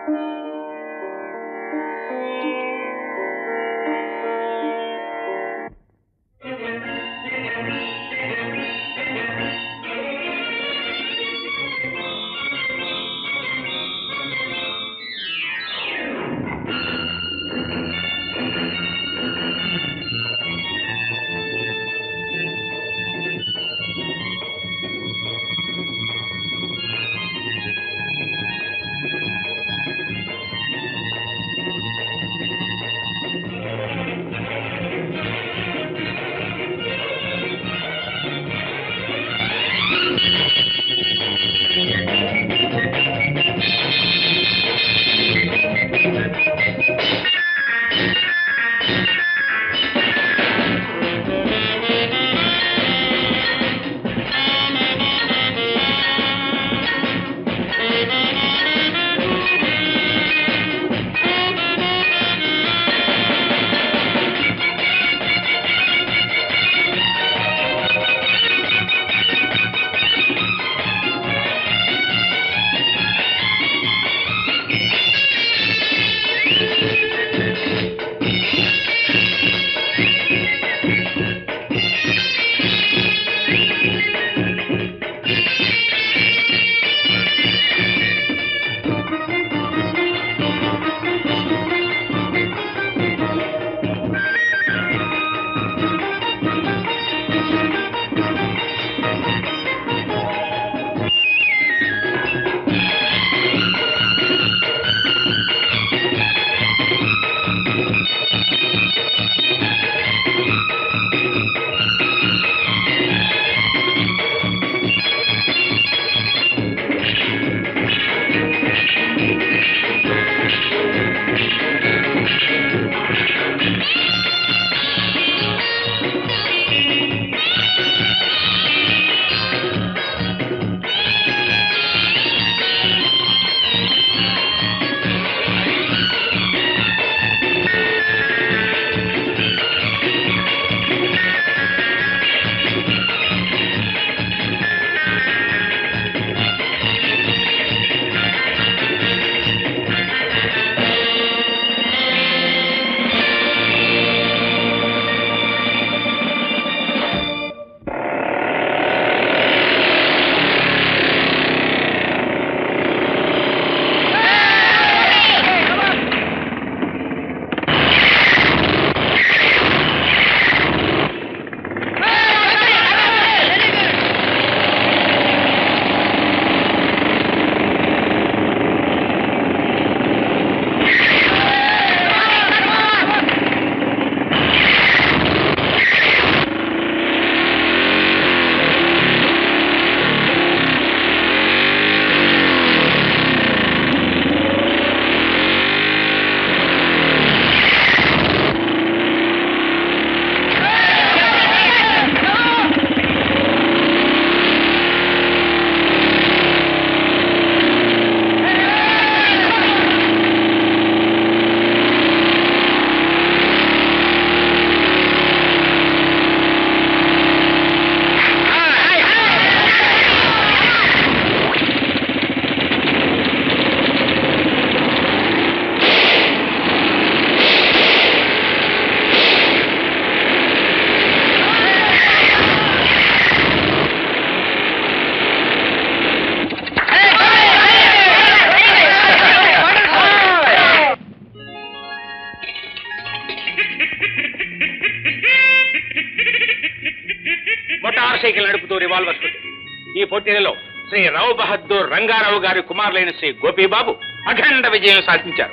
Motor motorcycle నడుపుతూ revolver shooting ఈ పోటీలలో శ్రీ రావు బహద్దూర్ రంగారావు గారి కుమారులైన శ్రీ గోపీబాబు అఖండ విజయం సాధించారు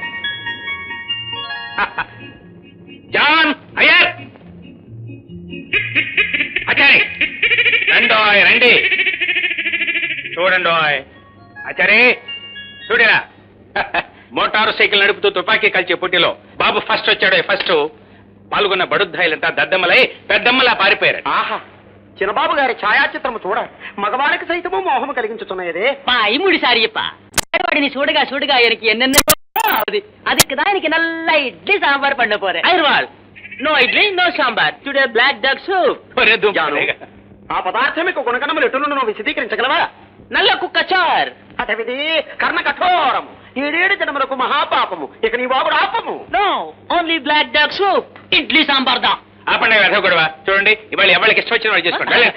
జాన్ అయ్యర్ అచారి రండోయ్ రండి చూడండోయ్ అచారి చూడరా మోటార్ సైకిల్ నడుపుతూ తుపాకీ కాల్చే పోటీలో బాబు ఫస్ట్ వచ్చాడు ఫస్ట్ పాల్గొన్న బడుద్దాయిలంతా దద్దమ్మలై పెద్దమ్మలా పారిపోయారు ఆహా చిన్నబాబు గారి ఛాయాచిత్రము చూడ మగవారికి సైతము మోహము కలిగించుతున్నదే பா இம்முடி சாரியப்பா வாடி நீ சுடுகா சுடுகா எனக்கு என்னென்ன ஆகுது அதுக்கு தான் எனக்கு நல்ல இட்லி சாம்பார் பண்ண போறேன் ஐர்வால் no idli no sambar today black duck soup ఒరే దుంప. జాను ఆ పదార్థం యొక్క గుణగణములు ఎటులను విశదీకరించగలవా నల్ల కుక్క చార్ హఠవిధి కర్ణ కఠోరము ఏడేడు జన్మలకు మహాపాపము ఇక నీ బాబు ఆపము no only black duck soup idli sambar దా ఆపండి వెధవ గొడవ చూడండి ఇవాళ ఎవరికి ఇష్టం వచ్చిన వాళ్ళు చేసుకోండి వెళ్ళండి.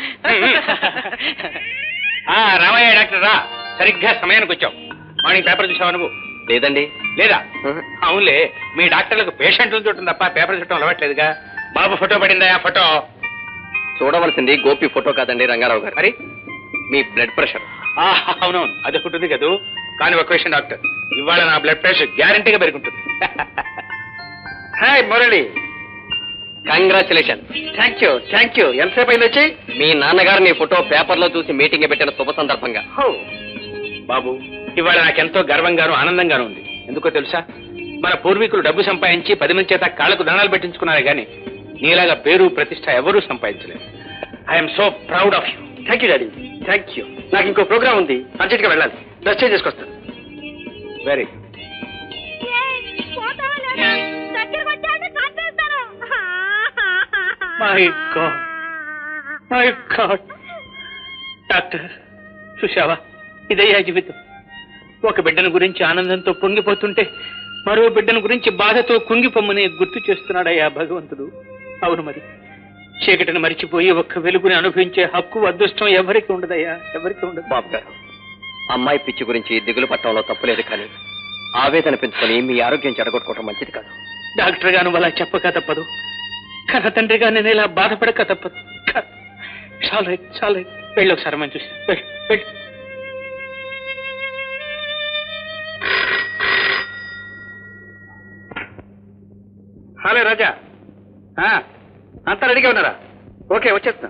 ఆ, రామయ్య డాక్టర్ రా సరిగ్గా సమయానికి వచ్చావు మార్నింగ్ పేపర్ చూసావా నువ్వు లేదండి లేదా అవునులే మీ డాక్టర్లకు పేషెంట్లు చూడటం తప్ప పేపర్ చూడటం అలవాట్లేదుగా బాబు ఫోటో పడిందా ఆ ఫోటో చూడవలసింది గోపి ఫోటో కాదండి రంగారావు గారు మరి మీ బ్లడ్ ప్రెషర్ ఆ, అవునవును అది ఒకటి ఉంది కదూ కానీ ఒక విషయం డాక్టర్ ఇవాళ నా బ్లడ్ ప్రెషర్ గ్యారంటీగా పెరుగుంటుంది hi Murali congratulation thank you thank you ఎంతసేపు అయింది వచ్చి మీ నాన్నగారు నీ ఫోటో పేపర్లో చూసి మీటింగ్ పెట్టిన శుభ సందర్భంగా బాబు ఇవాళ నాకెంతో గర్వంగాను ఆనందంగాను ఉంది ఎందుకో తెలుసా మన పూర్వీకులు డబ్బు సంపాదించి పది మంది చేత కాళ్ళకు దండాలు పెట్టించుకున్నారు కానీ నీలాగా పేరు ప్రతిష్ట ఎవరూ సంపాదించలేదు I'm so proud of you thank you daddy thank you నాకు ఇంకో ప్రోగ్రామ్ ఉంది అర్జెంట్ గా వెళ్ళాలి డ్రెస్ చేంజ్ చేసుకొస్తాను very my God my God doctor చూశావా ఇదయ్యా జీవితం ఒక బిడ్డను గురించి ఆనందంతో పొంగిపోతుంటే మరో బిడ్డను గురించి బాధతో కుంగిపోమ్మని గుర్తు చేస్తున్నాడయ్యా భగవంతుడు అవును మరి చీకటిని మరిచిపోయి ఒక్క వెలుగుని అనుభవించే హక్కు అదృష్టం ఎవరికి ఉండదయ్యా ఎవరికి ఉండదు బాబు గారు అమ్మాయి పిచ్చి గురించి దిగులు పట్టడంలో తప్పులేదు కానీ ఆవేదన పెంచుకొని మీ ఆరోగ్యం చెడగొట్టుకోవడం మంచిది కాదు డాక్టర్ గాను అలా చెప్పక తప్పదు కన్న తండ్రిగా నేను ఇలా బాధపడక తప్పదు చాలా చాలా వెళ్ళి ఒకసారి మనం చూసి వెళ్ళి వెళ్ళి హలో రాజా ఆ, అంతా రెడీగా ఉన్నారా ఓకే వచ్చేస్తాను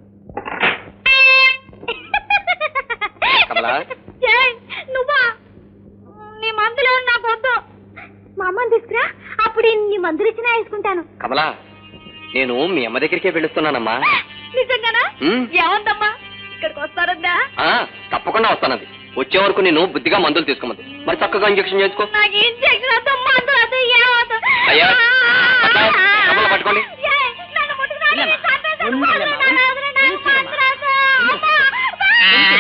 కమలా? ఏయ్, నువ్వా నీ మందులు నాకు వద్దు మా అమ్మని తీసుకురా అప్పుడు నీ మందులు ఇచ్చినా వేసుకుంటాను కమలా నేను మీ అమ్మ దగ్గరికే వెళుతున్నానమ్మా నిజంగానా ఉమ్. ఏముందమ్మా ఇక్కడికి వస్తారద్దా ఆ, తప్పకుండా వస్తానంది వచ్చే వరకు నేను బుద్ధిగా మందులు తీసుకోమంది మరి చక్కగా ఇంజక్షన్ చేసుకో నాకు ఇంజక్షన్ వద్దు మందులు వద్దు ఏమవుతుంది అయ్యా, అబ్బా, డబ్బులు పట్టుకోండి. నన్ను ముట్టుకురా, ఇల్లమ్మా. నేను చంపేస్తాను. ఉన్నిల్లమ్మా, మందులు నాన్న వదిలే, నాకు ఉంచుదమ్మా. మందులు వద్దు. అమ్మా.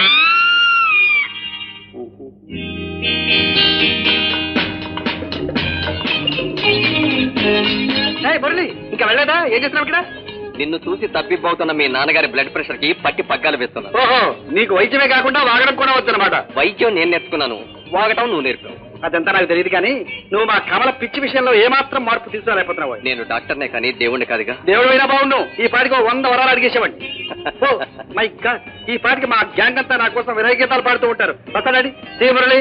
హాయ్ మురళి ఇంకా వెళ్ళలేదా ఏం చేస్తున్నావు ఇక్కడ నిన్ను చూసి తప్పిపోతున్న మీ నాన్నగారి బ్లడ్ ప్రెషర్ కి పట్టి పగ్గాలు వేస్తున్నాను ఓహో నీకు వైద్యమే కాకుండా వాగడం కూడా వద్దనమాట వైద్యం నేను నేర్చుకున్నాను వాగటం నువ్వు నేర్పావు అదంతా నాకు తెలియదు కానీ నువ్వు మా కమల పిచ్చి విషయంలో ఏమాత్రం మార్పు తీసుకురాలేకపోతున్నావు నేను డాక్టర్నే కానీ దేవుణ్ణి కాదుగా దేవుడు అయినా బాగుండు ఈ పాటికి ఓ వంద వరాలు అడిగేసేవాడిని ఓ మై గాడ్ ఈ పాటికి మా గ్యాంగ్ అంతా నా కోసం వినయ గీతాలు పాడుతూ ఉంటారు వస్తాడండి శ్రీ మురళి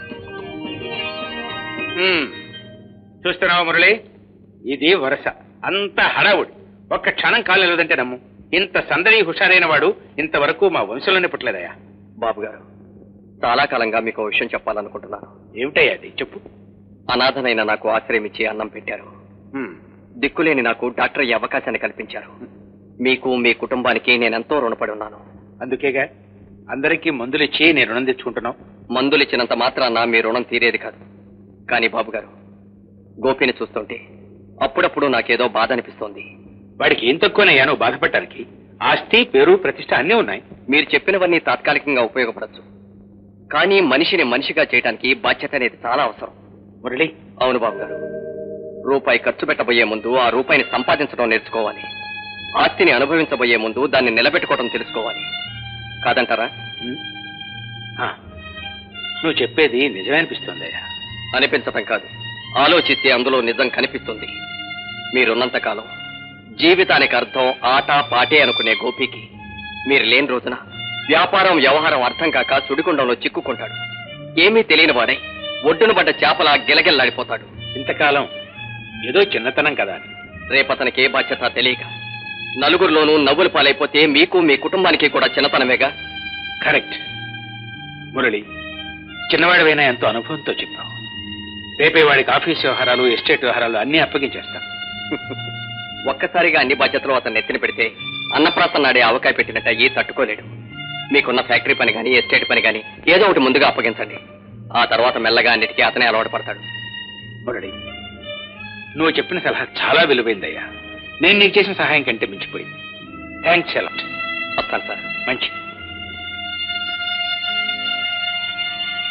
హ్మ్. చూస్తున్నావా మురళి ఇది వరస అంత హడావుడి ఒక్క క్షణం కాలు నిలదంటే నమ్ము ఇంత సందడి హుషారైన వాడు ఇంతవరకు మా వంశంలోనే పుట్టలేదయ్యా బాబు గారు చాలా కాలంగా మీకు ఓ విషయం చెప్పాలనుకుంటున్నాను ఏమిటయ్యా అది చెప్పు అనాథనైన నాకు ఆశ్రయం ఇచ్చి అన్నం పెట్టారు హ్మ్. దిక్కులేని నాకు డాక్టర్ అయ్యే అవకాశాన్ని కల్పించారు మీకు మీ కుటుంబానికి నేనెంతో రుణపడి ఉన్నాను అందుకేగా అందరికీ మందులు ఇచ్చి నేను రుణం తెచ్చుకుంటున్నావు మందులు ఇచ్చినంత మాత్రాన మీ రుణం తీరేది కాదు కానీ బాబు గారు గోపిని చూస్తుంటే అప్పుడప్పుడు నాకేదో బాధ అనిపిస్తోంది వాడికి ఏం తక్కువనయ్యా నువ్వు బాధపడటానికి ఆస్తి పేరు ప్రతిష్ట అన్నీ ఉన్నాయి మీరు చెప్పినవన్నీ తాత్కాలికంగా ఉపయోగపడచ్చు కానీ మనిషిని మనిషిగా చేయడానికి బాధ్యత అనేది చాలా అవసరం మురళి అవును బాబు గారు రూపాయి ఖర్చు పెట్టబోయే ముందు ఆ రూపాయిని సంపాదించడం నేర్చుకోవాలి ఆస్తిని అనుభవించబోయే ముందు దాన్ని నిలబెట్టుకోవడం తెలుసుకోవాలి కాదంటారా హ్మ్? ఆ, నువ్వు చెప్పేది నిజమే అనిపిస్తుందయ్యా అనిపించటం కాదు ఆలోచిస్తే అందులో నిజం కనిపిస్తుంది మీరున్నంత కాలం జీవితానికి అర్థం ఆట పాటే అనుకునే గోపికి మీరు లేని రోజున వ్యాపారం వ్యవహారం అర్థం కాక సుడిగుండంలో చిక్కుకుంటాడు ఏమీ తెలియని వాడై ఒడ్డున పడ్డ చేపలా గిలగిల్లాడిపోతాడు ఇంతకాలం ఏదో చిన్నతనం కదా అని రేపతనికి ఏ బాధ్యత తెలియక నలుగురిలోనూ నవ్వులు పాలైపోతే మీకు మీ కుటుంబానికి కూడా చిన్నతనమేగా కరెక్ట్ మురళి చిన్నవాడివైనా ఎంతో అనుభవంతో చెప్పావు రేపే వాడికి ఆఫీస్ వ్యవహారాలు ఎస్టేట్ వ్యవహారాలు అన్నీ అప్పగించేస్తాను ఒక్కసారిగా అన్ని బాధ్యతలు అతను నెత్తిన పెడితే అన్నప్రాసన నాడే ఆవకాయ పెట్టినట్టు అయ్యి తట్టుకోలేడు మీకున్న ఫ్యాక్టరీ పని కానీ ఎస్టేట్ పని కానీ ఏదో ఒకటి ముందుగా అప్పగించండి ఆ తర్వాత మెల్లగా అన్నిటికీ అతనే అలవాటు పడతాడు మురళి నువ్వు చెప్పిన సలహా చాలా విలువైందయ్యా నేను నీకు చేసిన సహాయం కంటే మించిపోయింది థ్యాంక్స్ ఎలాట్ వస్తాను సార్ మంచి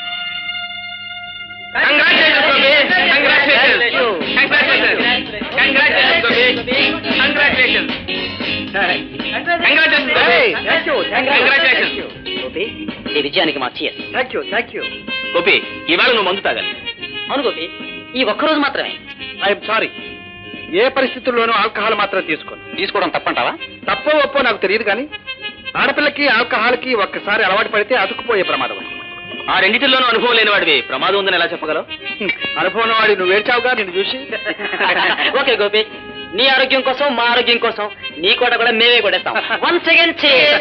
congratulations Gopi congratulations congratulations Hey, thank you, thank you. Congratulations Gopi ఈ విజయానికి మా cheer thank you thank you Gopi ఇవాళ నువ్వు మందు తాగాలి అవును గోపి ఈ ఒక్కరోజు మాత్రమే ఐఎమ్ సారీ ఏ పరిస్థితుల్లోనూ ఆల్కహాల్ మాత్రం తీసుకోను తీసుకోవడం తప్పంటావా తప్పో ఒప్పో నాకు తెలియదు కానీ ఆడపిల్లకి ఆల్కహాల్కి ఒక్కసారి అలవాటు పడితే అతుకుపోయే ప్రమాదం ఉంది. ఆ రెండింటిలోనూ అనుభవం లేని వాడివి ప్రమాదం ఉందని ఎలా చెప్పగలవు హ్మ్. అనుభవం వాడి నువ్వు ఏడ్చావుగా నేను చూసి ఓకే గోపి నీ ఆరోగ్యం కోసం మా ఆరోగ్యం కోసం నీ కోట కూడా మేమే కొడేస్తాం వన్స్ అగైన్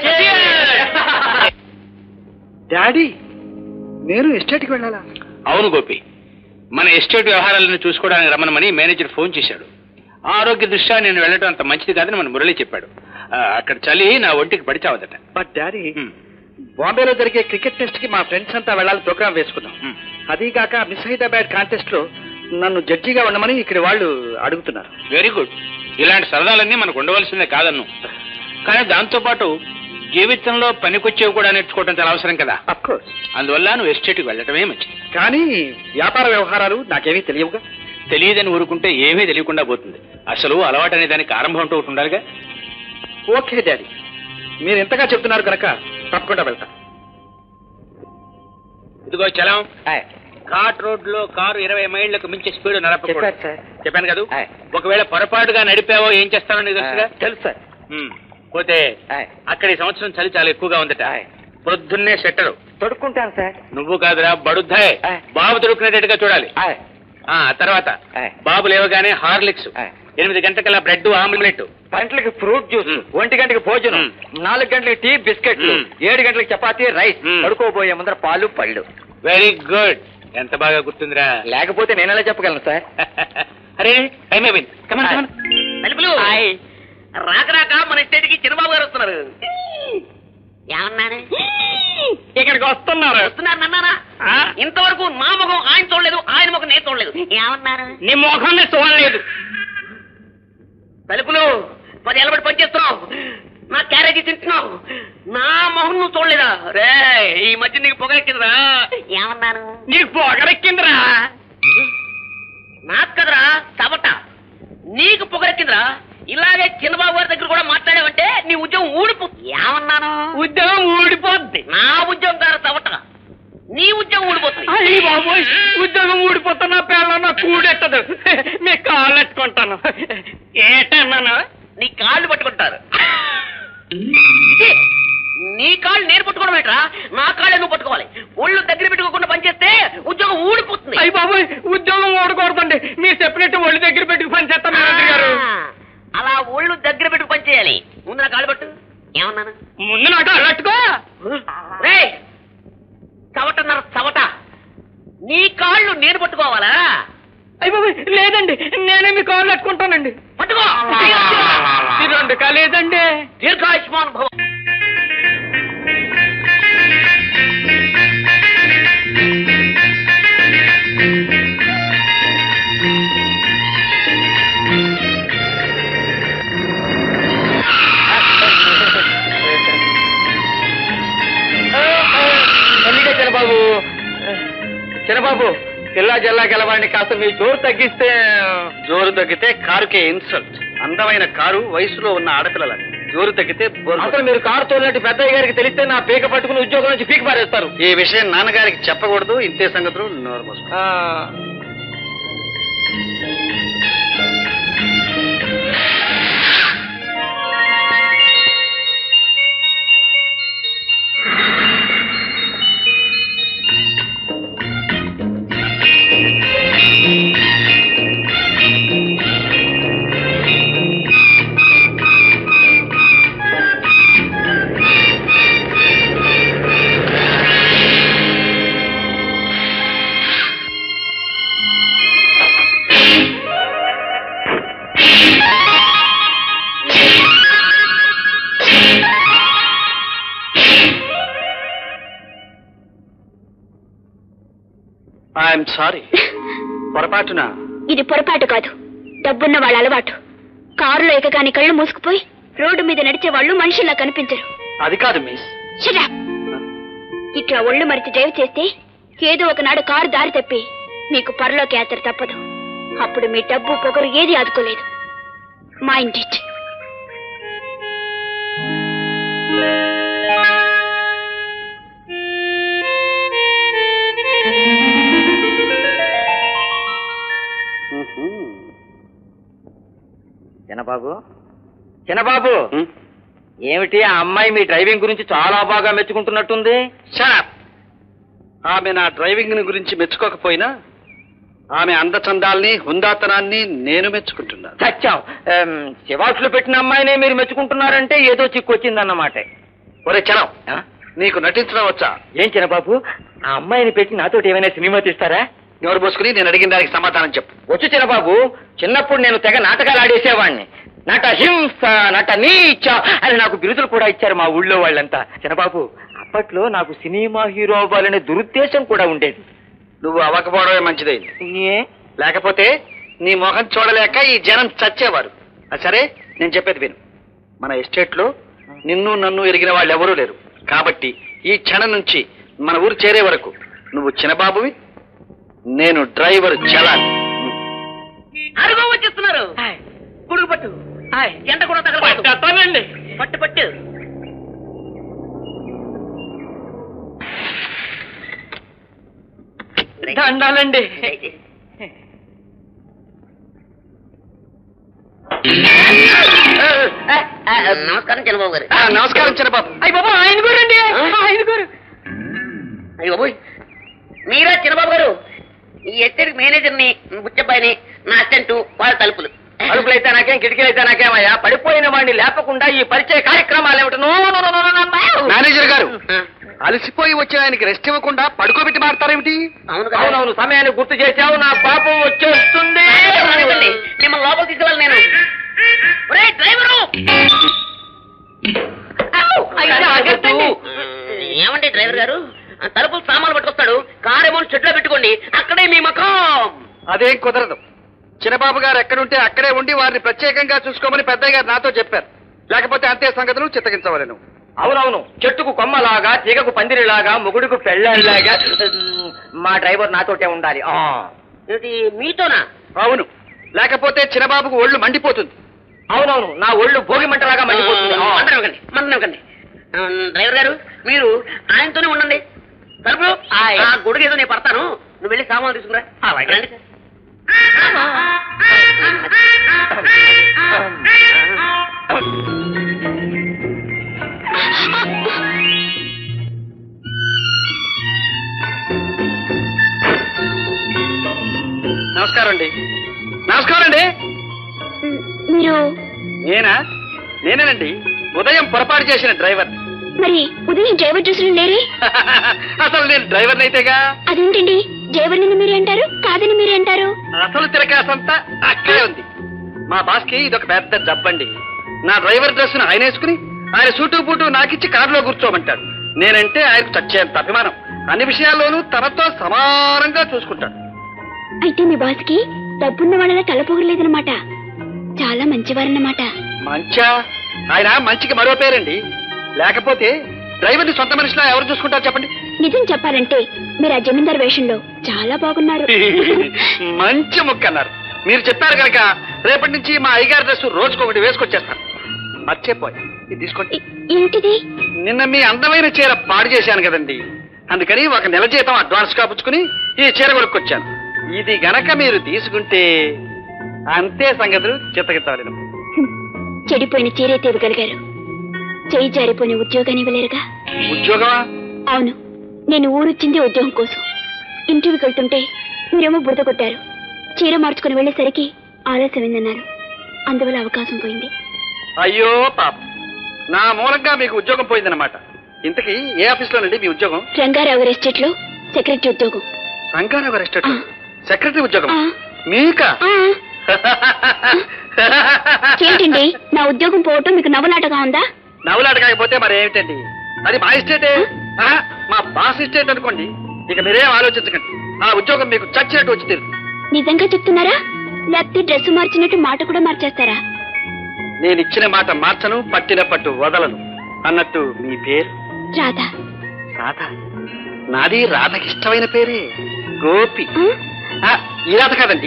డాడీ నేను ఎస్టేట్కి వెళ్ళాలా అవును గోపి మన ఎస్టేట్ వ్యవహారాలను చూసుకోవడానికి రమ్మనమని మేనేజర్ ఫోన్ చేశాడు ఆ ఆరోగ్య దృష్ట్యా నేను వెళ్ళటం అంత మంచిది కాదని మన మురళి చెప్పాడు ఆ, అక్కడ చలి నా ఒంటికి పడిచావదట బట్ డాడీ బాంబేలో జరిగే క్రికెట్ టెస్ట్ కి మా ఫ్రెండ్స్ అంతా వెళ్ళాలి ప్రోగ్రామ్ వేసుకున్నాం Hmm. అది కాక మిస్ హైదరాబాద్ కాంటెస్ట్ లో నన్ను జడ్జిగా ఉండమని ఇక్కడ వాళ్ళు అడుగుతున్నారు వెరీ గుడ్ ఇలాంటి సరదాలన్నీ మనకు ఉండవలసిందే కాదన్ను కానీ దాంతోపాటు జీవితంలో పనికొచ్చేవి కూడా నేర్చుకోవడం చాలా అవసరం కదా అఫ్ కోర్స్ అందువల్ల నువ్వు ఎస్టేట్కి వెళ్ళటమే మంచిది కానీ వ్యాపార వ్యవహారాలు నాకేమీ తెలియవుగా తెలియదని ఊరుకుంటే ఏమీ తెలియకుండా పోతుంది అసలు అలవాటు అనే దానికి ఆరంభం అంటూ ఒకటి ఉండాలిగా ఓకే డాడీ మీరు ఎంతగా చెప్తున్నారు కనుక తప్పకుండా వెళ్తా ఇదిగో చలం ఘాట్ రోడ్ లో కారు ఇరవై మైళ్ళకు మించి స్పీడ్ నడపకూడదు సార్ చెప్పాను కదా ఆయ్. ఒకవేళ పొరపాటుగా నడిపావో ఏం చేస్తానో నీకు తెలుసుగా తెలుసు సార్ ఉమ్. పోతే అక్కడ ఈ సంవత్సరం చలి చాలా ఎక్కువగా ఉందట పొద్దున్నే సెట్టరు తొడుక్కుంటాను సార్ నువ్వు కాదురా బడుద్దాయ్ ఆయ్. బాబు దొరుకునేటట్టుగా చూడాలి ఆ తర్వాత ఆయ్. బాబు లేవగానే హార్లిక్స్ ఆయ్. ఎనిమిది గంటలకల్లా బ్రెడ్ ఆమ్లెట్ గంటలకి ఫ్రూట్ జ్యూస్ మ్. ఒంటి గంటకి భోజనం మ్. నాలుగు గంటలకి టీ బిస్కెట్లు మ్. ఏడు గంటలకి చపాతీ రైస్ మ్. పడుకోబోయే ముందర పాలు పళ్ళు వెరీ గుడ్ ఎంత బాగా గుర్తుందిరా లేకపోతే నేను ఎలా చెప్పగలను సార్ అరే టైం అయిపోయింది కమన్ కమన్ తలుపులు రాక రాక మన స్టేట్కి చిన్నబాబు గారు వస్తున్నారు ఏమన్నాను ఇక్కడికి వస్తున్నారు వస్తున్నారు అన్నారా ఇంతవరకు నా ముఖం ఆయన చూడలేదు ఆయన ముఖం నేను చూడలేదు ఏమన్నారు నీ మొఖాన్ని చూడలేదు తలుపులు పది ఏళ్ళబడి పనిచేస్తున్నావు నా క్యారేజీ తింటున్నావు నా మొహం నువ్వు చూడలేదా రే ఈ మధ్య నీకు పొగ ఎక్కిందిరా ఏమన్నాను నీకు పొగరెక్కిందిరా నాకు కదరా సవట నీకు పొగరెక్కిందిరా ఇలాగే చిన్నబాబు గారి దగ్గర కూడా మాట్లాడావంటే నీ ఉద్యోగం ఊడిపోతుంది ఏమన్నాను ఉద్యోగం ఊడిపోద్ది నా ఉద్యోగం గారు సవట నీ ఉద్యోగం ఊడిపోతుంది అయ్యి బాబోయ్ ఉద్యోగం ఊడిపోతున్నా పేర్ల నా కూడెట్టదు మీ కాళ్ళు ఎట్టుకుంటాను ఏటన్నాను నీ కాళ్ళు పట్టుకుంటారు ఇదే, నీ కాళ్ళు నేను పట్టుకోవడం ఏంట్రా నా కాళ్ళు నువ్వు పట్టుకోవాలి ఒళ్ళు దగ్గర పెట్టుకోకుండా పనిచేస్తే ఉద్యోగం ఊడిపోతుంది అయ్యి బాబోయ్ ఉద్యోగం ఓడకూడదండి మీరు చెప్పినట్టు ఒళ్ళు దగ్గర పెట్టుకు పని చేస్తాను మేనేజర్ గారు ఆ, అలా ఒళ్ళు దగ్గర పెట్టుకు పనిచేయాలి ముందు నా కాళ్ళు పట్టు ఏమన్నాను ముందు నాకు అల్లట్టుకో రే చవటన్నారు చవట నీ కాళ్ళు నేను పట్టుకోవాలా అయ్యి బాబోయ్ లేదండి నేనే మీ కాళ్ళు ఎట్టుకుంటానండి పట్టుకో ఇది రెండు కాలేదండి దీర్ఘాయుష్మాన్ భవ మల్లిగా చిన్నబాబు చిన్నబాబు జిల్లా జిల్లా గెలవాడిని కాస్త మీ జోరు తగ్గిస్తే జోరు తగ్గితే కారుకే ఇన్సల్ట్ అందమైన కారు వయసులో ఉన్న ఆడపిల్లల జోరు తగ్గితే అసలు మీరు కారు తోలినట్టు పెద్దయ్య గారికి తెలిస్తే నా పీక పట్టుకుని ఉద్యోగం నుంచి పీక పారేస్తారు ఈ విషయం నాన్నగారికి చెప్పకూడదు ఇంతే సంగతులు నోరు మూసుకో. ఐఎమ్ సారీ పొరపాటున ఇది పొరపాటు కాదు డబ్బున్న వాళ్ళ అలవాటు కారులో ఎక్కగాని కళ్ళు మూసుకుపోయి రోడ్డు మీద నడిచే వాళ్ళు మనుషుల్లా కనిపించరు అది కాదు మిస్ Shut up. ఇట్లా ఒళ్ళు మరిచి డ్రైవ్ చేస్తే ఏదో ఒకనాడు కారు దారి తప్పి మీకు పరలోకి యాత్ర తప్పదు అప్పుడు మీ డబ్బు పొగరు ఏది ఆదుకోలేదు మైండ్ ఇట్ చిన్నబాబు చిన్నబాబు ఏమిటి ఆ అమ్మాయి మీ డ్రైవింగ్ గురించి చాలా బాగా మెచ్చుకుంటున్నట్టుంది షాప్ ఆమె నా డ్రైవింగ్ గురించి మెచ్చుకోకపోయినా ఆమె అందచందాల్ని హుందాతనాన్ని నేను మెచ్చుకుంటున్నాను చచ్చాం ఎం, శివాసులు పెట్టిన అమ్మాయినే మీరు మెచ్చుకుంటున్నారంటే ఏదో చిక్కు వచ్చిందన్నమాట ఒరే చలం ఆ? నీకు నటించడం వచ్చా ఏం చిన్నబాబు ఆ అమ్మాయిని పెట్టి నాతో ఏమైనా సినిమా తీస్తారా ఎవరు పోసుకుని నేను అడిగిన దానికి సమాధానం చెప్పు వచ్చు చిన్నబాబు చిన్నప్పుడు నేను తెగ నాటకాలు ఆడేసేవాడిని నట హింస నట నీచ అని నాకు బిరుదులు కూడా ఇచ్చారు మా ఊళ్ళో వాళ్ళంతా చిన్నబాబు అప్పట్లో నాకు సినిమా హీరో అవ్వాలనే దురుద్దేశం కూడా ఉండేది నువ్వు అవ్వకపోవడమే మంచిదైంది ఏ లేకపోతే నీ మొహం చూడలేక ఈ జనం చచ్చేవారు అది సరే నేను చెప్పేది విను మన ఎస్టేట్లో నిన్ను నన్ను ఎరిగిన వాళ్ళు ఎవరూ లేరు కాబట్టి ఈ క్షణం నుంచి మన ఊరు చేరే వరకు నువ్వు చిన్నబాబువి నేను డ్రైవర్ చలాన్ అరుగో వచ్చేస్తున్నారు గుడుగు పట్టు ఎండ కూడా తగలబోదు. పట్టు పట్టు దండాలండి నమస్కారం చంద్రబాబు గారు ఆ, నమస్కారం చిన్నబాబు అయ్య బాబా ఆయన గారు అండి ఆయన గారు అయ్యో బాబోయ్ మీరా చంద్రబాబు గారు ఈ ఎస్టేట్ మేనేజర్ని బుచ్చబ్బాయిని నా అసిస్టెంట్ వాళ్ళ తలుపులు అడుగులైతే నాకేం కిటికీలైతే నాకేమయ్యా పడిపోయిన వాడిని లేపకుండా ఈ పరిచయ కార్యక్రమాలు ఏమిటి no, no, no, no, no, no. Manager గారు ఆ, అలసిపోయి వచ్చిన ఆయనకి రెస్ట్ ఇవ్వకుండా పడుకోబెట్టి మాడతారేమిటి అవును కదా అవునవును సమయాన్ని గుర్తు చేశావు నా పాపం వచ్చేస్తుంది రానివ్వండి. మిమ్మల్ని లోపల తీసుకెళ్ళాలి నేను ఒరేయ్, డ్రైవరు అయ్యో, ఆగొద్దండి. ఏమండి డ్రైవర్ గారు ఆ తలుపులు సామాన్లు పట్టుకొస్తాడు కారు ఏమో చెట్లో పెట్టుకోండి అక్కడే మీ మకం అదేం కుదరదు చిన్నబాబు గారు ఎక్కడుంటే అక్కడే ఉండి వారిని ప్రత్యేకంగా చూసుకోమని పెద్దయ్య గారు నాతో చెప్పారు లేకపోతే అంతే సంగతులు చిత్తగించవలను అవునవును చెట్టుకు కొమ్మలాగా తీగకు పందిరిలాగా మొగుడుకు పెళ్ళలాగా ఉమ్, మా డ్రైవర్ నాతోటే ఉండాలి ఆ. ఏంటి మీతోనా అవును లేకపోతే చిన్నబాబుకు ఒళ్ళు మండిపోతుంది అవునవును నా ఒళ్ళు భోగి మంటలాగా మండిపోతుంది ఆ. మందనివ్వకండి మందనివ్వకండి ఆ, డ్రైవర్ గారు మీరు ఆయనతోనే ఉండండి తలుపులు ఆయ్. ఆ గొడుగు ఏదో నేను పడతాను నువ్వు వెళ్ళి సామాన్లు తీసుకురా అలాగే. రండి సార్. నమస్కారం అండి నమస్కారం అండి మీరు నేనా నేనేనండి ఉదయం పొరపాటు చేసిన డ్రైవర్ మరి ఉదయం డ్రైవర్ డ్రెస్సులు లేరే అసలు నేను డ్రైవర్ అయితేగా అదేంటండి డ్రైవర్ నిన్ను మీరే అంటారు కాదని మీరే అంటారు అసలు తిరకాసంతా అక్కడే ఉంది మా బాస్కి ఇదొక పెద్ద జబ్బండి నా డ్రైవర్ డ్రెస్ ఆయన వేసుకుని ఆయన సూటు బూటు నాకిచ్చి కారులో కూర్చోమంటాడు నేనంటే ఆయనకు చచ్చేంత అభిమానం అన్ని విషయాల్లోనూ తనతో సమానంగా చూసుకుంటాడు అయితే మీ బాస్కి డబ్బున్న వాళ్ళ తలపోగలేదన్నమాట చాలా మంచివారన్నమాట మంచా ఆయన మంచికి మరో పేరండి లేకపోతే డ్రైవర్ని సొంత మనిషిలా ఎవరు చూసుకుంటారు చెప్పండి నిజం చెప్పాలంటే మీరు ఆ జమీందార్ వేషంలో చాలా బాగున్నారు మంచి ముక్క అన్నారు మీరు చెప్పారు కనుక రేపటి నుంచి మా అయ్యగారి డ్రెస్ రోజుకొకటి వేసుకొచ్చేస్తాను మర్చిపోయి ఇది తీసుకోండి ఏ- ఏంటిది నిన్న మీ అందమైన చీర పాడు చేశాను కదండి అందుకని ఒక నెల జీతం అడ్వాన్స్ గా పుచ్చుకుని ఈ చీర కొనుక్కొచ్చాను ఇది గనక మీరు తీసుకుంటే అంతే సంగతులు చిత్తగిత్తవలేను హ్మ్. చెడిపోయిన చీరే తీయగలిగారు చేయి జారిపోయిన ఉద్యోగాన్ని ఇవ్వలేరుగా ఉద్యోగమా అవును నేను ఊరొచ్చింది ఉద్యోగం కోసం ఇంటర్వ్యూకి వెళ్తుంటే మీరేమో బురద కొట్టారు చీర మార్చుకుని వెళ్ళేసరికి ఆలస్యమైందన్నారు అందువల్ల అవకాశం పోయింది అయ్యో పాప నా మూలంగా మీకు ఉద్యోగం పోయిందన్నమాట ఇంతకీ ఏ ఆఫీస్లోనండి మీ ఉద్యోగం రంగారావు గారి ఎస్టేట్ లో సెక్రటరీ ఉద్యోగం రంగారావు గారి ఎస్టేట్ సెక్రటరీ ఉద్యోగం ఆ. మీకా ఆ, ఏంటండి నా ఉద్యోగం పోవటం మీకు నవ్వులాటగా ఉందా నవ్వులాట కాకపోతే మరి ఏమిటండి అది మా ఇస్టేటే ఆ, మా బాస్ ఇస్టేట్ అనుకోండి ఇక మీరేం ఆలోచించకండి ఆ ఉద్యోగం మీకు చచ్చినట్టు వచ్చి తీరు నిజంగా చెప్తున్నారా లేకపోతే డ్రెస్ మార్చినట్టు మాట కూడా మార్చేస్తారా నేను ఇచ్చిన మాట మార్చను పట్టిన పట్టు వదలను అన్నట్టు మీ పేరు రాధా రాధ నాది రాధకి ఇష్టమైన పేరే గోపి ఆ? ఆ, ఈ రాధ కాదండి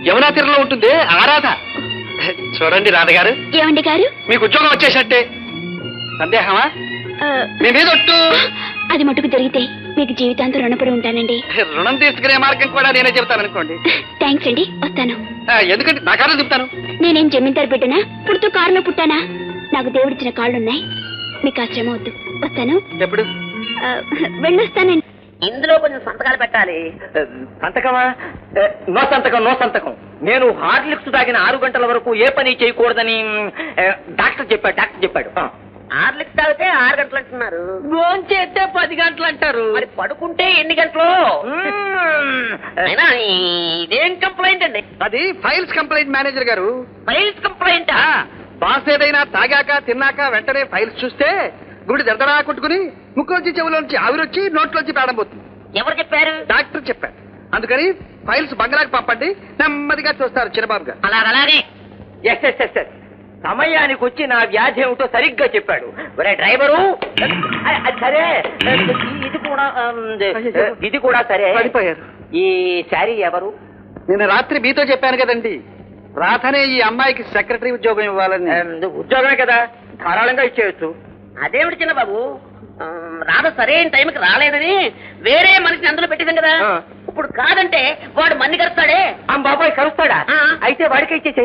యమునా తీరంలో ఉంటుంది ఆ రాధ చూడండి రాధగారు ఏమండి గారు మీకు ఉద్యోగం వచ్చేసట్టే సందేహమా ఆ, మీ మీద ఒట్టు అది మటుకు జరిగితే మీకు జీవితాంతం రుణపడి ఉంటానండి రుణం తీసుకునే మార్గం కూడా నేనే చెప్తాను అనుకోండి థ్యాంక్స్ అండి వస్తాను ఆ, ఎందుకంటే నా కారణం చెప్తాను నేనేం జమీందారు బిడ్డనా పుడుతూ కారులో పుట్టానా నాకు దేవుడిచ్చిన కాళ్ళున్నాయి మీకు ఆ శ్రమ వద్దు వస్తాను ఎప్పుడు ఆ, వెళ్ళొస్తానండి ఇందులో కొంచెం సంతకాలు పెట్టాలి సంతకమా ఏ, నో సంతకం నో సంతకం నేను హార్లిక్స్ తాగిన ఆరు గంటల వరకు ఏ పని చేయకూడదని ఏ, డాక్టర్ చెప్పాడు డాక్టర్ చెప్పాడు ఆ. ఆర్లిక్స్ తాగితే ఆరు గంటలు అంటున్నారు చేస్తే పది గంటలు అంటారు మరి పడుకుంటే ఎన్ని గంటలు అయినా ఇదేం కంప్లైంట్ అండి అది ఫైల్స్ కంప్లైంట్ మేనేజర్ గారు ఫైల్స్ కంప్లైంట్ ఆ, బాస్ ఏదైనా తాగాక తిన్నాక వెంటనే ఫైల్స్ చూస్తే గుడి దడదడా కొట్టుకుని ముక్కులోంచి చెవులోంచి ఆవిరొచ్చి నోట్లోంచి పేడం పోతుంది ఎవరు చెప్పారు డాక్టర్ చెప్పారు అందుకని ఫైల్స్ బంగ్లాకి పంపండి నెమ్మదిగా చూస్తారు చిన్నబాబు గారు అలా అలాగే ఎస్ ఎస్ ఎస్ ఎస్ సమయానికి వచ్చి నా వ్యాధి ఏమిటో సరిగ్గా చెప్పాడు ఒరే డ్రైవరు అ- అది సరే ఇది కూడా ఆమ్, ఇది కూడా సరే పడిపోయారు ఈ శారీ ఎవరు నేను రాత్రి మీతో చెప్పాను కదండి రాధనే ఈ అమ్మాయికి సెక్రటరీ ఉద్యోగం ఇవ్వాలని ఆమ్, ఉద్యోగమే కదా ధారాళంగా ఇచ్చేయచ్చు అదేమిటి చిన్న బాబు ఆ, రాధ సరైన టైంకి రాలేదని వేరే మనిషిని అందులో పెట్టేశాం కదా ఆ. ఇప్పుడు కాదంటే వాడు మన్ని కరుస్తాడే ఆ బాబాయ్ కలుస్తాడా ఆ. అయితే వాడికి ఇచ్చేసేయ్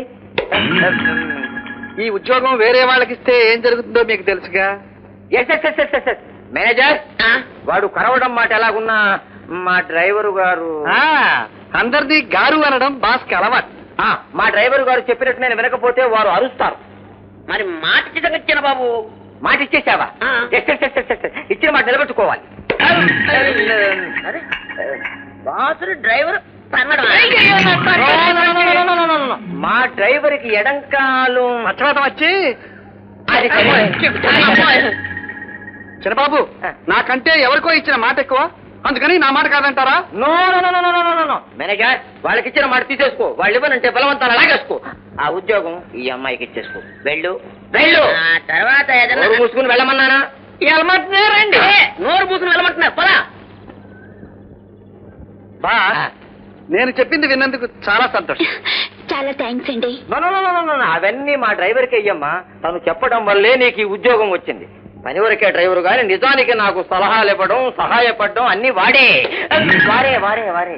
ఈ ఉద్యోగం వేరే వాళ్ళకి ఇస్తే ఏం జరుగుతుందో మీకు తెలుసుగా yes yes yes yes yes yes manager ఆ, వాడు కరవడం మాట ఎలాగున్నా మా డ్రైవరు గారు ఆ, అందరినీ గారు అనడం బాస్కి అలవాటు ఆ, మా డ్రైవర్ గారు చెప్పినట్టు నేను వినకపోతే వారు అరుస్తారు మరి మాట ఇచ్చేసాక చిన్న బాబు మాట ఇచ్చేసావా ఆ. Yes yes yes yes yes. ఇచ్చిన మాట నిలబెట్టుకోవాలి అరే బాసుడు డ్రైవర్ తన్నడం No, no, no, no, no, no, no, no. మా డ్రైవర్ కి ఎడంకాలు పక్షవాతం వచ్చి అది చిన్నబాబు నాకంటే ఎవరికో ఇచ్చిన మాట ఎక్కువ అందుకని నా మాట కాదంటారా no no no no no no no manager వాళ్ళకి ఇచ్చిన మాట తీసేసుకో వాళ్ళు ఇవ్వనంటే బలవంతాలు అలాగేసుకో ఆ ఉద్యోగం ఈ అమ్మాయికి ఇచ్చేసుకో వెళ్ళు వెళ్ళు ఆ తర్వాత ఏదైనా నోరు మూసుకుని వెళ్ళమన్నానా వెళ్ళమంటున్నారండి ఏ, నోరు మూసుకుని వెళ్ళమంటున్నారు పదా బా నేను చెప్పింది విన్నందుకు చాలా సంతోషం చాలా థ్యాంక్స్ అండి no, no, no, no, no, no, అవన్నీ మా డ్రైవర్కి అయ్యమ్మా తను చెప్పడం వల్లే నీకు ఈ ఉద్యోగం వచ్చింది పని వరకే డ్రైవర్ గాని నిజానికి నాకు సలహాలు ఇవ్వడం సహాయపడడం అన్ని వాడే వారే వారే వారే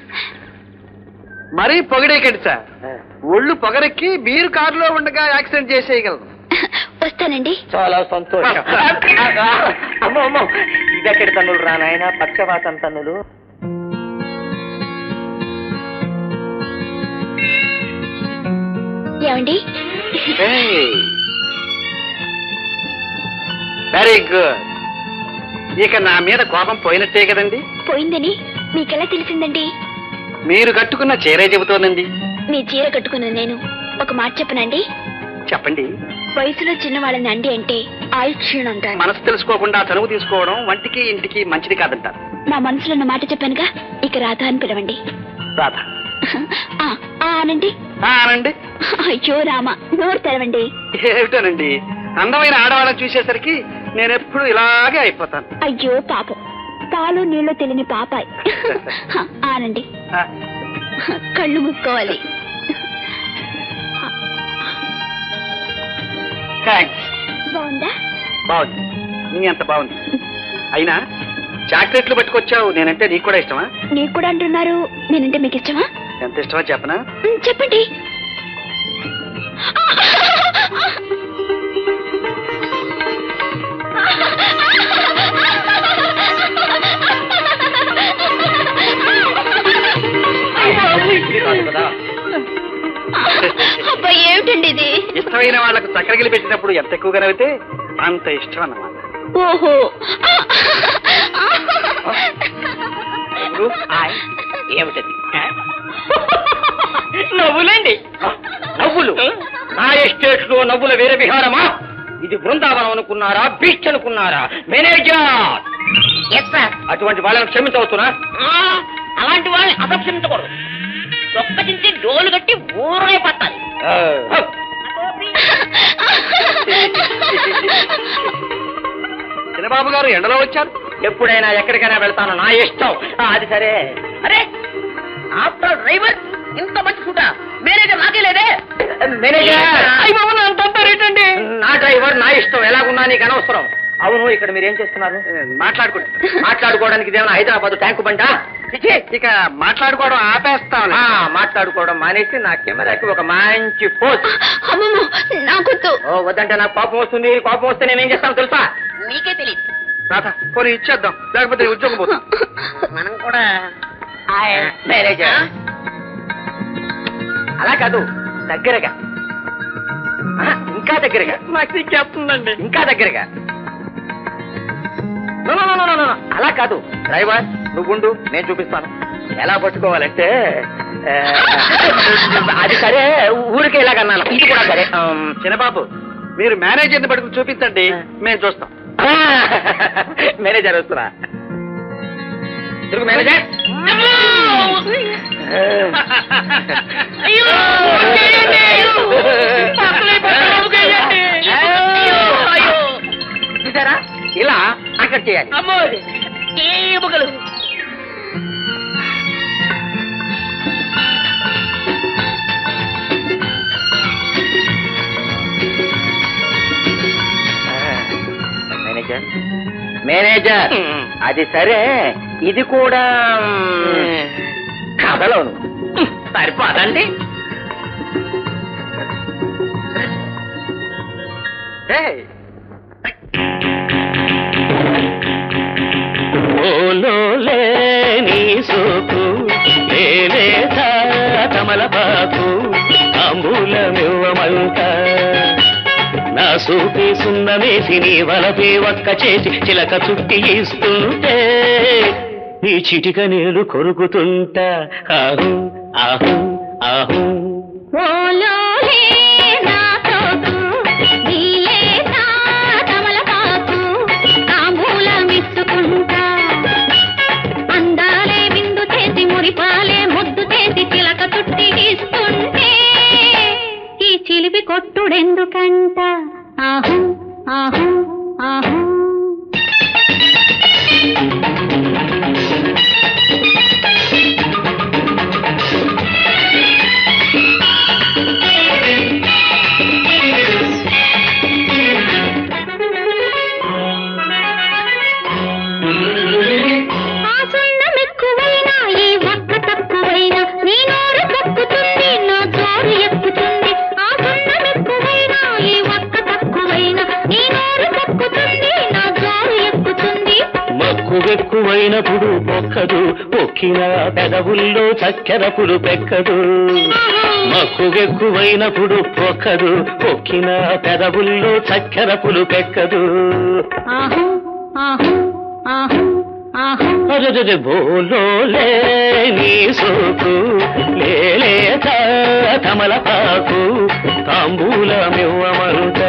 మరీ పొగడేకండి సార్ ఒళ్ళు పొగరెక్కి మీరు కారులో ఉండగా యాక్సిడెంట్ చేసేయగలరు వస్తానండి చాలా సంతోషం అమ్మో అమ్మో ఇదెక్కడి తన్నులు రా నాయన పక్షవాతం తన్నులు ఏమండి వెరీ గుడ్ ఇక నా మీద కోపం పోయినట్టే కదండి పోయిందని మీకెలా తెలిసిందండి మీరు కట్టుకున్న చీరే చెబుతోందండి మీ చీర కట్టుకున్న నేను ఒక మాట చెప్పనండి చెప్పండి వయసులో చిన్న వాళ్ళని అండి అంటే ఆయుక్షీణం అంటారు మనసు తెలుసుకోకుండా చనువు తీసుకోవడం వంటికి ఇంటికి మంచిది కాదంటారు నా మనసులో ఉన్న మాట చెప్పానుగా ఇక రాధా అని పిలవండి రాధ ఆ, ఆ అనండి ఆ, అనండి అయ్యో రామ నోరు తెరవండి ఏమిటోనండి అందమైన ఆడవాళ్ళని చూసేసరికి నేను ఎప్పుడు ఇలాగే అయిపోతాను అయ్యో పాపం పాలు నీళ్ళు తెలియని పాపాయ్ ఆనండి ఆ, కళ్ళు మూసుకోవాలి థాంక్స్ బాగుందా బాగుంది నీ అంత బాగుంది అయినా చాక్లెట్లు పట్టుకొచ్చావు నేనంటే నీకు కూడా ఇష్టమా నీకు కూడా అంటున్నారు నేనంటే మీకు ఇష్టమా ఎంత ఇష్టమో చెప్పనా ఉమ్, చెప్పండి ఇది కాదు కదా అబ్బా ఏమిటండి ఇది ఇష్టమైన వాళ్ళకు చక్కెరగిలి పెట్టినప్పుడు ఎంత ఎక్కువగా నవ్వితే అంత ఇష్టం అన్నమాట ఓహో ఆయ్, ఏమిటది నవ్వులేండి నవ్వులు నా ఎస్టేట్ లో నవ్వుల వేరే విహారమా ఇది బృందావనం అనుకున్నారా బీచ్ అనుకున్నారా మేనేజర్ ఎస్ సార్ అటువంటి వాళ్ళని క్షమించవచ్చునా అలాంటి వాళ్ళని అసక్షించకూడదు ఒక్కటించి డోలు కట్టి ఊరే పట్టాలి చిన్నబాబు గారు ఎండలో వచ్చారు ఎప్పుడైనా ఎక్కడికైనా వెళ్తాను నా ఇష్టం ఆ, అది సరే అరే ఆఫ్టర్ డ్రైవర్ ఇంత మంచి సూట మేనేజర్ నాకే లేదే మేనేజర్ అయ్య బాబు, నా అంత రేటండి నా డ్రైవర్ నా ఇష్టం ఎలాగున్నా నీకు అనవసరం అవును ఇక్కడ మీరు ఏం చేస్తున్నారు మాట్లాడుకుంటా మాట్లాడుకోవడానికి ఇదేమైనా హైదరాబాద్ ట్యాంకు బండా చిచి, ఇక మాట్లాడుకోవడం ఆపేస్తాం ఆ, మాట్లాడుకోవడం మానేసి నా కెమెరాకి ఒక మంచి పోస్ట్ అమ్మమ్మ నాకొద్దు ఓ వద్దంటే నాకు కోపం వస్తుంది కోపం వస్తే నేనేం చేస్తాను తెలుసా నీకే తెలియదు రాధ పోనీ ఇచ్చేద్దాం లేకపోతే నీ ఉద్యోగం పోతుంది మనం కూడా మేనేజర్ అలా కాదు దగ్గరగా ఆ, ఇంకా దగ్గరగా నాకు చెప్తుందండి ఇంకా దగ్గరగా No, no, no, no, no, no, no. అలా కాదు డ్రైవర్ నువ్వుండు నేను చూపిస్తాను ఎలా పట్టుకోవాలంటే ఆ, అది సరే ఊరికే ఇలాగన్నాను ఇది కూడా సరే ఆమ్, చిన్నబాబు మీరు మేనేజర్ని పట్టుకుని చూపించండి మేము చూస్తాం ఆ, మేనేజర్ వస్తున్నా తిరుగు మేనేజర్ చూసారా ఇలా అక్కడ చేయాలి అమ్మో ఏ బుగలు మేనేజర్ మేనేజర్ అది సరే ఇది కూడా మ్, కథలోను సరిపోదండి ఏయ్, ఓలోలే నీ సోకు లేలేత తమలపాకు తాంబూలమివ్వమంట నా సూపి సున్నమేసి నీ వలపే ఒక్క చేసి చిలక చుట్టి ఇస్తుంటే నీ చిటిక నేను కొరుకుతుంటా ఆహు ఆహు ఆహు ఓలోలే నా తోకు, నీలే నా తమలపాకు, తాంబూలమిచ్చుకుంటా. అందాలే విందు చేసి మురిపాలే ముద్దు చేసి చిలక చుట్టి ఇస్తుంటే ఈ చిలిపి కొట్టుడెందుకంట ఆహు ఆహు ఆహు ఆ సున్నం ఎక్కువైనా ఈ వక్క తక్కువైనా నీ నోరు తక్కుతుంది నా జోరు ఎక్కుతుంది ఆ సున్నం ఎక్కువైనా ఈ వక్క తక్కువైనా నీ నోరు తక్కుతుంది నా జోరు ఎక్కుతుంది మక్కువెక్కువైనప్పుడు మొక్కదు పొక్కిన పెదవుల్లో చక్కెర పులు పెక్కదు మక్కువెక్కువైనప్పుడు పొక్కదు పొక్కిన పెదవుల్లో చక్కెర పులు పెక్కదు ఆహు ఆహు ఆహు ఆహు అరజరి బోలోలే నీ సోకు లేలేత తమలపాకు తాంబూలమివ్వమరుత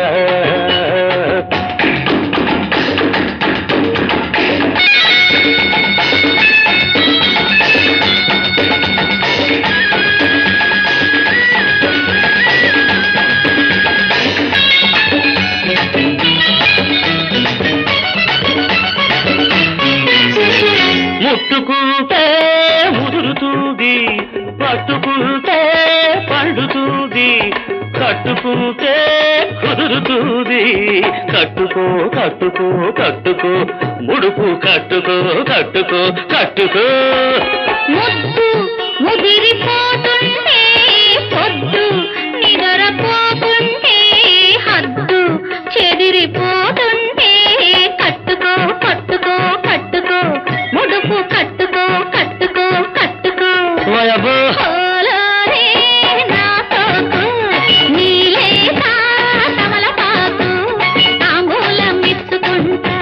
ముట్టుకుంటే ముదురుతుంది పట్టుకుంటే పండుతుంది కట్టుకుంటే కుదురుతుంది కట్టుకో కట్టుకో కట్టుకో ముడుపు కట్టుకో కట్టుకో కట్టుకో ముద్దు ముదిరిపోతుంటే పొద్దు నిద్రపోతుంటే హద్దు చెదిరిపోతుంటే కట్టుకో కట్టుకో కట్టుకో ముడుపు కట్టుకో కట్టుకో కట్టుకో వయబో ఓలోలే నా సోకు, నీలే నా తమలపాకు, తాంబూలం ఇచ్చుకుంటా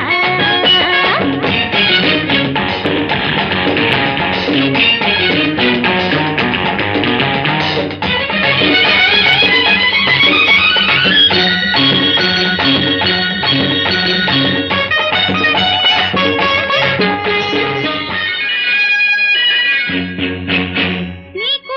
నీ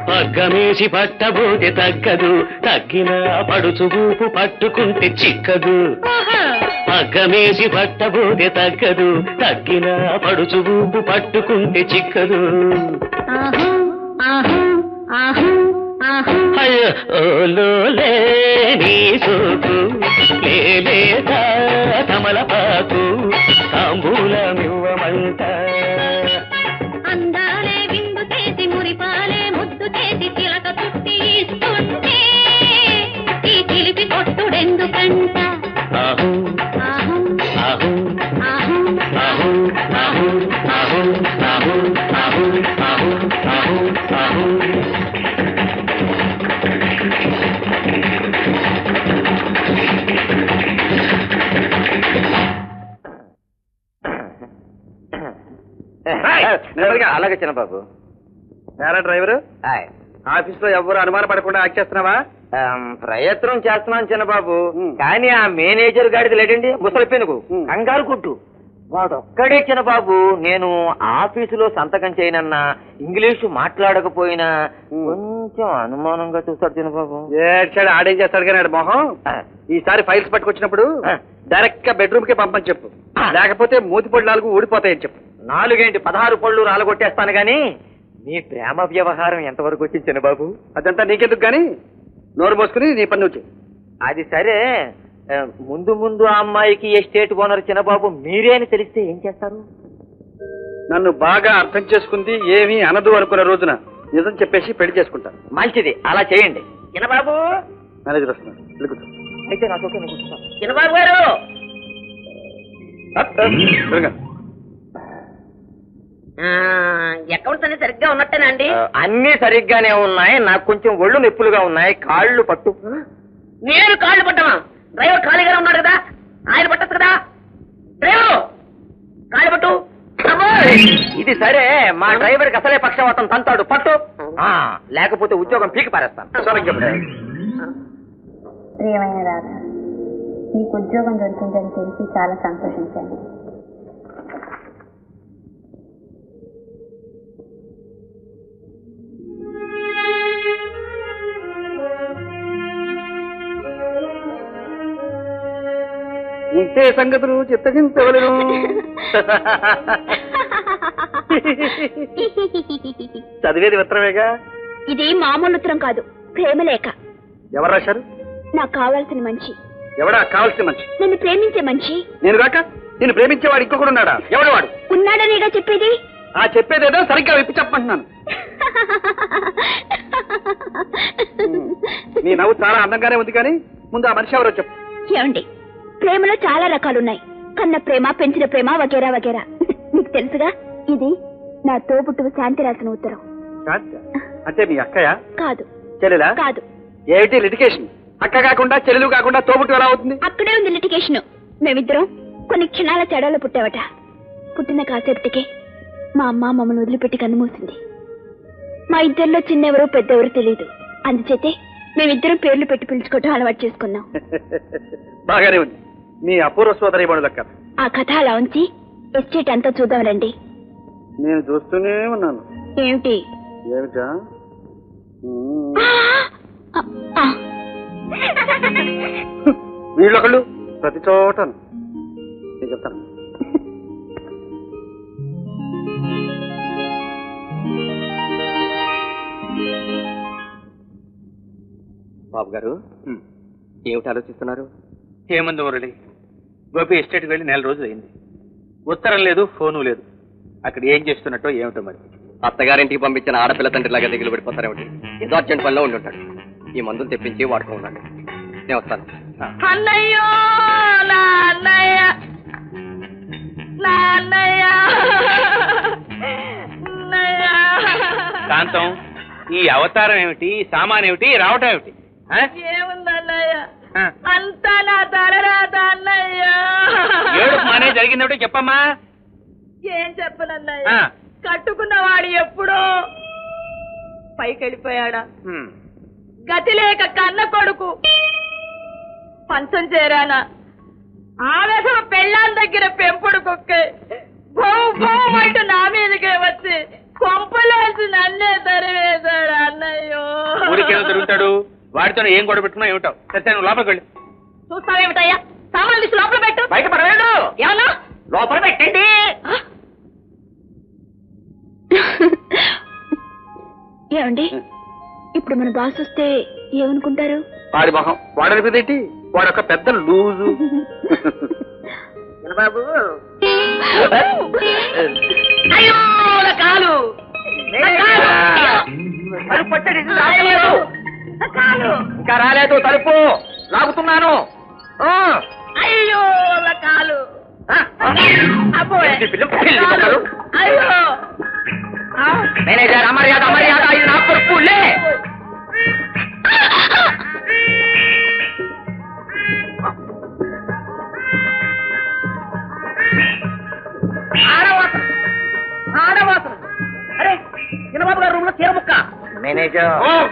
పగ్గమేసి పట్టబోతే తగ్గదు తగ్గిన పడుచు ఊపు పట్టుకుంటే చిక్కదు పగ్గమేసి పట్టబోతే తగ్గదు తగ్గిన పడుచు ఊపు పట్టుకుంటే చిక్కదు ఆహా ఆహా ఆహా ఆహా అయ్యో ఓలోలే నీ సోకు లేలేత తమలపాకు తాంబూలమివ్వమంట అందాలే విందు చేసి మురిపాలే ముద్దు చేసి చిలక చుట్టి ఇస్తుంటే ఈ చిలిపి కొట్టుడెందుకంట ఆహు ఆహా ఆహు ఆహా ఆహు ఆహు ఆహు ఆహు ఆహు ఆహు ఆహు ఆహు నెమ్మదిగా. అలాగే చిన్నబాబు నేరా డ్రైవరు హాయ్. ఆఫీస్ లో ఎవరు అనుమాన పడకుండా యాక్ట్ చేస్తున్నావా ఆమ్, ప్రయత్నం చేస్తున్నాను చిన్నబాబు ఉమ్. కానీ ఆ మేనేజర్ గాడిది లేడండి ముసలి పెనుగు ఉమ్. కంగారు కుట్టు వాడొక్కడే చిన్నబాబు నేను ఆఫీసులో సంతకం చేయనన్నా ఇంగ్లీషు మాట్లాడకపోయినా ఉమ్. కొంచెం అనుమానంగా చూస్తాడు చిన్నబాబు ఏడ్చాడు ఆడేం చేస్తాడు కానీ ఆడు మొహం ఆ, ఈసారి ఫైల్స్ పట్టుకొచ్చినప్పుడు ఆ. డైరెక్ట్ గా బెడ్రూమ్ కి పంపని చెప్పు ఆ. లేకపోతే మూతి పొడి నాలుగు ఊడిపోతాయని చెప్పు నాలుగేంటి పదహారు పళ్ళు రాలగొట్టేస్తాను గాని మీ ప్రేమ వ్యవహారం ఎంతవరకు వచ్చింది చిన్నబాబు అదంతా నీకెందుకు గాని నోరు మోసుకుని నీ పని నువ్వు చెయ్యి. అది సరే ఆ, ముందు ముందు ఆ అమ్మాయికి ఎస్టేట్ ఓనర్ చిన్నబాబు మీరే అని తెలిస్తే ఏం చేస్తారు నన్ను బాగా అర్థం చేసుకుంది ఏమీ అనదు అనుకున్న రోజున నిజం చెప్పేసి పెళ్లి చేసుకుంటాను మంచిది అలా చేయండి చిన్నబాబు మేనేజర్ వస్తున్నాడు వెళ్ళి కూర్చో. అయితే నాతో నేను కూర్చుంటాను. చిన్నబాబు గారు అప్, అప్, త్వరగా. అకౌంట్స్ అన్ని సరిగ్గా ఉన్నట్టేనా అండి ఆ, అన్నీ సరిగ్గానే ఉన్నాయి నాకు కొంచెం ఒళ్ళు నొప్పులుగా ఉన్నాయి కాళ్ళు పట్టు నేను కాళ్ళు పట్టమా డ్రైవర్ ఖాళీగానే ఉన్నాడు కదా ఆయన పట్టచ్చు కదా డ్రైవరు కాళ్ళు పట్టు అమ్మోయ్! ఇది సరే మా డ్రైవర్ కి అసలే పక్షవాతం తంతాడు పట్టు ఆ, లేకపోతే ఉద్యోగం పీకి పారేస్తాను సరిగ్గా చెప్పు. ప్రియమైన రాధ నీకు ఉద్యోగం దొరికిందని తెలిసి చాలా సంతోషించాను ఇంతే సంగతులు చిత్తగించవలను చదివేది ఉత్తరమేగా ఇది మామూలు ఉత్తరం కాదు ప్రేమలేఖ ఎవరు రాశారు నాకు కావాల్సిన మనిషి ఎవడా కావాల్సిన మనిషి నన్ను ప్రేమించే మనిషి నేను కాక నేను ప్రేమించేవాడు ఇంకొకడు ఉన్నాడా ఎవడు వాడు ఉన్నాడనేగా చెప్పేది ఆ చెప్పేదేదో సరిగ్గా విప్పి చెప్పమంటున్నాను నీ నవ్వు చాలా అందంగానే ఉంది కానీ ముందు ఆ మనిషి ఎవరో చెప్పు ఏమండి ప్రేమలో చాలా రకాలున్నాయి కన్న ప్రేమ పెంచిన ప్రేమ వగేరా వగేరా మీకు తెలుసుగా ఇది నా తోబుట్టువు శాంతి రాసిన ఉత్తరం కాదు. అంటే మీ అక్కయ్య కాదు చెల్లెలా కాదు ఏమిటి లిటికేషన్ అక్క కాకుండా చెల్లెలు కాకుండా తోబుట్టు ఎలా అవుతుంది అక్కడే ఉంది లిటిగేషన్ మేమిద్దరం కొన్ని క్షణాల చెడలో పుట్టావట పుట్టిన కాసేపటికే మా అమ్మ మమ్మల్ని వదిలిపెట్టి కన్నుమూసింది మా ఇద్దరిలో చిన్నెవరో పెద్దెవరో తెలియదు అందుచేతే మేమిద్దరం పేర్లు పెట్టి పిలుచుకోవటం అలవాటు చేసుకున్నాం బాగానే ఉంది మీ అపూర్వ సోదరి లెక్క ఆ కథ అలా ఉంచి ఎస్టేట్ అంతా చూద్దాం రండి నేను చూస్తూనే ఉన్నాను ఏమిటి ఏమిటా మ్మ్. ఆ, ఆ. వీళ్ళొకళ్ళు ప్రతి చోట నేను చెప్తాను బాబు గారు ఏమిటి ఆలోచిస్తున్నారు ఏమంది మురళి గోపి ఎస్టేట్కి వెళ్ళి నెల రోజులు అయింది ఉత్తరం లేదు ఫోను లేదు అక్కడ ఏం చేస్తున్నట్టో ఏమిటో మరి అత్తగారింటికి పంపించిన ఆడపిల్ల తండ్రిలాగా దిగులు పడిపోతారేమిటి ఏదో అర్జెంట్ పనిలో ఉండి ఉంటాడు ఈ మందులు తెప్పించి వాడుకో ఉండండి నేను వస్తాను అన్నయ్యో నా అన్నయ్య నా అన్నయ్య అన్నయ్య కాంతం ఈ అవతారం ఏమిటి ఈ సామాన్ ఏమిటి ఈ రావటం ఏమిటి ఆ? ఏముంది అన్నయ్య ఆ. అంతా నా తలరాత అన్నయ్య ఏడుపు మానే జరిగిందేమిటో చెప్పమ్మా ఏం చెప్పనన్నయ్య ఆ. కట్టుకున్నవాడు ఎప్పుడో పైకి వెళ్ళిపోయాడా హ్మ్. గతి లేక కన్న కొడుకు పంచం చేరానా ఆవేశం పెళ్ళాం దగ్గర పెంపుడు కుక్కే భౌ భౌ అంటూ నా మీదకే వచ్చి కొంపలేసి నన్నే తరివేశాడు అన్నయ్య కింద తిరుగుతాడు వాడితో ఏం గొడవ పెట్టుకున్నా ఏమిటావు సరే నువ్వు లోపలికి వెళ్ళి చూస్తావేమిటయ్యా సామాన్లు తీసి లోపల పెట్టు బయట పడవేడు ఏమన్నా లోపల పెట్టండి ఏమండి ఇప్పుడు మన బాస్ వస్తే ఏమనుకుంటారు వాడి మొహం వాడనుకునేటి వాడొక పెద్ద లూజు బాబు అయ్యో నా కాలు నా కాలు తలుపు పట్టండి, ఇది అయ్యో, రాలేదు. నా కాలు ఇంకా రాలేదు తలుపు లాగుతున్నాను ఆ. అయ్యో నా కాలు ఆ, ఆ. అబ్బో ఏంటి పిల్ల, పిల్లి మొక్కలు? అయ్యో ఆ. మేనేజర్ అమర్యాద అమర్యాద ఇది నా కొడుకు లే ఆడవాసన ఆడవాసన అరే చిన్నబాబు గారు రూమ్ లో చీర ముక్క మేనేజర్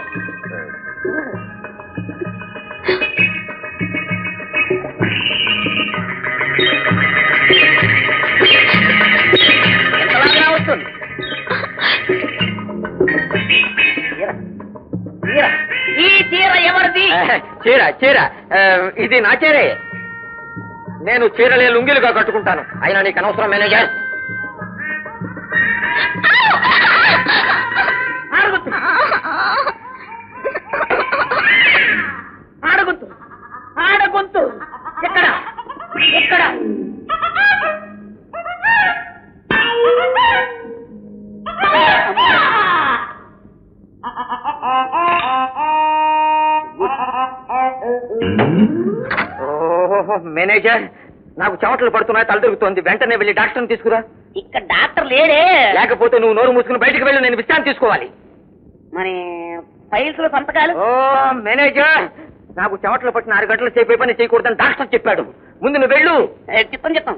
ఎంతలాగా వస్తుంది చీర చీర ఈ చీర ఎవరిది చీర చీర ఆ, ఇది నా చీరే నేను చీరలే లుంగిలుగా కట్టుకుంటాను అయినా నీకు అనవసరం మేనేజర్ ఆడగొత్తు ఆడగొత్తు ఆడగొంతు ఎక్కడ ఎక్కడ ఓహో మేనేజర్ నాకు చెమటలు పడుతున్నాయి తల తిరుగుతోంది వెంటనే వెళ్ళి డాక్టర్ని తీసుకురా ఇక్కడ డాక్టర్ లేడే లేకపోతే నువ్వు నోరు మూసుకుని బయటికి వెళ్ళి నేను విశ్రాంతి తీసుకోవాలి మరి ఫైల్స్ లో సంతకాలు ఓ మేనేజర్ నాకు చెమటలు పట్టిన ఆరు గంటల సేపు ఏ పని చేయకూడదని డాక్టర్ చెప్పాడు ముందు నువ్వు వెళ్ళు ఏ, చెప్తాం చెప్తాం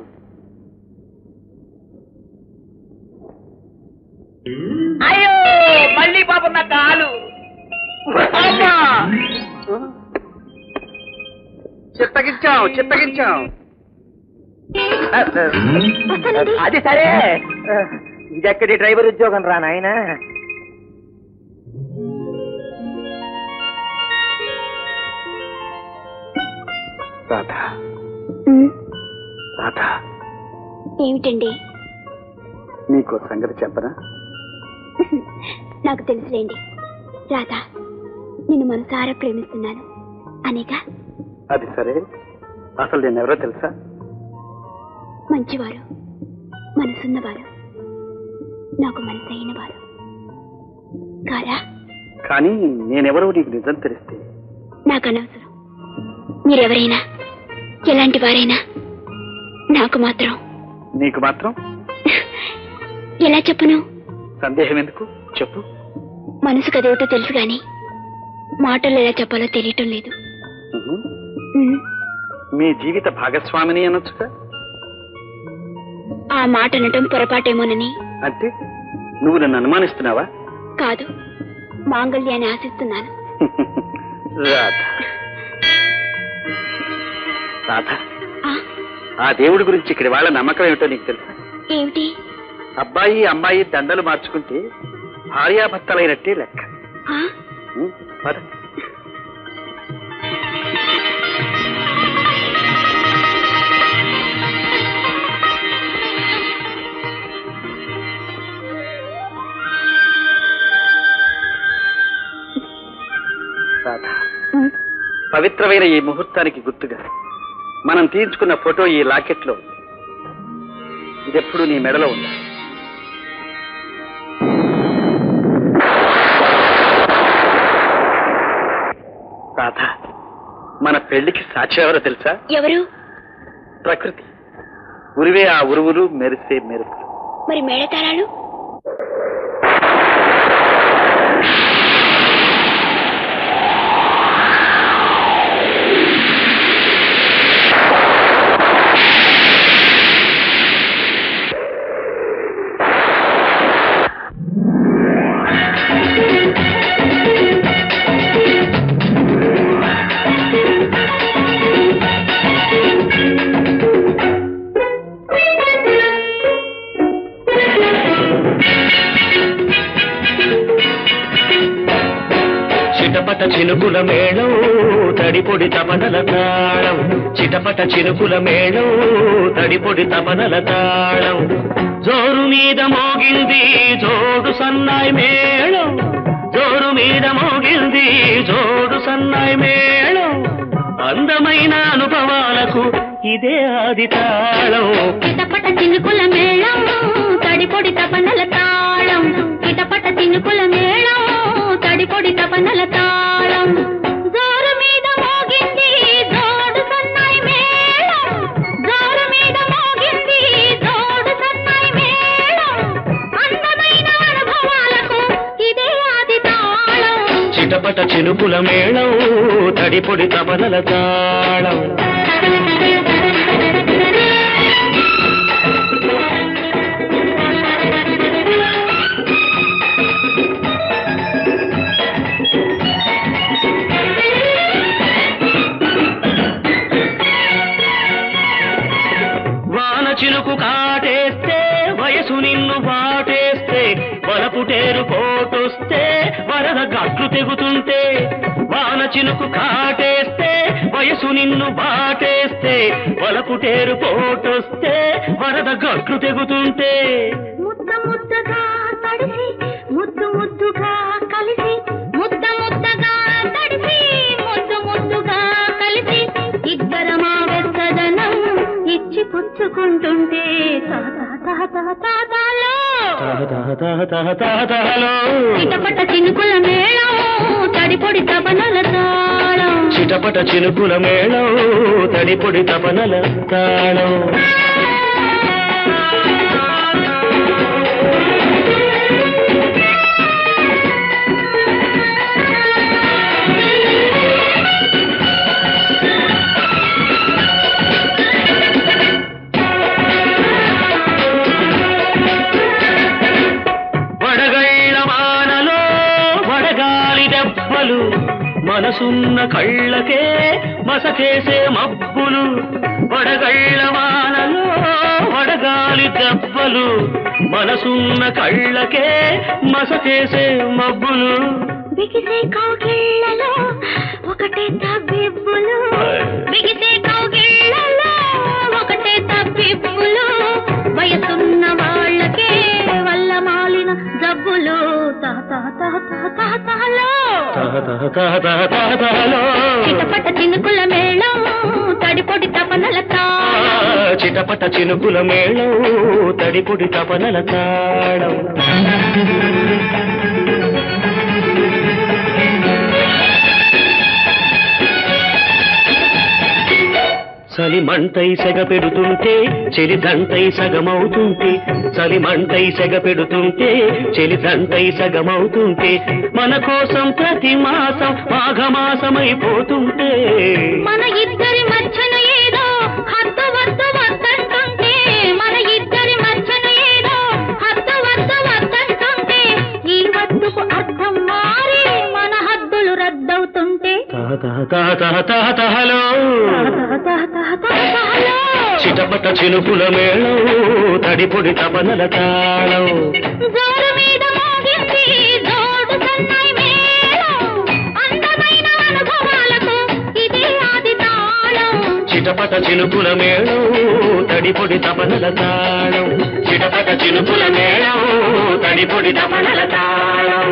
అయ్యో మళ్ళీ పాపం నా కాలు అమ్మా చిత్తగించాం చిత్తగించాం అది సరే ఇది ఎక్కడి డ్రైవర్ ఉద్యోగం రా నాయన రాధా రాధా ఏమిటండి నీకో సంగతి చెప్పనా నాకు తెలుసులేండి రాధా నిన్ను మనసారా ప్రేమిస్తున్నాను అనేగా అది సరే అసలు నేను ఎవరో తెలుసా మంచివారు మనసున్నవారు నాకు మనసైన వారు కారా కానీ నేనెవరో నీకు నిజం తెలిస్తే నాకు అనవసరం మీరెవరైనా ఎలాంటి వారైనా నాకు మాత్రం నీకు మాత్రం ఎలా చెప్పను సందేహం ఎందుకు చెప్పు మనసు కదేమిటో తెలుసు గాని మాటలు ఎలా చెప్పాలో తెలియటం లేదు ఉహు. ఉమ్, మీ జీవిత భాగస్వామిని అనొచ్చుగా ఆ మాట అనటం పొరపాటేమోనని అంటే నువ్వు నన్ను అనుమానిస్తున్నావా కాదు మాంగళ్యాన్ని ఆశిస్తున్నాను రాధ రాధ ఆ, ఆ దేవుడి గురించి ఇక్కడ వాళ్ళ నమ్మకం ఏమిటో నీకు తెలుసా ఏమిటి అబ్బాయి అమ్మాయి దండలు మార్చుకుంటే భార్యాభర్తలైనట్టే లెక్క ఆ, ఉం, పద. రాధ ఉమ్, పవిత్రమైన ఈ ముహూర్తానికి గుర్తుగా మనం తీయించుకున్న ఫోటో ఈ లాకెట్లో ఉంది ఇదెప్పుడు నీ మెడలో ఉంది రాధ మన పెళ్లికి సాక్షి ఎవరో తెలుసా ఎవరు ప్రకృతి ఉరివే ఆ ఉరువులు మెరిసే మెరుపులు మరి మేడతారాలు చిటపట చినుకుల మేళం తడిపొడి తపనల తాళం చిటపట చినుకుల మేళం తడిపొడి తపనల తాళం జోరు మీద మోగింది జోడు సన్నాయి మేళం జోరు మీద మోగింది జోడు సన్నాయి మేళం అందమైన అనుభవాలకు ఇదే ఆది తాళం చిటపట చినుకుల మేళం తడిపొడి తపనల తాళం చిటపట చినుకుల మేళం తడిపొడి తపనల తాళం జోరు మీద మోగింది జోడు సన్నాయి మేళం జోరు మీద మోగింది జోడు సన్నాయి మేళం అందమైన అనుభవాలకు ఇదే ఆది తాళం చిటపట చినుకుల మేళం తడిపొడి తపనల తాళం వాన చినుకు కాటేస్తే వయసు నిన్ను వాటేస్తే వలపుటేరు పోటొస్తే వరద గట్లు తెగుతుంటే వాన చినుకు కాటేస్తే వయసు నిన్ను వాటేస్తే వలపుటేరు పోటొస్తే వరద గట్లు తెగుతుంటే ముద్ద ముద్దగా తడిసి ముద్దు ముద్దుగా కలిసి ముద్ద ముద్దగా తడిసి ముద్దు ముద్దుగా కలిసి ఇద్దరమా వెచ్చదనం ఇచ్చి పుచ్చుకుంటుంటే తాతా తాతా తాతాలో తహ తహ తహ తహ తహ తహలో చిటపట చినుకుల మేళం తడిపొడి తపనల తాళం చిటపట చినుకుల మేళం తడిపొడి తపనల తాళం వడగళ్ళ వానలో వడగాలి దెబ్బలు మనసున్న కళ్ళకే మసకేసే మబ్బులు వడగళ్ళ వానలో వడగాలి దెబ్బలు మనసున్న కళ్ళకే మసకేసే మబ్బులు బిగిసే కౌగిళ్ళలో ఒకటే తబ్బిబ్బులు బిగిసే కౌగిళ్ళలో ఒకటే తబ్బిబ్బులు వయసున్న వాళ్ళకే వల్ల మాలిన జబ్బులు తాత తాతలో తహ తహ తహ తహ తహ తహలో చిటపట చినుకుల మేళం తడిపొడి తపనల ఆ, తాళం చిటపట చినుకుల మేళం తడిపొడి తపనల తాళం చలిమంటై సెగ పెడుతుంటే చెలి దంటై సగమవుతుంటే చలిమంటై సెగ పెడుతుంటే చెలి దంటై సగమవుతుంటే మన కోసం ప్రతి మాసం మాఘమాసమైపోతుంటే మన ఇద్దరి మధ్యన ఏదో హద్దు వద్దు వద్దంటుంటే మన ఇద్దరి మధ్యన ఏదో హద్దు వద్దు వద్దంటుంటే ఈ వద్దుకు అర్థం మారి మన హద్దులు రద్దవుతుంటే తహ తహ తహ తహ తహ తహలో తహ తహ తహ తహ తహలో. చిటపట చినుకుల మేళం తడిపొడి తపనల తాళం జోరు మీద మోగింది జోడు సన్నాయి మేళం అందమైన అనుభవాలకు ఇదే ఆది తాళం చిటపట చినుకుల మేళం తడిపొడి తపనల తాళం చిటపట చినుకుల మేళం తడిపొడి తపనల తాళం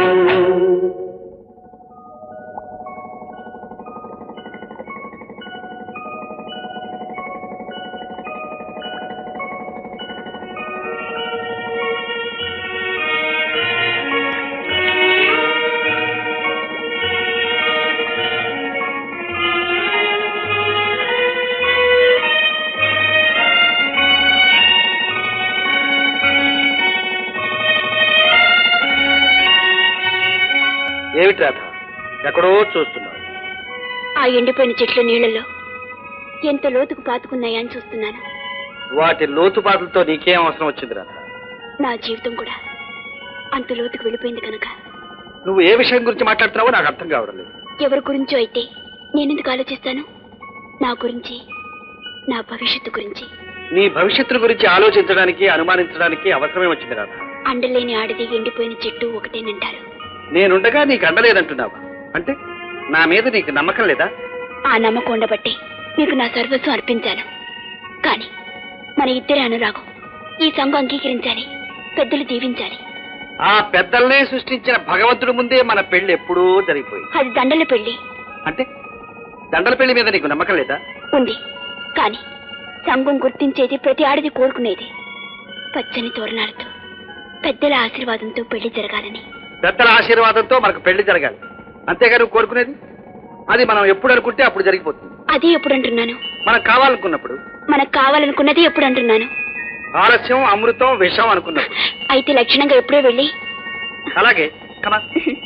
ఏమిటి రాధ ఎక్కడో చూస్తున్నావు ఆ ఎండిపోయిన చెట్ల నీళ్లలో ఎంత లోతుకు పాతుకున్నాయా అని చూస్తున్నాను వాటి లోతుపాట్లతో నీకేం అవసరం వచ్చింది రాధ నా జీవితం కూడా అంత లోతుకు వెళ్ళిపోయింది కనుక నువ్వు ఏ విషయం గురించి మాట్లాడుతున్నావో నాకు అర్థం కావడం లేదు ఎవరి గురించో అయితే నేనెందుకు ఆలోచిస్తాను నా గురించి నా భవిష్యత్తు గురించి నీ భవిష్యత్తు గురించి ఆలోచించడానికి అనుమానించడానికి అవసరమే వచ్చింది రాధ అండలేని ఆడిది ఎండిపోయిన చెట్టు ఒకటేనంటారు నేనుండగా నీకు అండలేదంటున్నావా అంటే నా మీద నీకు నమ్మకం లేదా ఆ నమ్మకం ఉండబట్టి మీకు నా సర్వస్వం అర్పించాను కానీ మన ఇద్దరి అనురాగం ఈ సంఘం అంగీకరించాలి పెద్దలు దీవించాలి ఆ పెద్దల్నే సృష్టించిన భగవంతుడి ముందే మన పెళ్లి ఎప్పుడూ జరిగిపోయింది అది దండల పెళ్లి అంటే దండల పెళ్లి మీద నీకు నమ్మకం లేదా ఉంది కానీ సంఘం గుర్తించేది ప్రతి ఆడది కోరుకునేది పచ్చని తోరణాలతో పెద్దల ఆశీర్వాదంతో పెళ్లి జరగాలని పెద్దల ఆశీర్వాదంతో మనకు పెళ్లి జరగాలి అంతేగా నువ్వు కోరుకునేది అది మనం ఎప్పుడు అనుకుంటే అప్పుడు జరిగిపోతుంది అదే ఎప్పుడు అంటున్నాను మనకు కావాలనుకున్నప్పుడు మనకు కావాలనుకున్నది ఎప్పుడు అంటున్నాను ఆలస్యం అమృతం విషం అనుకున్నప్పుడు అయితే లక్షణంగా ఎప్పుడే వెళ్ళి అలాగే కమా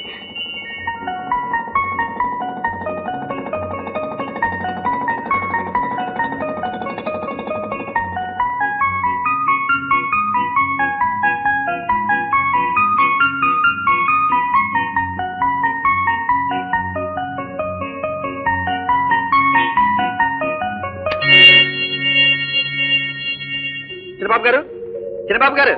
చిరబాబు గారు చిరబాబు గారు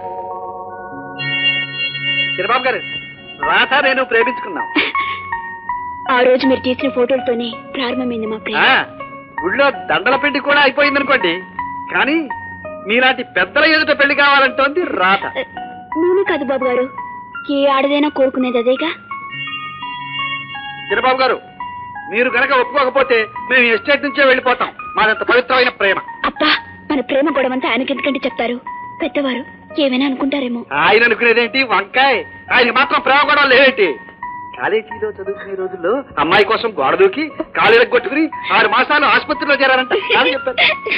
చిరబాబు గారు రాధ నేను ప్రేమించుకున్నాం ఆ రోజు మీరు తీసిన ఫోటోలతోనే ప్రారంభమైంది మా ప్రేమ ఆ, గుళ్ళో దండల పిండి కూడా అయిపోయిందనుకోండి కానీ మీలాంటి పెద్దల ఎదుట పెళ్లి కావాలంటోంది రాధ నేను కాదు బాబు గారు ఏ ఆడదైనా కోరుకునేది అదేగా చిరబాబు గారు మీరు గనక ఒప్పుకోకపోతే మేము ఈ ఎస్టేట్ నుంచే వెళ్ళిపోతాం మాదంత పవిత్రమైన ప్రేమ అబ్బా మన ప్రేమ గొడవంతా ఆయనకి ఎందుకంటే చెప్తారు పెద్దవారు ఏమైనా అనుకుంటారేమో ఆయన అనుకునేదేంటి వంకాయ్ ఆయన మాత్రం ప్రేమ కూడా లేవేంటి కాలేజీలో చదువుకునే రోజుల్లో అమ్మాయి కోసం గోడ దూకి కాలు కొట్టుకుని ఆరు మాసాలు ఆసుపత్రిలో చేరారంట కాదు చెప్పారు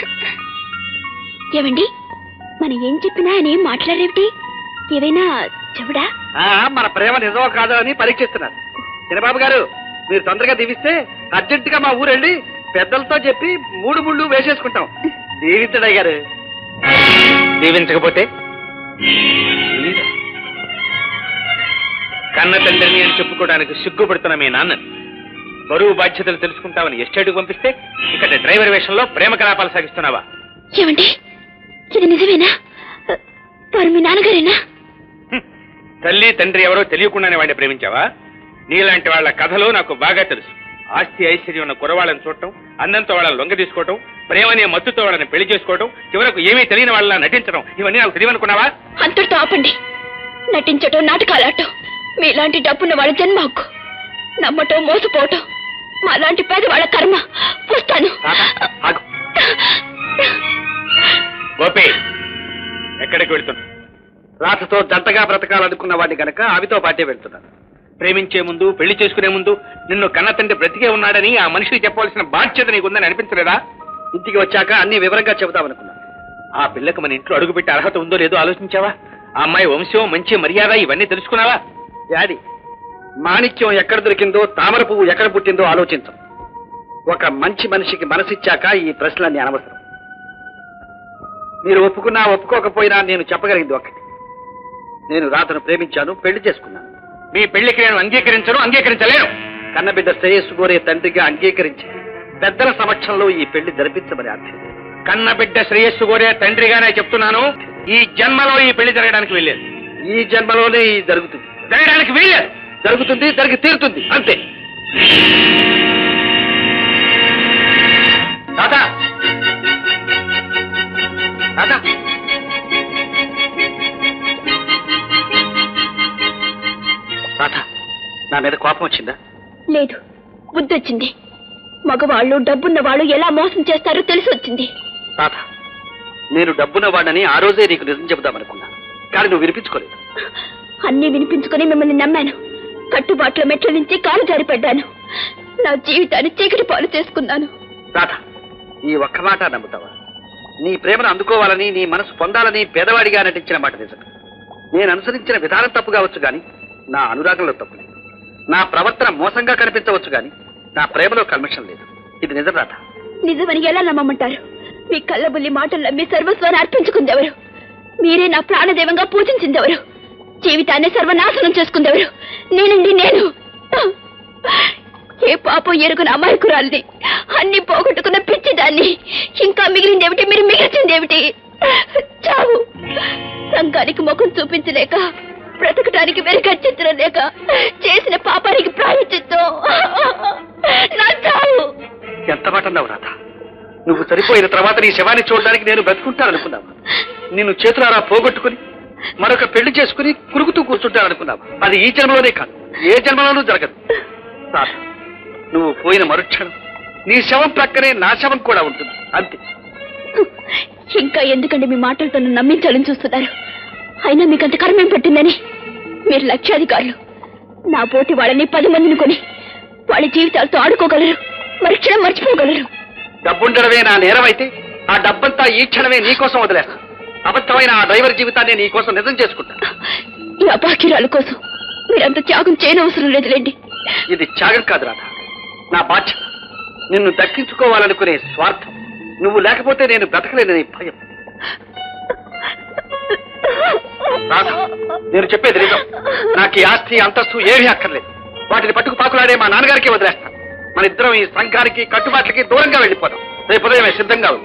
ఏమండి మనం ఏం చెప్పినా ఆయన ఏం మాట్లాడేమిటి ఏవైనా చెవుడా ఆ, మన ప్రేమ నిజమో కాదో అని పరీక్షిస్తున్నారు చిన్నబాబు గారు మీరు తొందరగా దీవిస్తే అర్జెంటుగా మా ఊరు వెళ్ళి పెద్దలతో చెప్పి మూడు ముళ్ళు వేసేసుకుంటాం దీవించడయ్య గారు దీవించకపోతే కన్న తండ్రిని అని చెప్పుకోవడానికి సిగ్గుపడుతున్న మీ నాన్నని బరువు బాధ్యతలు తెలుసుకుంటామని ఎస్టేట్కి పంపిస్తే ఇక్కడ డ్రైవర్ వేషంలో ప్రేమ కలాపాలు సాగిస్తున్నావా ఏమండి ఇది నిజమేనా వారు మీ నాన్నగారేనా హ్మ్. తల్లి తండ్రి ఎవరో తెలియకుండానే వాడిని ప్రేమించావా నీలాంటి వాళ్ళ కథలు నాకు బాగా తెలుసు ఆస్తి ఐశ్వర్యం ఉన్న కురవాళ్ళని చూడటం అందంతో వాళ్ళని లొంగ తీసుకోవటం ప్రేమనే మత్తుతో వాళ్ళని పెళ్లి చేసుకోవటం చివరకు ఏమీ తెలియని వాళ్ళ నటించడం ఇవన్నీ నాకు తెలియనుకున్నావా అంతటితో ఆపండి నటించటం నాటకాలాడటం మీలాంటి డబ్బున్న వాళ్ళ జన్మ హక్కు నమ్మటం మోసపోవటం మాలాంటి పేదవాళ్ళ కర్మ వస్తాను ఆగు. గోపి ఎక్కడికి వెళ్తున్నా రాతతో జంటగా బ్రతకాలనుకున్న వాడిని గనక ఆవితో పాటే వెళ్తున్నాను ప్రేమించే ముందు పెళ్లి చేసుకునే ముందు నిన్ను కన్న తండ్రి బ్రతికే ఉన్నాడని ఆ మనిషికి చెప్పవలసిన బాధ్యత నీకుందని అనిపించలేదా ఇంటికి వచ్చాక అన్ని వివరంగా చెబుదామనుకున్నాను ఆ పిల్లకి మన ఇంట్లో అడుగుపెట్టే అర్హత ఉందో లేదో ఆలోచించావా ఆ అమ్మాయి వంశం మంచి మర్యాద ఇవన్నీ తెలుసుకున్నావా డాడీ మాణిక్యం ఎక్కడ దొరికిందో తామర పువ్వు ఎక్కడ పుట్టిందో ఆలోచించం ఒక మంచి మనిషికి మనసిచ్చాక ఈ ప్రశ్నలన్నీ అనవసరం మీరు ఒప్పుకున్నా ఒప్పుకోకపోయినా నేను చెప్పగలిగింది ఒకటి నేను రాతను ప్రేమించాను పెళ్లి చేసుకున్నాను మీ పెళ్లికి నేను అంగీకరించను అంగీకరించలేను కన్నబిడ్డ శ్రేయస్సు కోరే తండ్రిగా అంగీకరించి పెద్దల సమక్షంలో ఈ పెళ్లి జరిపించమని అర్థం కన్న బిడ్డ శ్రేయస్సు కోరే తండ్రిగానే చెప్తున్నాను ఈ జన్మలో ఈ పెళ్లి జరగడానికి వెళ్ళేది ఈ జన్మలోనే ఇది జరుగుతుంది జరగడానికి వీల్లేదు జరుగుతుంది జరిగి తీరుతుంది అంతే తాత తాత రాధ నా మీద కోపం వచ్చిందా లేదు బుద్ధి వచ్చింది మగవాళ్ళు డబ్బున్న వాళ్ళు ఎలా మోసం చేస్తారో తెలిసి వచ్చింది రాధ నేను డబ్బున్న వాడని ఆ రోజే నీకు నిజం చెబుదామనుకున్నా కానీ నువ్వు వినిపించుకోలేదు అన్నీ వినిపించుకుని మిమ్మల్ని నమ్మాను కట్టుబాట్ల మెట్ల నుంచి కాలు జారిపడ్డాను నా జీవితాన్ని చీకటి పాలు చేసుకున్నాను రాధ ఈ ఒక్క మాట నమ్ముతావా నీ ప్రేమను అందుకోవాలని నీ మనసు పొందాలని పేదవాడిగా నటించిన మాట నిజం నేను అనుసరించిన విధానం తప్పు కావచ్చు గాని నా అనురాగంలో తప్పు లేదు నా ప్రవర్తన మోసంగా కనిపించవచ్చు గాని నా ప్రేమలో కల్మషం లేదు ఇది నిజం రాధ నిజమని ఎలా నమ్మమంటారు మీ కళ్ళబుల్లి మాటలు నమ్మి సర్వస్వాన్ని అర్పించుకుందెవరు మీరే నా ప్రాణదేవంగా పూజించిందెవరు జీవితాన్ని సర్వనాశనం చేసుకుందెవరు నేనండి నేను ఏ పాపం ఎరుగున అమాయకురాల్ని అన్ని పోగొట్టుకున్న పిచ్చిదాన్ని ఇంకా మిగిలిందేమిటి మీరు మిగిల్చిందేమిటి చావు సంఘానికి ముఖం చూపించలేక బ్రతకటానికి వెనుకచ్చిత్రం లేక చేసిన పాపానికి ప్రాయచిత్తం మాట అన్నావు రాధ నువ్వు చనిపోయిన తర్వాత నీ శవాన్ని చూడడానికి నేను బ్రతుకుంటాననుకున్నావు నిన్ను చేతులారా పోగొట్టుకుని మరొక పెళ్లి చేసుకుని కురుగుతూ కూర్చుంటాననుకున్నావు అది ఈ జన్మలోనే కాదు ఏ జన్మలోనూ జరగదు రాధ నువ్వు పోయిన మరుక్షణం నీ శవం ప్రక్కనే నా శవం కూడా ఉంటుంది అంతే ఇంకా ఎందుకండి మీ మాటలతో నన్ను నమ్మించాలని చూస్తున్నారు అయినా మీకు అంత కర్మేం పట్టిందని మీరు లక్షాధికారులు నా పోటీ వాళ్ళని పది మందిని కొని వాళ్ళ జీవితాలతో ఆడుకోగలరు మరుక్షణం మర్చిపోగలరు డబ్బుండడమే నా నేరం అయితే ఆ డబ్బంతా ఈ క్షణమే నీకోసం వదిలేస్తా అబద్ధమైన ఆ డ్రైవర్ జీవితాన్ని నీకోసం నిజం చేసుకుంటా ఈ అపాకిరాల కోసం మీరంత త్యాగం చేయనవసరం లేదులేండి ఇది త్యాగం కాదు రాధ నా బాధ్యత నిన్ను దక్కించుకోవాలనుకునే స్వార్థం నువ్వు లేకపోతే నేను బ్రతకలేనని భయం రాధ నేను చెప్పేది నిజం నాకు ఈ ఆస్తి అంతస్తు ఏమీ అక్కర్లేదు వాటిని పట్టుకు పాకులాడే మా నాన్నగారికి వదిలేస్తాను మన ఇద్దరం ఈ సంఘానికి కట్టుబాట్లకి దూరంగా వెళ్ళిపోదాం రేపు ఉదయమే సిద్ధంగా ఉంది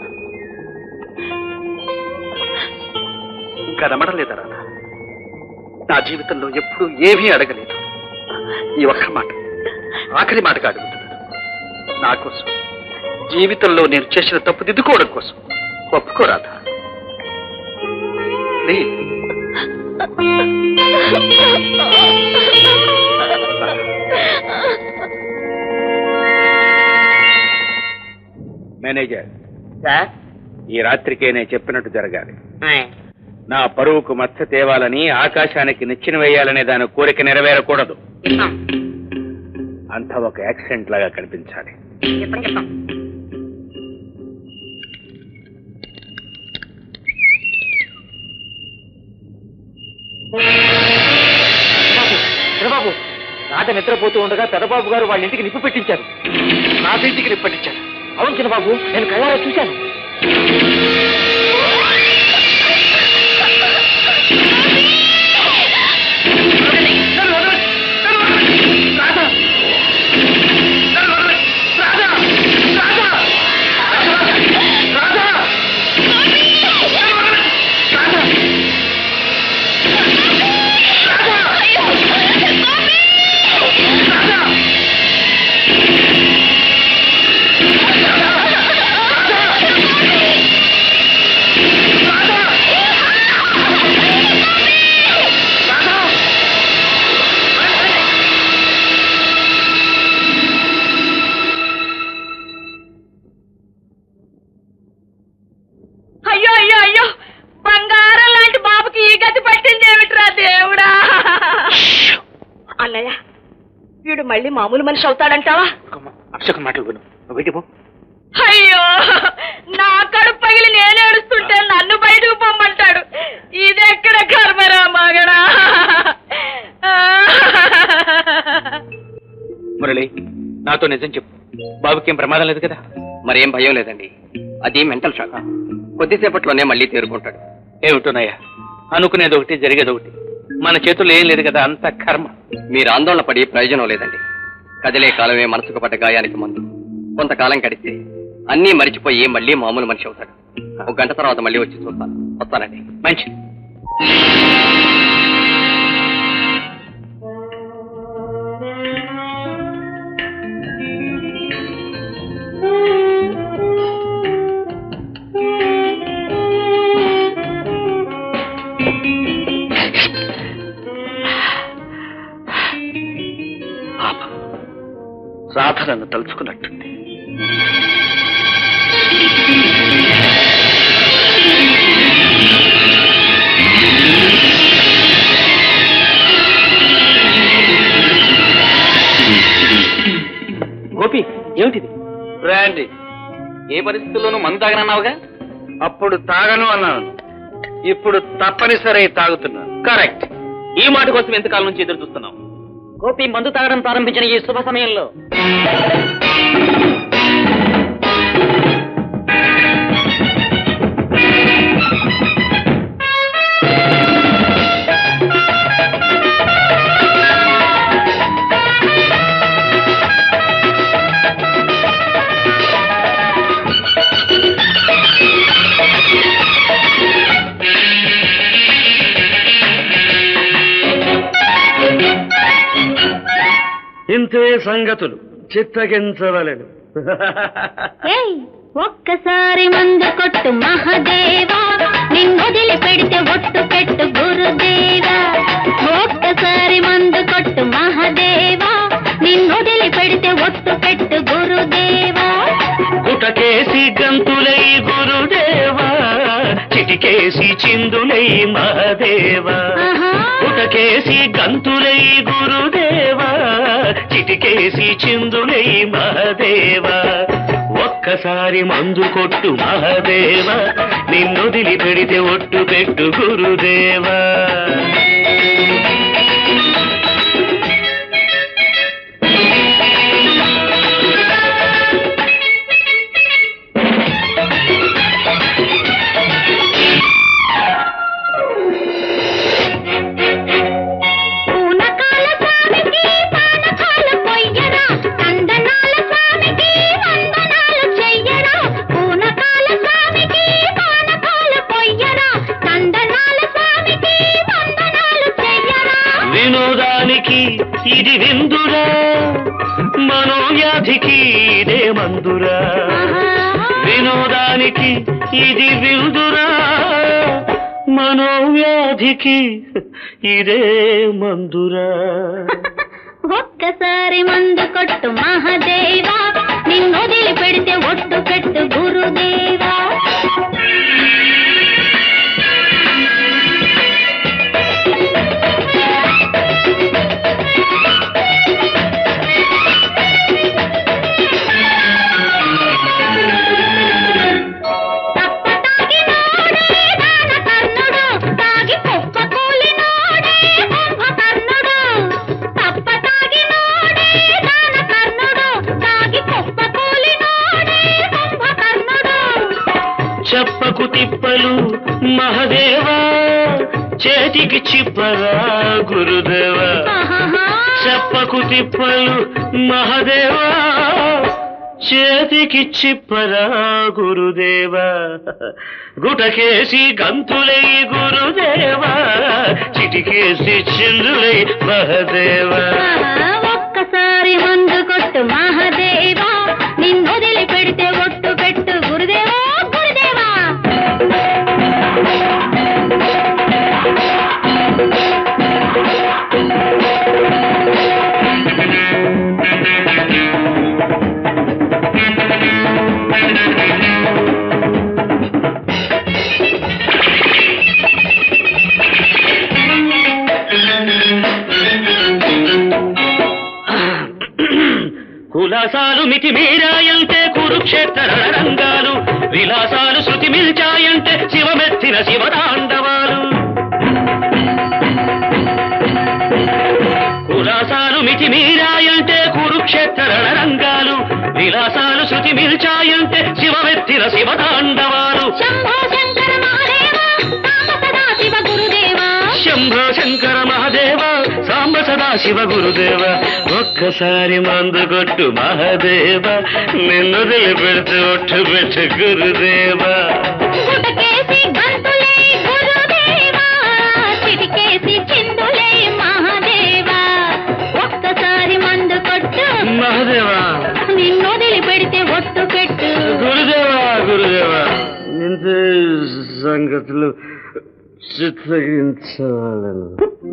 ఇంకా నమ్మడం లేదా రాధ నా జీవితంలో ఎప్పుడూ ఏమీ అడగలేదు ఈ ఒక్క మాట ఆఖరి మాటగా అడుగుతున్నాను నా కోసం జీవితంలో నేను చేసిన తప్పు దిద్దుకోవడం కోసం ఒప్పుకోరాదా ప్లీజ్ మేనేజర్ సార్ ఈ రాత్రికే నేను చెప్పినట్టు జరగాలి నా పరువుకు మచ్చ తేవాలని ఆకాశానికి నిచ్చెన వేయాలనే దాని కోరిక నెరవేరకూడదు అంతా ఒక యాక్సిడెంట్ లాగా కనిపించాలి చెప్పండి చెప్తాం పెదబాబు రాత నిద్రపోతూ ఉండగా పెదబాబు గారు వాళ్ళ ఇంటికి నిప్పు పెట్టించారు నా ఇంటికి నిప్పటించాను అవును చిన్నబాబు నేను కళ్ళారా చూశాను అయ్యో అయ్యో అయ్యో బంగారం లాంటి బాబుకి ఈ గతి పట్టింది ఏమిట్రా దేవుడా అన్నయ్య వీడు మళ్ళీ మామూలు మనిషి అవుతాడంటావా అక్షకు మాటలు విను నువ్వు బయటికి పో అయ్యో నా కడుపు పగిలి నేను ఏడుస్తుంటే నన్ను బయటకు పొమ్మంటాడు ఇదెక్కడ కర్మరా మగడా మురళి నాతో నిజం చెప్పు బాబుకి ఏం ప్రమాదం లేదు కదా మరేం భయం లేదండి అది మెంటల్ షాక్ కొద్దిసేపట్లోనే మళ్ళీ తేరుకుంటాడు ఏమిటోనయ్యా అనుకునేది ఒకటి జరిగేది ఒకటి మన చేతుల్లో ఏం లేదు కదా అంత కర్మ మీరు ఆందోళన పడి ప్రయోజనం లేదండి కదిలే కాలమే మనసుకు పడ్డ గాయానికి మందు కొంతకాలం గడిస్తే అన్నీ మరిచిపోయి మళ్ళీ మామూలు మనిషి అవుతాడు ఒక గంట తర్వాత మళ్ళీ వచ్చి చూస్తాను వస్తానండి మంచి పాపం రాధ నన్ను తలుచుకున్నట్టుంది గోపి ఏమిటిది బ్రాండీ ఏ పరిస్థితుల్లోనూ మందు తాగనన్నావుగా అప్పుడు తాగను అన్నాను ఇప్పుడు తప్పనిసరి తాగుతున్నాను కరెక్ట్ ఈ మాట కోసం ఎంతకాలం నుంచి ఎదురు చూస్తున్నాం గోపి మందు తాగడం ప్రారంభించిన ఈ శుభ సమయంలో ఇంతే సంగతులు చిత్తగించవలెను ఏయ్ ఒక్కసారి మందు కొట్టు మహదేవా నిన్నొదిలి పెడితే ఒట్టు పెట్టు గురుదేవా ఒక్కసారి మందు కొట్టు మహదేవా నిన్నొదిలి పెడితే ఒట్టు పెట్టు గురుదేవా గుటకేసి గంతులై గురుదేవా చిటికేసి చిందులై మహదేవా ఆహా. గుటకేసి గంతులై గురుదేవా చిటికేసి చిందులై మహదేవా ఒక్కసారి మందు కొట్టు మహదేవా నిన్నొదిలి పెడితే ఒట్టు పెట్టు గురుదేవా పూనకాల స్వామికి పానకాల పొయ్యరా తందనాల స్వామికి వందనాలు చెయ్యరా పూనకాల స్వామికి పానకాల పొయ్యరా తందనాల స్వామికి వందనాలు చెయ్యరా వినోదానికి ఇది విందురా మనోవ్యాధికి ఇదే మందురా వినోదానికి ఇది విందురా మనోవ్యాధికి ఇదే మందురా ఒక్కసారి మందు కొట్టు మహదేవా నిన్నొదిలి పెడితే ఒట్టు పెట్టు గురుదేవా తప్పతాగినోడే దానకర్ణుడు, తాగి కుప్పకూలినోడే కుంభకర్ణుడు. తప్పతాగినోడే దానకర్ణుడు, తాగి కుప్పకూలినోడే కుంభకర్ణుడు. చెప్పకు తిప్పలు మహదేవా చేతికి చిప్పరా గురుదేవా ఆహాహా. చెప్పకు తిప్పలు మహదేవా చేతికి చిప్పరా గురుదేవా గుటకేసి గంతులై గురుదేవా చిటికేసి చిందులై మహదేవా ఆహా, ఒక్కసారి మందు కొట్టు మహదేవా నిన్నొదిలి పెడితే ఒట్టు పెట్టు గురుదేవా గురుదేవా కులాసాలు మితి మీరాయంటే కురుక్షేత్ర రణరంగాలు విలాసాలు శృతి మిల్చాయంటే శివమెత్తిన శివతాండవాలు కులాసాలు మితి మీరాయంటే కురుక్షేత్ర రణరంగాలు విలాసాలు శృతి మిల్చాయంటే శివమెత్తిన శివతాండవాలు శంభో శంకర మహాదేవా సాంబ సదా శివ గురుదేవా శంభో శంకర మహాదేవ సాంబ సదా శివ గురుదేవ ఒక్కసారి మందు కొట్టు మహాదేవ నిన్ను పెడితే ఒట్టు పెట్టు గురుదేవ గుటకేసి గంతులే గురుదేవా చిటికేసి చిందులే మహాదేవా ఒక్కసారి మందు కొట్టు మహాదేవ నిన్నొదిలి పెడితే ఒట్టు పెట్టు గురుదేవ గురుదేవ ఇంత సంగతులు చిత్తగించవాలను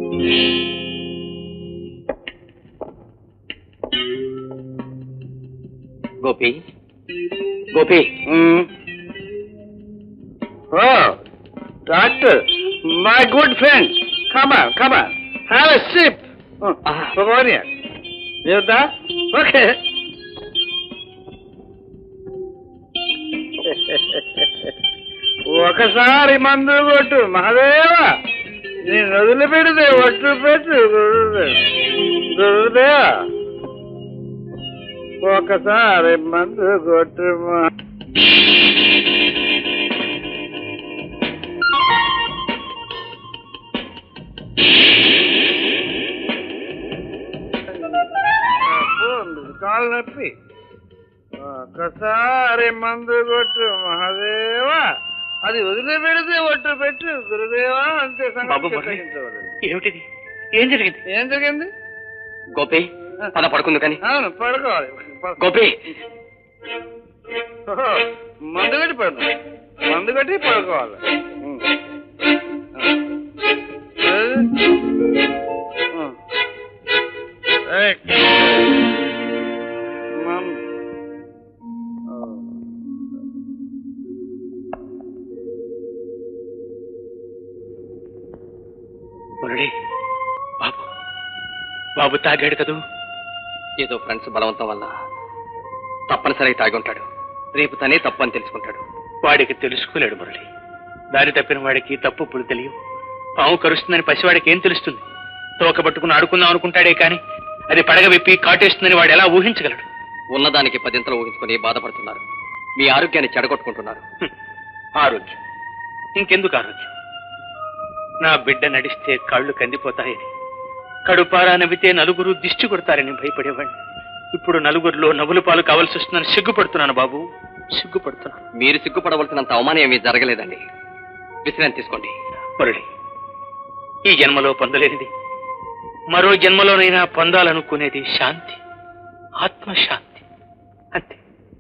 Gopi Gopi oh doctor my good friend come on come on have a sip భగవానియా దేవుదా ఓకే ఒకసారి మందు కొట్టు మహదేవ నేను వదిలిపెడితే ఒట్టు పెట్టు గురుదేవ గురుదేవ ఒకసారి మందు కొట్టు మా కాలు నొప్పి ఒకసారి మందు కొట్టు మహాదేవ అది వదిలిపెడితే ఒట్టు పెట్టు గురుదేవా అంతే బాబు సంగతి మురళి. చిత్తగించవలెను. ఏమిటిది ఏం జరిగింది ఏం జరిగింది గోపి పద పడుకుంది కానీ అవును పడుకోవాలి పడు- గోపి ఓహో, మందు కట్టి పడుతుంది మందు కట్టి పడుకోవాలి ఉం. ఆ. ఏయ్. మం- ఆ. మురళి బాబు బాబు తాగాడు కదూ ఏదో ఫ్రెండ్స్ బలవంతం వల్ల తప్పనిసరిగా తాగి ఉంటాడు రేపు తనే తప్పని తెలుసుకుంటాడు వాడికి తెలుసుకోలేడు మురళి దారి తప్పిన వాడికి తప్పు ఇప్పుడు తెలియవు పాము కరుస్తుందని పసివాడికి ఏం తెలుస్తుంది తోక పట్టుకుని ఆడుకుందాం అనుకుంటాడే కానీ అది పడగ విప్పి కాటేస్తుందని వాడు ఎలా ఊహించగలడు ఉన్నదానికి పదింతలు ఊహించుకొని బాధపడుతున్నారు మీ ఆరోగ్యాన్ని చెడగొట్టుకుంటున్నారు హ్మ్. ఆరోగ్యం ఇంకెందుకు ఆరోగ్యం నా బిడ్డ నడిస్తే కాళ్ళు కందిపోతాయని కడుపారా నవ్వితే నలుగురు దిష్టి కొడతారని భయపడేవాడిని ఇప్పుడు నలుగురిలో నవ్వుల పాలు కావాల్సి వస్తుందని సిగ్గుపడుతున్నాను బాబు సిగ్గుపడుతున్నాను మీరు సిగ్గుపడవలసినంత అవమానం ఏమీ జరగలేదండి విశ్రాంతి తీసుకోండి మురళి ఈ జన్మలో పొందలేనిది మరో జన్మలోనైనా పొందాలనుకునేది శాంతి ఆత్మశాంతి అంతే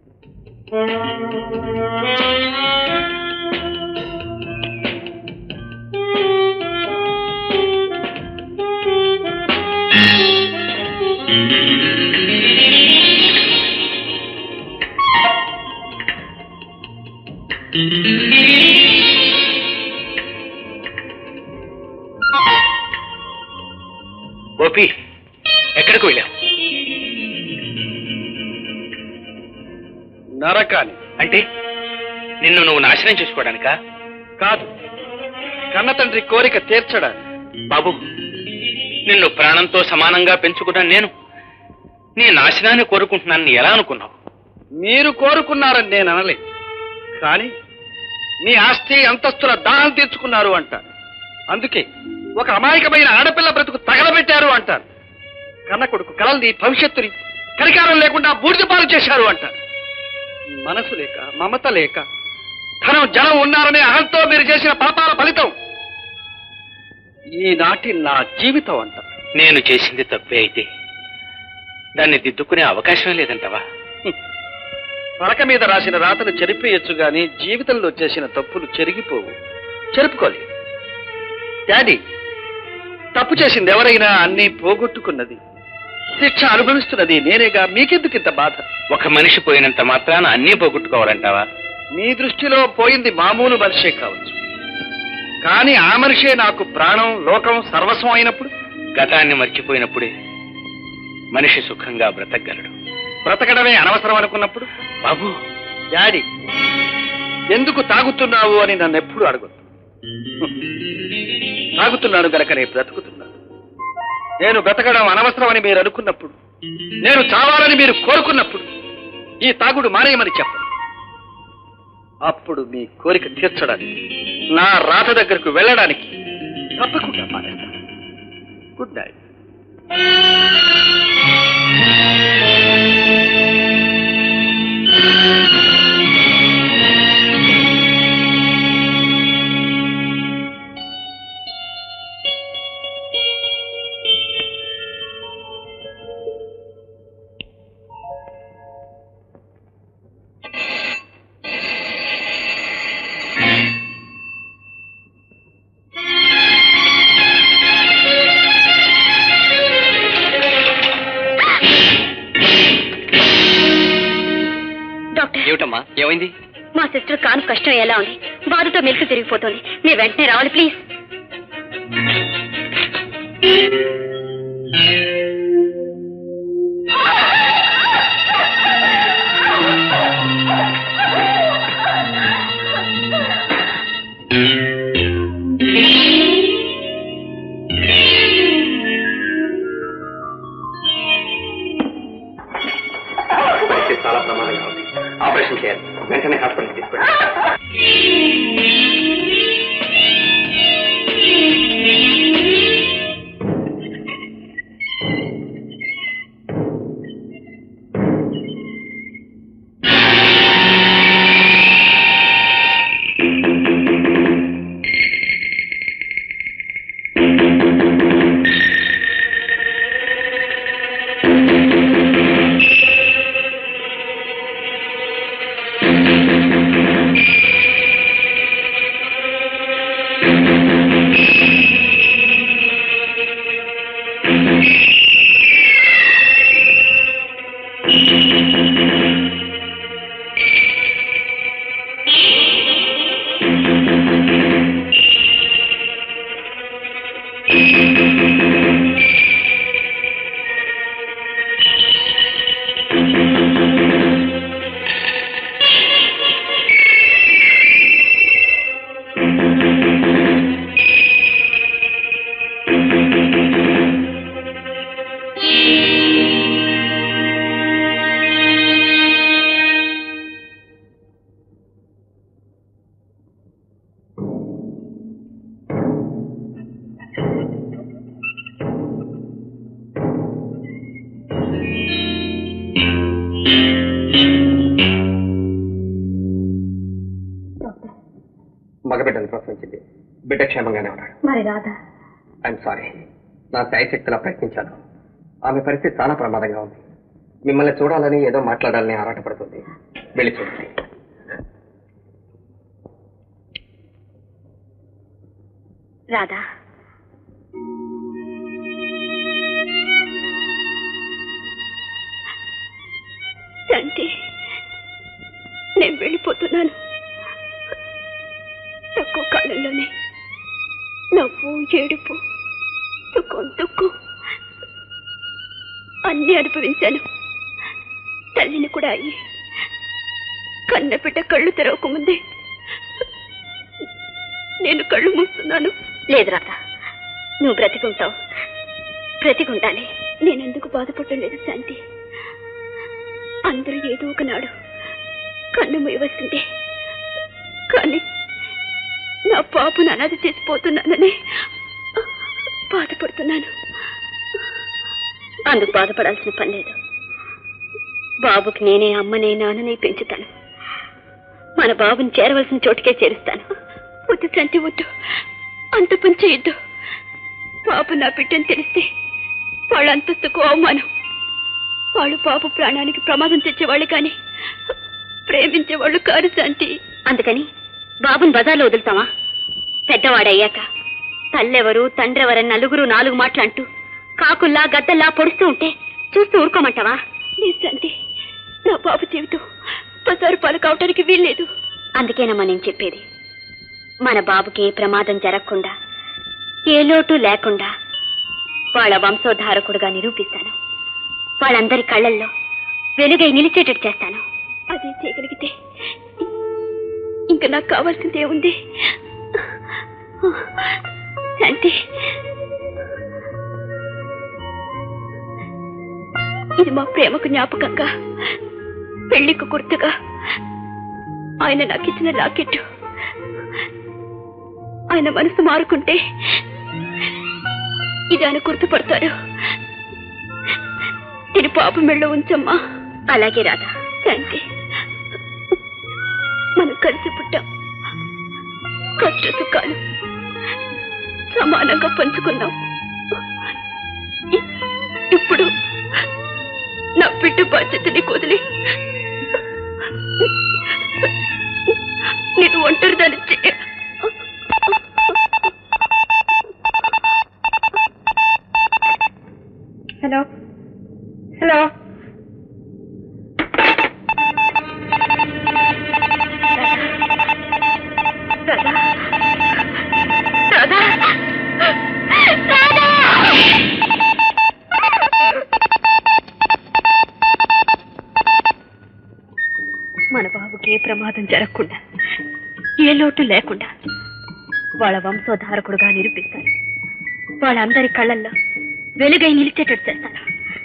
గోపి ఎక్కడికి వెళ్ళావు నరకాని అంటే నిన్ను నువ్వు నాశనం చేసుకోవడానికా కాదు కన్న తండ్రి కోరిక తీర్చడానికి బాబు నిన్ను ప్రాణంతో సమానంగా పెంచుకున్న నేను నీ నాశనాన్ని కోరుకుంటున్నానని ఎలా అనుకున్నావు మీరు కోరుకున్నారని నేను అనలేదు కానీ మీ ఆస్తి అంతస్తుల దాహం తీర్చుకున్నారు అంటారు అందుకే ఒక అమాయకమైన ఆడపిల్ల బ్రతుకు తగలబెట్టారు అంటారు కన్న కొడుకు కలల్ని భవిష్యత్తుని కరికారం లేకుండా బూడిద పాలు చేశారు అంటారు మనసు లేక మమత లేక ధనం జనం ఉన్నారనే అహంతో మీరు చేసిన పాపాల ఫలితం ఈనాటి నా జీవితం అంటారు నేను చేసింది తప్పే అయితే దాన్ని దిద్దుకునే అవకాశం లేదంటవా పలక మీద రాసిన రాతలు చెరిపేయచ్చు గాని జీవితంలో చేసిన తప్పులు చెరిగిపోవు చెరుపుకోలేదు డాడీ తప్పు చేసింది ఎవరైనా అన్నీ పోగొట్టుకున్నది శిక్ష అనుభవిస్తున్నది నేనేగా మీకెందుకు ఇంత బాధ ఒక మనిషి పోయినంత మాత్రాన అన్నీ పోగొట్టుకోవాలంటావా మీ దృష్టిలో పోయింది మామూలు మనిషే కావచ్చు కానీ ఆ మనిషే నాకు ప్రాణం లోకం సర్వస్వం అయినప్పుడు గతాన్ని మర్చిపోయినప్పుడే మనిషి సుఖంగా బ్రతకగలడు బ్రతకడమే అనవసరం అనుకున్నప్పుడు బాబు డాడీ ఎందుకు తాగుతున్నావు అని నన్ను ఎప్పుడు అడగొద్దు తాగుతున్నాను గనక నేను బ్రతుకుతున్నాను నేను బ్రతకడం అనవసరమని మీరు అనుకున్నప్పుడు నేను చావాలని మీరు కోరుకున్నప్పుడు ఈ తాగుడు మానేయమని చెప్పండి అప్పుడు మీ కోరిక తీర్చడానికి నా రాత దగ్గరకు వెళ్ళడానికి తప్పకుండా మానేస్తాను గుడ్ నైట్ డాక్టర్ ఏమిటమ్మా ఏమైంది మా సిస్టర్ కాను కష్టం ఎలా ఉంది బాధతో మెలకు తిరిగిపోతుంది మీరు వెంటనే రావాలి ప్లీజ్ పరిస్థితి చాలా ప్రమాదంగా ఉంది ఆపరేషన్ చేయాలి వెంటనే హాస్పిటల్ తీసుకెళ్ళి బిడ్డ క్షేమంగానే ఉన్నాడు మరి రాదా ఐఎమ్ సారీ నా శాయశక్తిలా ప్రయత్నించాను ఆమె పరిస్థితి చాలా ప్రమాదంగా ఉంది మిమ్మల్ని చూడాలని ఏదో మాట్లాడాలని ఆరాటపడుతుంది వెళ్ళి చూడండి రాధా శాంతి నేను వెళ్ళిపోతున్నాను తక్కువ కాలంలోనే నవ్వు ఏడుపు సుఖం దుఃఖం అన్నీ అనుభవించాను తల్లిని కూడా అయ్యి కన్న బిడ్డ కళ్ళు తెరవకముందే నేను కళ్ళు మూస్తున్నాను లేదు రాధా నువ్వు బ్రతికుంటావు బ్రతికుండాలి నేనెందుకు బాధపడలేదు శాంతి అందరూ ఏదో ఒకనాడు కన్ను మూయవలసిందే కానీ నా పాపను అనాథ చేసిపోతున్నానని బాధపడుతున్నాను అందుకు బాధపడాల్సిన పని లేదు బాబుకి నేనే అమ్మనే నాన్ననే పెంచుతాను మన బాబుని చేరవలసిన చోటుకే చేరుస్తాను వద్దు శాంతి వద్దు అంత పని చేయొద్దు పాప నా బిడ్డని తెలిస్తే వాళ్ళ అంతస్తుకు అవమానం వాళ్ళు పాప ప్రాణానికి ప్రమాదం తెచ్చేవాళ్ళు కానీ ప్రేమించేవాళ్ళు కారు శాంతి అందుకని బాబుని బజార్లో వదులుతావా పెద్దవాడయ్యాక తల్లెవరు తండ్రెవరని నలుగురు నాలుగు మాటలు అంటూ కాకుల్లా గద్దల్లా పొడుస్తూ ఉంటే చూస్తూ ఊరుకోమంటావా లేదు శాంతి నా బాబు జీవితం బజారు పాలు కావటానికి వీల్లేదు అందుకేనమ్మా నేను చెప్పేది మన బాబుకి ఏ ప్రమాదం జరగకుండా ఏ లోటు లేకుండా వాళ్ళ వంశోద్ధారకుడుగా నిరూపిస్తాను వాళ్ళందరి కళ్ళల్లో వెలుగై నిలిచేటట్టు చేస్తాను అదే చేయగలిగితే ఇంకా నాకు కావాల్సిందే ఉంది శాంతి ఇది మా ప్రేమకు జ్ఞాపకంగా పెళ్లికి గుర్తుగా ఆయన నాకు ఇచ్చిన లాకెట్ ఆయన మనసు మారుకుంటే ఇది ఆయన గుర్తుపడతారు ఇది పాప మెళ్ళ ఉంచమ్మా అలాగే రాధా శాంతి మనం కలిసి పుట్టాం కష్ట సుఖాలు సమానంగా పంచుకున్నాం ఇ- ఇప్పుడు నా బిడ్డ బాధ్యతని కుదిలి నేను ఒంటరి దాని చేయ హలో హలో రాధా రాధా రాధా మన బాబుకి ఏ ప్రమాదం జరగకుండా ఏ లోటు లేకుండా వాళ్ళ వంశోద్ధారకుడుగా నిరూపిస్తాను వాళ్ళందరి కళ్ళల్లో వెలుగై నిలిచేటట్టు చేస్తాను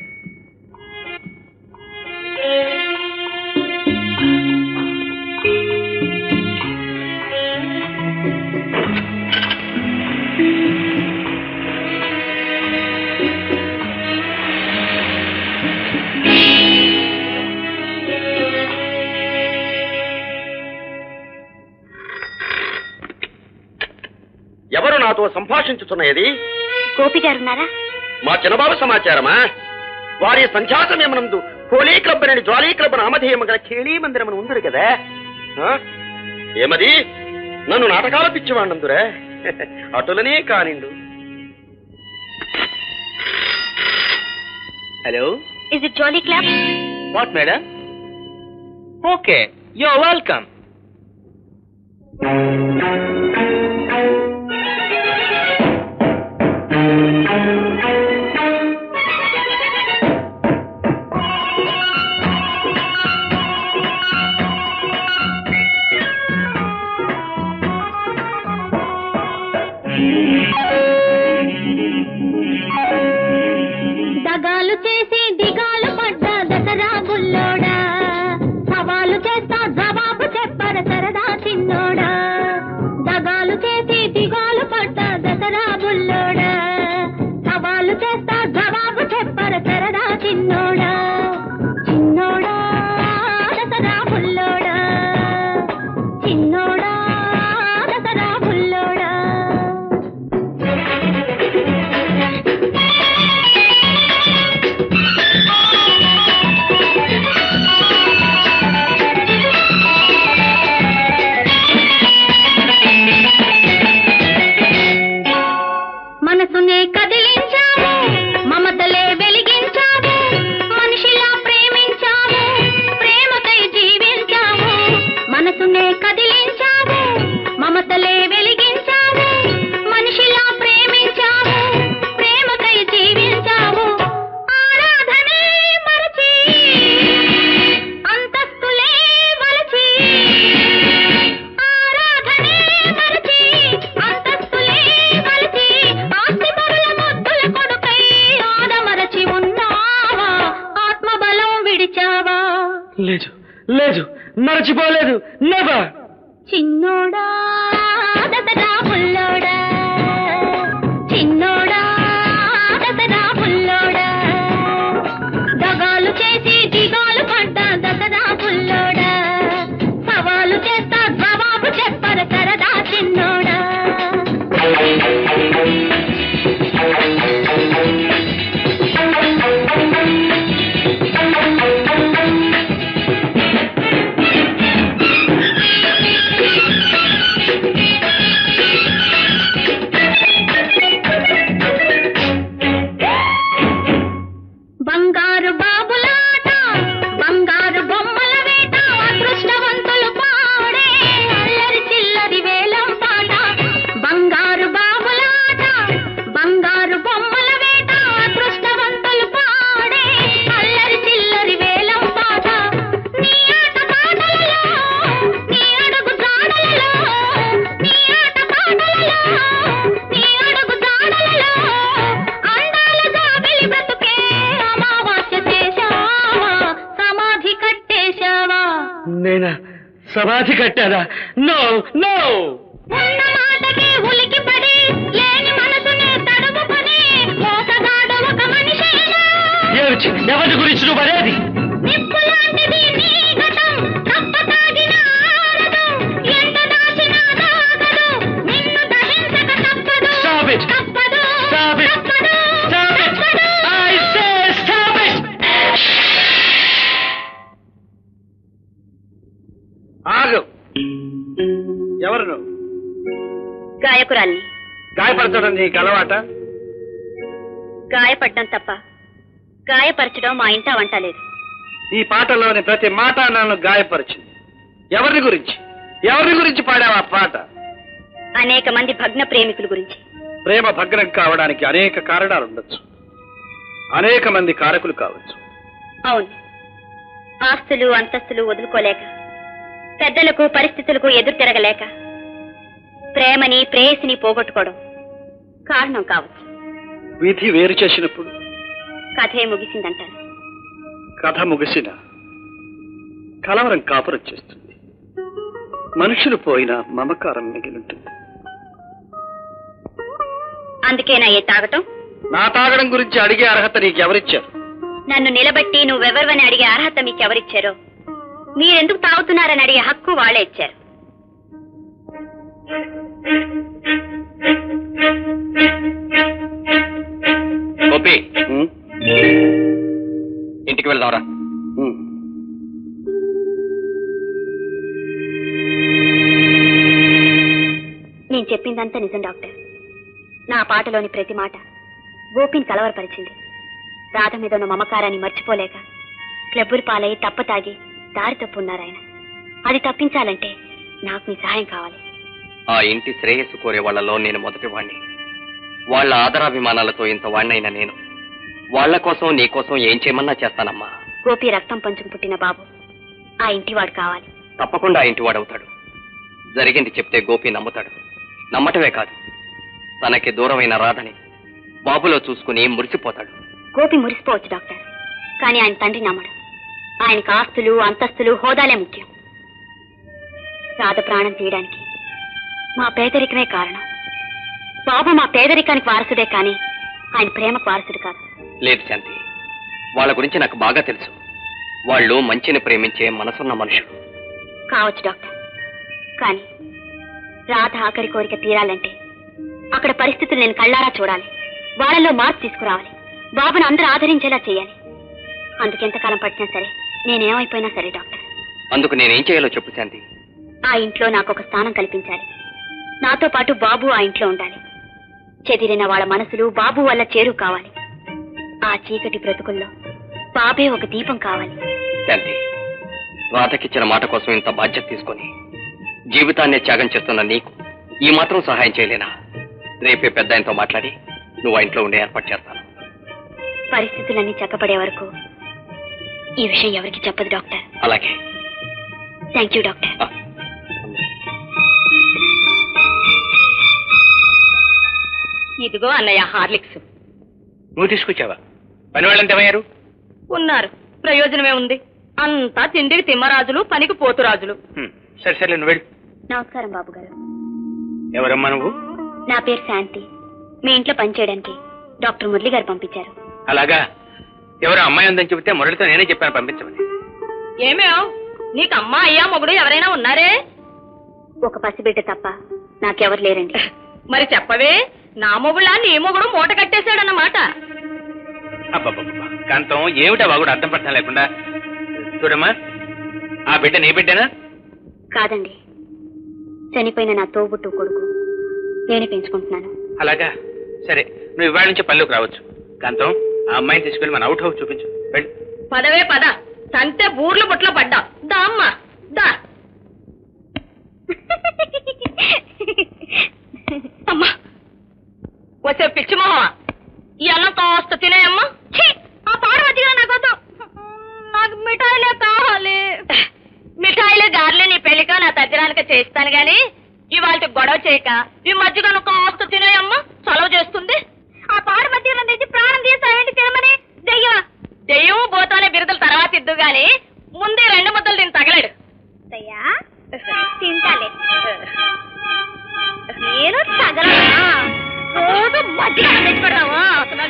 ఎవరు నాతో సంభాషించుతున్నది గోపి గారు ఉన్నారా మా చిన్నబాబు సమాచారమా వారి సంధ్యా సమయమునందు హోలీ క్లబ్ అని జ్వాలీ క్లబ్ నామధేయం గల ఖేళీ మందిరం అని ఉంది కదా ఆ? ఏమది నన్ను నాటకాలు పిచ్చివాడినందురే అటులనే కానిండు hello is it jolly club what madam okay yo welcome దగాలు చేసి దిగాలు పడ్డ దసరా బుల్లోడా సవాలు చేస్తా జవాబు చెప్పర సరదా చిన్నోడా లేదు లేదు మరచిపోలేదు నెవర్ చిన్నోడా దసరా పుల్లోడా చిన్నోడా దసరా పుల్లోడా దగాలు చేసి దిగాలు పడ్డా దసరా పుల్లోడా సవాలు చేస్తా జవాబు చెప్పర సరదా చిన్నోడా బంగారు బాబులాట బంగారు బొమ్మల వేట అదృష్టవంతులు పాడే అల్లరి చిల్లరి వేలం పాట బంగారు బాబులాట బంగారు బొమ్మల వేట అదృష్టవంతులు పాడే అల్లరి చిల్లరి వేలం పాట నీ ఆట పాటలలో నీ అడుగు జాడలలో నీ ఆట పాటలలో నీ అడుగు జాడలలో అందాల జాబిలి బ్రతుకే అమావాస్య చేశావా సమాధి కట్టేశావా నేనా సమాధి కట్టారా నో నో ఉన్న మాటకే ఉలికి పడి లేని మనసునే తడుముకొని మోసగాడు ఒక మనిషేనా ఏమిటి ఎవరి గురించి నువ్వు అనేది నిప్పు లాంటిది నీ గతం కప్ప తాగిన ఆరదు ఎంత దాచినా దాగదు నిన్ను దహించక తప్పదు Stop it. తప్పదు Stop it. తప్పదు Stop it. తప్పదు. I say stop it. ఆగు ఎవరు నువ్వు గాయకురాల్ని గాయపరచడం నీకు అలవాట గాయపడ్డం తప్ప గాయపరచడం మా ఇంట వంట లేదు ఈ పాటలోని ప్రతి మాట నన్ను గాయపరిచింది ఎవరి గురించి ఎవరి గురించి పాడావా పాట అనేక మంది భగ్న ప్రేమికుల గురించి ప్రేమ భగ్నం కావడానికి అనేక కారణాలు ఉండొచ్చు అనేక మంది కారకులు కావచ్చు అవును ఆస్తులు అంతస్తులు వదులుకోలేక పెద్దలకు పరిస్థితులకు ఎదురు తిరగలేక ప్రేమని ప్రేయసిని పోగొట్టుకోవడం కారణం కావచ్చు విధి వేరు చేసినప్పుడు కథే ముగిసిందంటాను కథ ముగిసిన కలవరం కాపురం చేస్తుంది మనుషులు పోయిన మమకారం మిగిలింటుంది అందుకేనా ఏ తాగటం నా తాగడం గురించి అడిగే అర్హత నీకెవరిచ్చారు నన్ను నిలబెట్టి నువ్వెవరివని అడిగే అర్హత మీకెవరిచ్చారో మీరెందుకు తాగుతున్నారని అడిగే హక్కు వాళ్ళే ఇచ్చారు గోపి ఉం? ఇంటికి వెళ్దాంరా ఉం. నేను చెప్పిందంతా నిజం డాక్టర్ నా పాటలోని ప్రతి మాట గోపిని కలవరపరిచింది రాధ మీద ఉన్న మమకారాన్ని మర్చిపోలేక క్లబ్బులు పాలై తప్ప తాగి దారి తప్పున్నారాయన అది తప్పించాలంటే నాకు మీ సహాయం కావాలి ఆ ఇంటి శ్రేయస్సు కోరే వాళ్ళలో నేను మొదటి వాణ్ణి వాళ్ళ ఆదరాభిమానాలతో ఇంత వాణ్ణైన నేను వాళ్ళ కోసం నీ కోసం ఏం చేయమన్నా చేస్తానమ్మా గోపి రక్తం పంచుకు పుట్టిన బాబు ఆ ఇంటివాడు కావాలి తప్పకుండా ఆ ఇంటి వాడవుతాడు జరిగింది చెప్తే గోపి నమ్ముతాడు నమ్మటమే కాదు తనకి దూరమైన రాధని బాబులో చూసుకుని మురిసిపోతాడు గోపి మురిసిపోవచ్చు డాక్టర్ కానీ ఆయన తండ్రి నమ్మడు ఆయనకు ఆస్తులు అంతస్తులు హోదాలే ముఖ్యం రాధ ప్రాణం తీయడానికి మా పేదరికమే కారణం బాబు మా పేదరికానికి వారసుడే కానీ ఆయన ప్రేమకు వారసుడు కాదు లేదు శాంతి వాళ్ళ గురించి నాకు బాగా తెలుసు వాళ్ళు మంచిని ప్రేమించే మనసున్న మనుషులు కావచ్చు డాక్టర్ కానీ రాధ ఆఖరి కోరిక తీరాలంటే అక్కడ పరిస్థితులు నేను కళ్ళారా చూడాలి వాళ్ళలో మార్పు తీసుకురావాలి బాబును అందరూ ఆదరించేలా చేయాలి అందుకెంతకాలం పట్టినా సరే నేనేమైపోయినా సరే డాక్టర్ అందుకు నేనేం చేయాలో చెప్పు శాంతి ఆ ఇంట్లో నాకు ఒక స్థానం కల్పించాలి నాతో పాటు బాబు ఆ ఇంట్లో ఉండాలి చెదిరిన వాళ్ళ మనసులు బాబు వల్ల చేరు కావాలి ఆ చీకటి బ్రతుకుల్లో బాబే ఒక దీపం కావాలి శాంతి రాధకిచ్చిన మాట కోసం ఇంత బాధ్యత తీసుకొని జీవితాన్ని త్యాగం చేస్తున్న నీకు ఈ మాత్రం సహాయం చేయలేనా రేపే పెద్ద ఆయనతో మాట్లాడి నువ్వు ఆ ఇంట్లో ఉండే ఏర్పాటు చేస్తాను పరిస్థితులన్నీ చక్కబడే వరకు ఈ విషయం ఎవరికి చెప్పదు డాక్టర్ అలాగే థ్యాంక్ యూ డాక్టర్ ఆ. ఇదిగో అన్నయ్య హార్లిక్స్ నువ్వు తీసుకొచ్చావా పని వాళ్ళంతా ఏమయ్యారు ఉన్నారు ప్రయోజనమే ఉంది అంతా తిండికి తిమ్మరాజులు పనికి పోతురాజులు హ్మ్. సరే సరే నువ్వు వెళ్ళు నమస్కారం బాబు గారు ఎవరమ్మా నువ్వు నా పేరు శాంతి మీ ఇంట్లో పనిచేయడానికి డాక్టర్ మురళి గారు పంపించారు అలాగా ఎవరో అమ్మాయి ఉందని చెబితే మురళితో నేనే చెప్పాను పంపించమని ఏమేవ్ నీకు అమ్మ అయ్యా మొగుడు ఎవరైనా ఉన్నారే ఒక పసిబిడ్డ తప్ప నాకెవరు లేరండి మరి చెప్పవే నా మొగుళ్ళ నీ మొగుడు మూట కట్టేశాడన్నమాట అబ్బబ్బబ్బా కాంతం ఏమిటా వాగుడు అర్థం పట్టడం లేకుండా చూడమ్మా ఆ బిడ్డ నీ బిడ్డనా కాదండి చనిపోయిన నా తోబుట్టు కొడుకు నేనే పెంచుకుంటున్నాను అలాగా సరే నువ్వు ఇవాళ నుంచి పల్లెకి రావచ్చు కాంతం ఆ అమ్మాయిని తీసుకెళ్ళి మన అవుట్ హౌస్ చూపించు వెళ్ళు పదవే పద తంతే బూర్ల బుట్లో పడ్డా దా అమ్మ దా అమ్మా వచ్చే పిచ్చి మొహ ఈ అన్నం కాస్త తినేయమ్మా ఛీ, ఆ పాడవచ్చిగా నాకొద్దు నాకు మిఠాయిలే కావాలి మిఠాయిలే గార్లే నీ పెళ్లిక నా తగ్గరానిక చేస్తాను గాని ఇవాళ గొడవ చేయక ఈ మధ్యగా కాస్త తినేయమ్మా చలవ చేస్తుంది ఆ పాడు మధ్యలో తెచ్చి ప్రాణం తీస్తావేంటి తినమని దెయ్యమా దెయ్యం పోతానే బిరుదులు తర్వాత ఇద్దు గాని ముందే రెండు ముద్దలు దీన్ని తగలేడు తింటాలే నేను తగలనా రోజు మధ్యగా తెచ్చుకుంటావా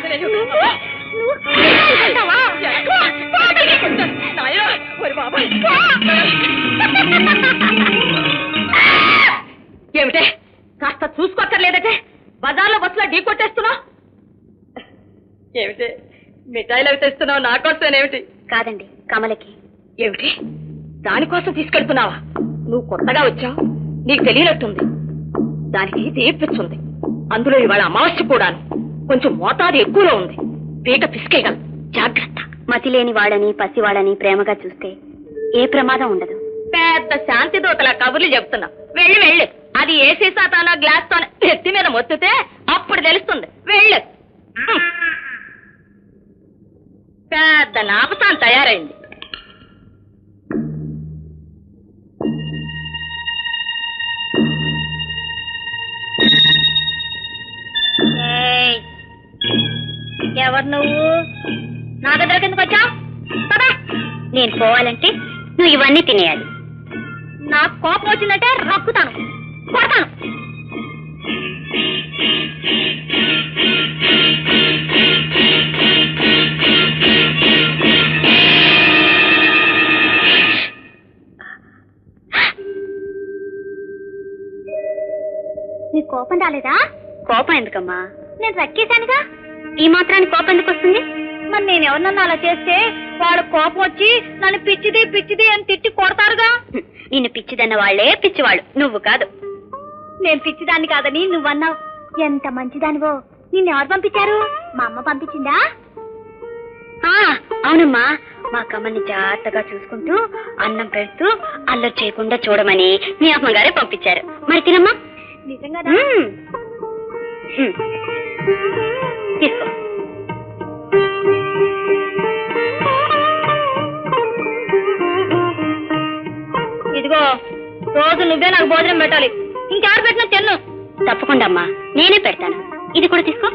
ఏమిటే కాస్త చూసుకోక్కర్లేదటే బజార్లో బస్సులో ఢీ కొట్టేస్తున్నావు ఏమిటి మిఠాయిలు అవి తెస్తున్నావు నా కోసమేమిటి కాదండి కమలకి ఏమిటి దానికోసం తీసుకెళ్తున్నావా నువ్వు కొత్తగా వచ్చావు నీకు తెలియనట్టుంది దానికి తీర్పిచ్చుంది అందులో ఇవాళ అమావాస్య కూడాను కొంచెం మోతాదు ఎక్కువలో ఉంది పీక పిసికేయగలదు జాగ్రత్త మతి లేని వాడని పసివాడని ప్రేమగా చూస్తే ఏ ప్రమాదం ఉండదు పెద్ద శాంతి దూతల కబుర్లు చెప్తున్నా వెళ్ళి వెళ్ళు అది ఏ సీసాతోనో గ్లాస్ తోనో ఎత్తి మీద మొత్తితే అప్పుడు తెలుస్తుంది వెళ్ళు హ్మ్. పెద్ద నాపసాన్ తయారైంది ఎవరు నువ్వు నా దగ్గరకు ఎందుకు వచ్చావు నేను పోవాలంటే నువ్వు ఇవన్నీ తినేయాలి నాకు కోపం వచ్చిందంటే రక్కుతాను కొడతాను నీ కోపం రాలేదా కోపం ఎందుకమ్మా నేను రక్కేశానుగా ఈ మాత్రానికి కోపం ఎందుకు వస్తుంది మరి నేను ఎవరినన్నా అలా చేస్తే వాడు కోపం వచ్చి నన్ను పిచ్చిది పిచ్చిది అని తిట్టి కొడతారుగా నిన్ను పిచ్చిదన్న వాళ్లే పిచ్చివాళ్ళు నువ్వు కాదు నేను పిచ్చిదాన్ని కాదని నువ్వన్నావు ఎంత మంచిదానివో నిన్ను ఎవరు పంపించారు మా అమ్మ పంపించిందా ఆ, అవునమ్మా మా కమ్మని జాగ్రత్తగా చూసుకుంటూ అన్నం పెడుతూ అల్లరి చేయకుండా చూడమని మీ అమ్మగారే పంపించారు మరి తినమ్మా నిజంగా మ్మ్. మ్మ్. తీసుకో ఇదిగో రోజు నువ్వే నాకు భోజనం పెట్టాలి ఇంకెవరు పెట్టినా తిన్ను తప్పకుండా అమ్మా నేనే పెడతాను ఇది కూడా తీసుకో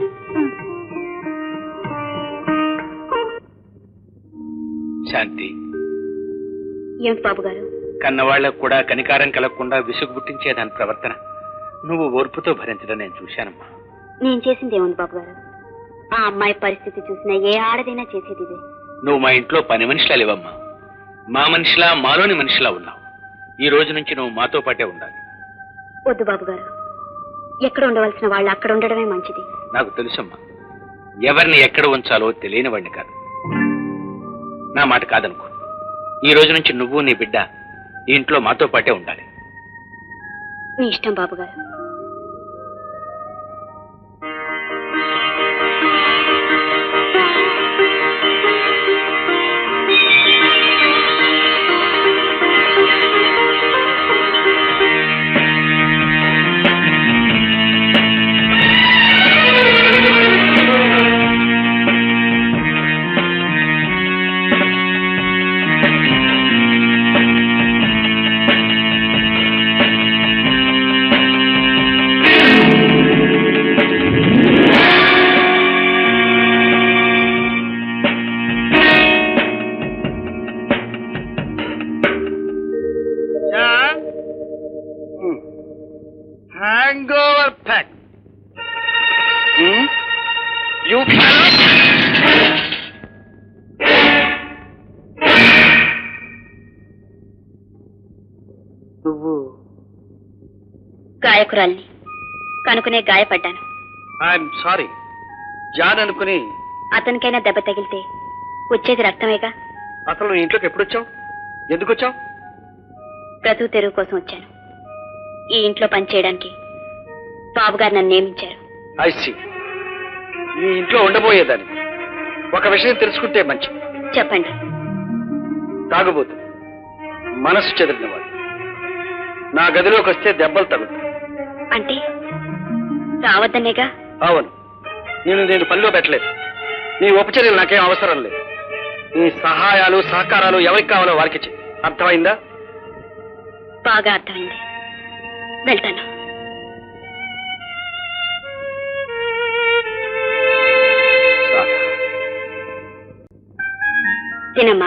శాంతి ఏమిటి బాబు గారు కన్నవాళ్లకు కూడా కనికారం కలగకుండా విసుగు పుట్టించే దాని ప్రవర్తన నువ్వు ఓర్పుతో భరించడం నేను చూశానమ్మా నేను చేసింది ఏముంది బాబు గారు ఆ అమ్మాయి పరిస్థితి చూసిన ఏ ఆడదైనా చేసేది ఇదే నువ్వు మా ఇంట్లో పని మనిషిలా లేవమ్మా మా మనిషిలా మాలోని మనిషిలా ఉన్నావు ఈ రోజు నుంచి నువ్వు మాతో పాటే ఉండాలి వద్దు బాబు గారు ఎక్కడ ఉండవలసిన వాళ్ళు అక్కడ ఉండడమే మంచిది నాకు తెలుసమ్మా ఎవరిని ఎక్కడ ఉంచాలో తెలియని వాడిని కాదు నా మాట కాదనుకో ఈ రోజు నుంచి నువ్వు నీ బిడ్డ ఈ ఇంట్లో మాతో పాటే ఉండాలి మీ ఇష్టం బాబు గారు ఆ హ్యాంగ్ ఓవర్ ప్యాక్ యూ నువ్వు గాయకురాల్ని కనుకునే గాయపడ్డాను ఐఎమ్ సారీ జాన్ అనుకుని అతనికైనా దెబ్బ తగిలితే వచ్చేది రక్తమేగా అసలు నువ్వు ఇంట్లోకి ఎప్పుడు వచ్చావు ఎందుకు వచ్చావు బ్రతుకు తెరువు కోసం వచ్చాను ఈ ఇంట్లో పనిచేయడానికి బాబుగారు నన్ను నియమించారు ఐసి ఈ ఇంట్లో ఉండబోయేదాన్ని ఒక విషయం తెలుసుకుంటే మంచిది చెప్పండి తాగుబోతు మనసు చెదిరినవాడు నా గదిలోకి వస్తే దెబ్బలు తగులుతాయి అంటే రావద్దనేగా అవును నేను నేను పనిలో పెట్టలేదు నీ ఉపచర్యలు నాకేం అవసరం లేదు నీ సహాయాలు సహకారాలు ఎవరికి కావాలో వారికి చెయ్యి అర్థమైందా బాగా అర్థమైంది వెళ్తాను తినమ్మా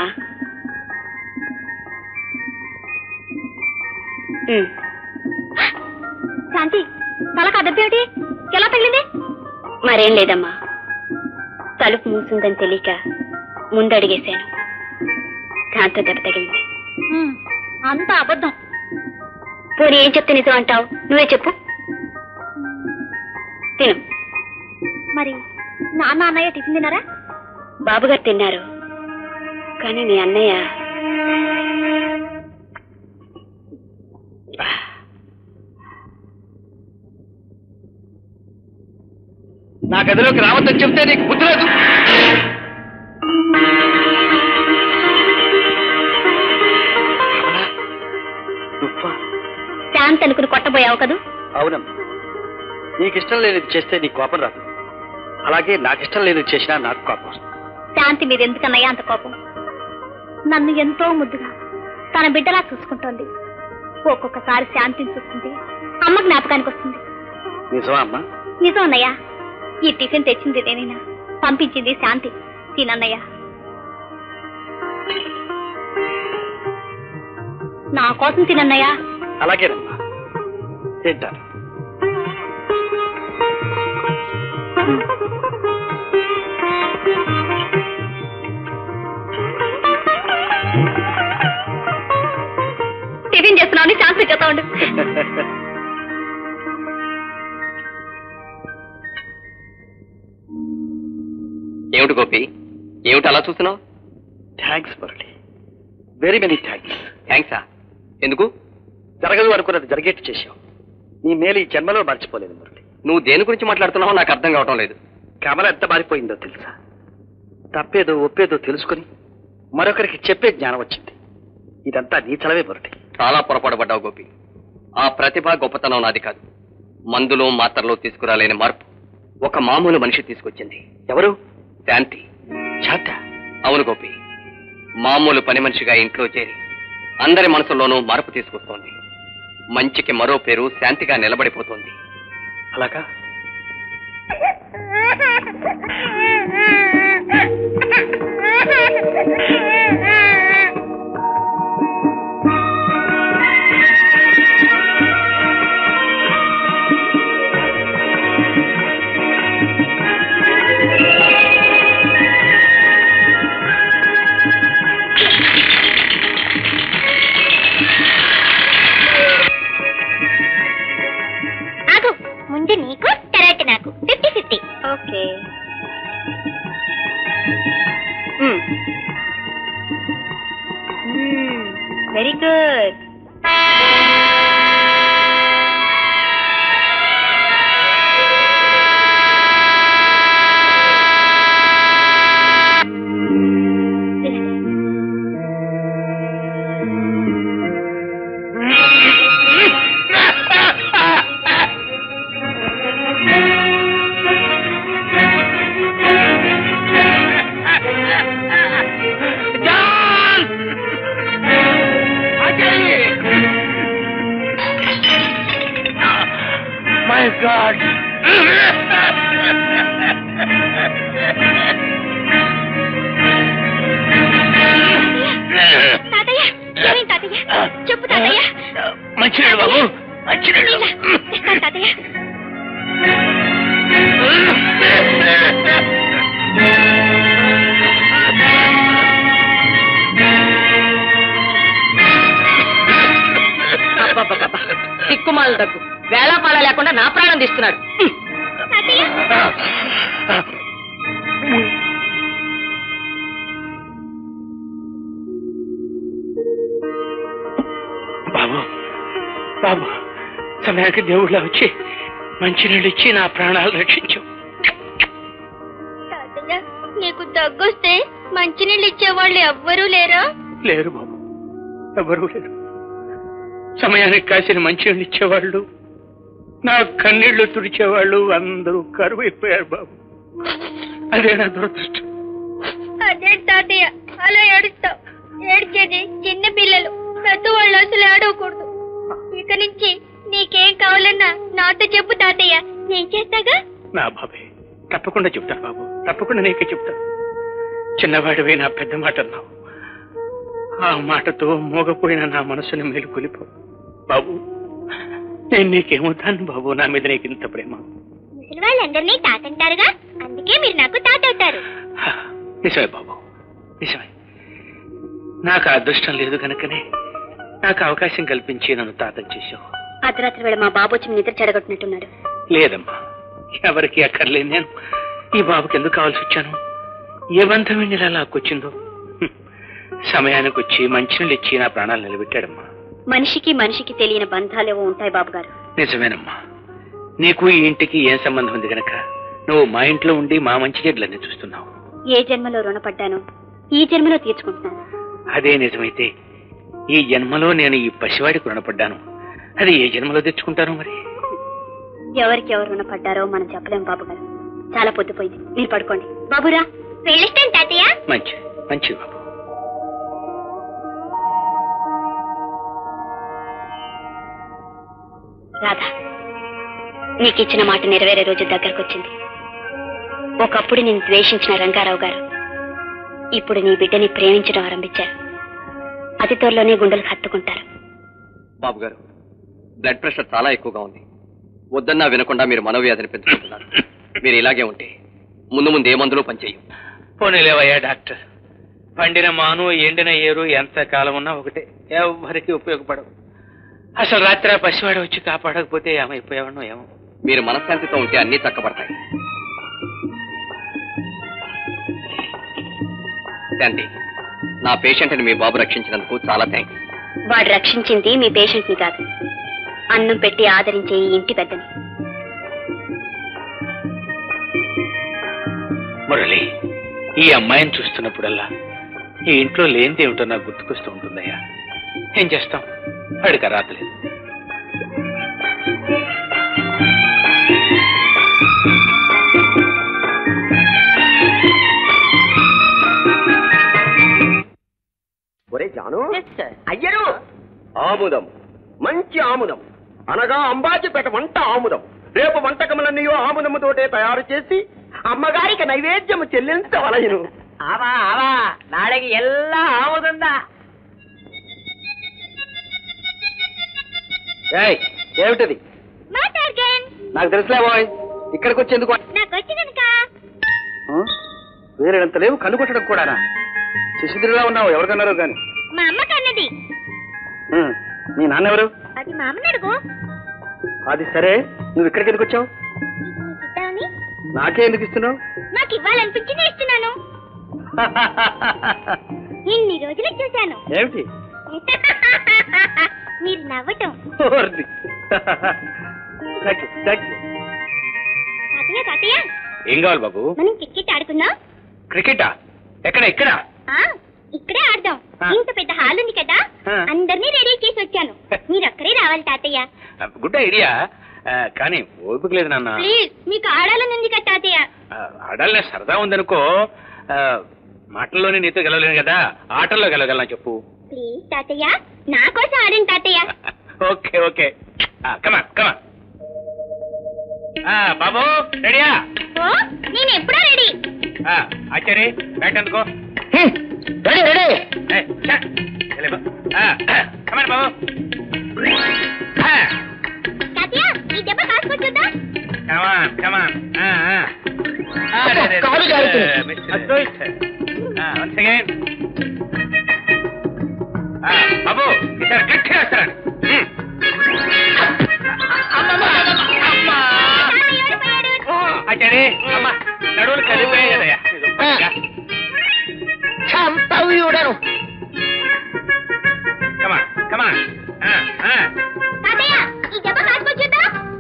ఉమ్. శాంతి తలకు అదబ్బేమిటి ఎలా తగిలింది మరేం లేదమ్మా తలుపు మూసిందని తెలియక ముందడిగేశాను దాంతో దెబ్బ తగిలింది అంత అబద్ధం పోనీ ఏం చెప్తే నిజం అంటావు నువ్వే చెప్పు తిను మరి నాన్న అన్నయ్య టిఫిన్ తిన్నారా బాబుగారు తిన్నారు కానీ మీ అన్నయ్య నా గదిలోకి రావద్దని చెప్తే నీకు బుద్ధి లేదు నువ్వా? శాంతి అనుకుని కొట్టబోయావు కదూ అవునమ్మా నీకు ఇష్టం లేనిది చేస్తే నీకు కోపం రాదు అలాగే నాకు ఇష్టం లేనిది చేసినా నాకు కోపం వస్తుంది శాంతి మీద ఎందుకన్నయ్యా అంత కోపం నన్ను ఎంతో ముద్దుగా తన బిడ్డలా చూసుకుంటోంది ఒక్కొక్కసారి శాంతిని చూస్తుంది అమ్మ జ్ఞాపకానికి వస్తుంది నిజమా అమ్మా నిజం అన్నయ్య ఈ టిఫిన్ తెచ్చింది నేనైనా పంపించింది శాంతి తినన్నయ్య నా కోసం తినన్నయ్య అలాగేనమ్మా తింటాను టిఫిన్ చేస్తున్నావు శాంతి చేస్తా ఉండు ఏమిటి గోపి ఏమిటి అలా చూస్తున్నావు thanks Murali very many thanks థ్యాంక్సా ఎందుకు జరగదు అనుకున్నది జరిగేట్టు చేశావు నీ మేలు ఈ జన్మలో మర్చిపోలేదు మురళి నువ్వు దేని గురించి మాట్లాడుతున్నావో నాకు అర్థం కావటం లేదు కమల ఎంత మారిపోయిందో తెలుసా తప్పేదో ఒప్పేదో తెలుసుకుని మరొకరికి చెప్పే జ్ఞానం వచ్చింది ఇదంతా నీ చలవే మురళి చాలా పొరపాటు పడ్డావు గోపి ఆ ప్రతిభ గొప్పతనం నాది కాదు మందులు మాత్రలు తీసుకురాలేని మార్పు ఒక మామూలు మనిషి తీసుకొచ్చింది ఎవరు శాంతి చేత అవును గోపి మామూలు పని మనిషిగా ఇంట్లో చేరి అందరి మనసుల్లోనూ మార్పు తీసుకొస్తోంది మంచికి మరో పేరు శాంతిగా నిలబడిపోతోంది అలాగా ఆగు ముందు నీకు తర్వాత నాకు fifty fifty okay very good my god తాతయ్య ఏమైంది తాతయ్య చెప్పు తాతయ్య మంచినీళ్ళు బాబు మంచినీళ్ళు తెస్తాను తాతయ్య అబ్బబ్బబ్బబ్బ. సిక్కుమాల దగ్గు వేళాపాల లేకుండా నా ప్రాణం తీస్తున్నాడు తాతయ్య బాబు బాబు సమయానికి దేవుళ్ళ వచ్చి మంచినీళ్ళు ఇచ్చి నా ప్రాణాలు రక్షించు తాతయ్య నీకు దగ్గొస్తే మంచినీళ్ళు ఇచ్చేవాళ్ళు ఎవ్వరూ లేరా లేరు బాబు ఎవరు లేరు సమయానికి కాసిన మంచినీళ్ళు ఇచ్చేవాళ్ళు నా కన్నీళ్లు తుడిచేవాళ్ళు అందరూ కరువైపోయారు బాబు అదే నా దురదృష్టం అదే తాతయ్య అలా ఏడుస్తావు ఏడ్చేది చిన్న పిల్లలు పెద్ద వాళ్ళు అసలు ఏడవకూడదు ఇక నుంచి నీకేం కావాలన్నా నాతో చెప్పు తాతయ్య నేను చేస్తాగా నా బాబే తప్పకుండా చెప్తాను బాబు తప్పకుండా నీకే చెప్తాను చిన్నవాడివే నా పెద్ద మాట అన్నావు ఆ మాటతో మోగపోయిన నా మనసుని మేలుకొలిపో బాబు నేను నీకేమవుతాను బాబు నా మీద నీకు ఇంత ప్రేమ ముసలి వాళ్ళందరినీ తాత అంటారుగా అందుకే మీరు నాకు తాత అవుతారు హా, నిజమే బాబు నిజమే నాకు ఆ అదృష్టం లేదు కనుకనే నాకు అవకాశం కల్పించి నన్ను తాతం చేశావు అర్ధరాత్రి వేళ మా బాబు వచ్చి మీ నిద్ర చెడగొట్టినట్టున్నాడు లేదమ్మా ఎవరికి అక్కర్లేదు నేను ఈ బాబుకి ఎందుకు కావాల్సి వచ్చాను ఏ బంధం ఇలా లాక్కొచ్చిందో హ్మ్. సమయానికి వచ్చి మంచినీళ్ళు ఇచ్చి నా ప్రాణాలు నిలబెట్టాడమ్మా మనిషికి మనిషికి తెలియని బంధాలేవో ఉంటాయి బాబు గారు నిజమేనమ్మా నీకు ఈ ఇంటికి ఏం సంబంధం ఉంది గనక నువ్వు మా ఇంట్లో ఉండి మా మంచి చెడ్లన్నీ చూస్తున్నావు ఏ జన్మలో రుణపడ్డానో ఈ జన్మలో తీర్చుకుంటున్నాను అదే నిజమైతే ఈ జన్మలో నేను ఈ పసివాడికి రుణపడ్డాను అది ఏ జన్మలో తెచ్చుకుంటాను మరి ఎవరికి ఎవరు రుణపడ్డారో మనం చెప్పలేం బాబు గారు చాలా పొద్దుపోయింది మీరు పడుకోండి బాబురా వెళ్ళిస్తాను తాతయ్య మంచి మంచిది బాబు రాధా నీకు ఇచ్చిన మాట నెరవేరే రోజు దగ్గరకు వచ్చింది ఒకప్పుడు నేను ద్వేషించిన రంగారావు గారు ఇప్పుడు నీ బిడ్డని ప్రేమించడం ఆరంభించారు అతి త్వరలోనే గుండెలు హత్తుకుంటారు బాబు గారు బ్లడ్ ప్రెషర్ చాలా ఎక్కువగా ఉంది వద్దన్నా వినకుండా మీరు మనోవ్యాధిని పెంచుకుంటున్నారు మీరు ఇలాగే ఉంటే ముందు ముందు ఏ మందులు పనిచేయం పోనీలేవయ్యా డాక్టర్ పండిన మాను ఎండిన ఏరు ఎంత కాలం ఉన్నా ఒకటే ఎవరికి ఉపయోగపడవు అసలు రాత్రి ఆ పసివాడు వచ్చి కాపాడకపోతే ఏమైపోయావనో ఏమో మీరు మనశ్శాంతితో ఉంటే అన్నీ చక్కబడతాయి శాంతి నా పేషెంట్ని మీ బాబు రక్షించినందుకు చాలా థ్యాంక్స్ వాడు రక్షించింది మీ పేషెంట్ ని కాదు అన్నం పెట్టి ఆదరించే ఈ ఇంటి పెద్దని మురళి ఈ అమ్మాయిని చూస్తున్నప్పుడల్లా ఈ ఇంట్లో లేనిది ఏమిటో నాకు గుర్తుకొస్తూ ఉంటుందయ్యా ఏం చేస్తాం వాడికి రాతలేదు ఒరే జాను అయ్యరు ఆముదం మంచి ఆముదం అనగా అంబాజీపేట వంట ఆముదం రేపు వంటకములన్నీ ఆముదముతోటే తయారు చేసి అమ్మగారికి నైవేద్యము చెల్లించవలయను ఆవా ఆవా నాಳೆಗೆ ಎಲ್ಲ ಆವುದಂದ ఏయ్, ఏమిటది మాట్లాడగన్ నాకు తెలుసులే బాయ్ ఇక్కడికి వచ్చేందుకు నాకు వచ్చి కనుక వేరేంత లేవు కనుగొట్టడం కూడానా శిశుద్రిలా ఉన్నావు ఎవరికన్నారో గాని మా అమ్మ కన్నది ఉం, మీ నాన్న ఎవరు అది మా అమ్మని అడుగు అది సరే నువ్వు ఇక్కడికి ఎందుకు వచ్చావు ఇది నీకు ఇద్దామని నాకే ఎందుకు ఇస్తున్నావు నాకు ఇవ్వాలనిపించింది ఇస్తున్నాను ఇన్ని రోజులకు చూశాను ఏమిటి మీరు నవ్వటం ఓర్ని. Thank you, thank you. తాతయ్య తాతయ్య ఏం కావాలి బాబు మనం క్రికెట్ ఆడుకుందాం క్రికెటా ఎక్కడ ఎక్కడ ఆ ఇక్కడే ఆడదాం ఆ. ఇంత పెద్ద హాల్ ఉంది కదా ఆ. అందరినీ రెడీ చేసి వచ్చాను మీరు అక్కడే రావాలి తాతయ్య గుడ్ ఐడియా కానీ ఓపిక లేదు నాన్న ప్లీజ్ మీకు ఆడాలని ఉంది కదా తాతయ్య ఆ, ఆడాలనే సరదా ఉందనుకో ఆ, మాటల్లోనే నీతో గెలవలేను కదా ఆటల్లో గెలవగలను చెప్పు ప్లీజ్ తాతయ్య నా కోసం ఆడండి తాతయ్య ఓకే ఓకే కమా కమా బాబు రెడీయా ఓ నేను ఎప్పుడో రెడీ ఆచారి బ్యాట్ అందుకో రెడీ రెడీ కమాన్ బాబు కమాన్ కమాన్ కాలు జారుతుంది. వన్స్ అగైన్ బాబు ఇద్దరు గట్టిగా వస్తారండి అచ్చడి అమ్మ నడువులు కదిలిపోయాయి కదయ్యా ఇదిగో పట్టుగా. చంపవు చూడను కమాన్ కమాన్ తాతయ్య ఈ దెబ్బ కాసుకొచ్చుద్దా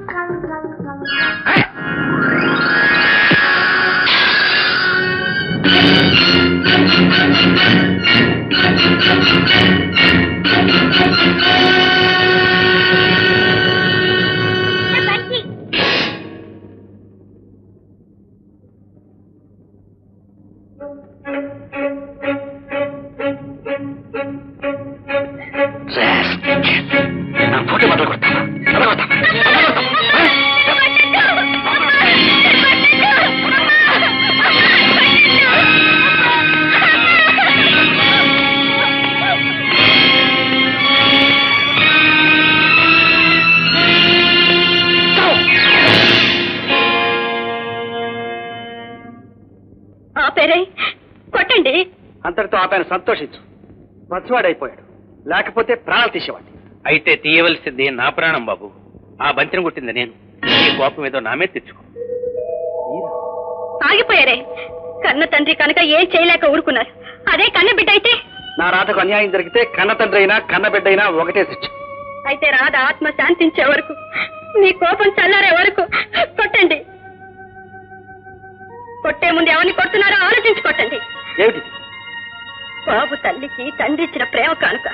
బంటి నా ఫోటో బట్టలు కొడతావా బట్టలు కొడతావా? బట్టలు కొడతావా? ఆపేరే కొట్టండి అంతటితో ఆపాను సంతోషించు పచ్చివాడైపోయాడు లేకపోతే ప్రాణాలు తీసేవాడి అయితే తీయవలసింది నా ప్రాణం బాబు ఆ బంతిని కొట్టింది నేను ఈ కోపం ఏదో నామే తెచ్చుకో ఆగిపోయారే కన్న తండ్రి కనుక ఏం చేయలేక ఊరుకున్నారు అదే కన్న బిడ్డ అయితే నా రాధకు అన్యాయం జరిగితే కన్న తండ్రి అయినా కన్న బిడ్డ అయినా ఒకటే శిక్ష అయితే రాధ ఆత్మ శాంతించే వరకు మీ కోపం చల్లారే వరకు కొట్టండి కొట్టే ముందు ఎవరిని కొడుతున్నారో ఆలోచించి కొట్టండి ఏమిటి బాబు తల్లికి తండ్రి ఇచ్చిన ప్రేమ కానుక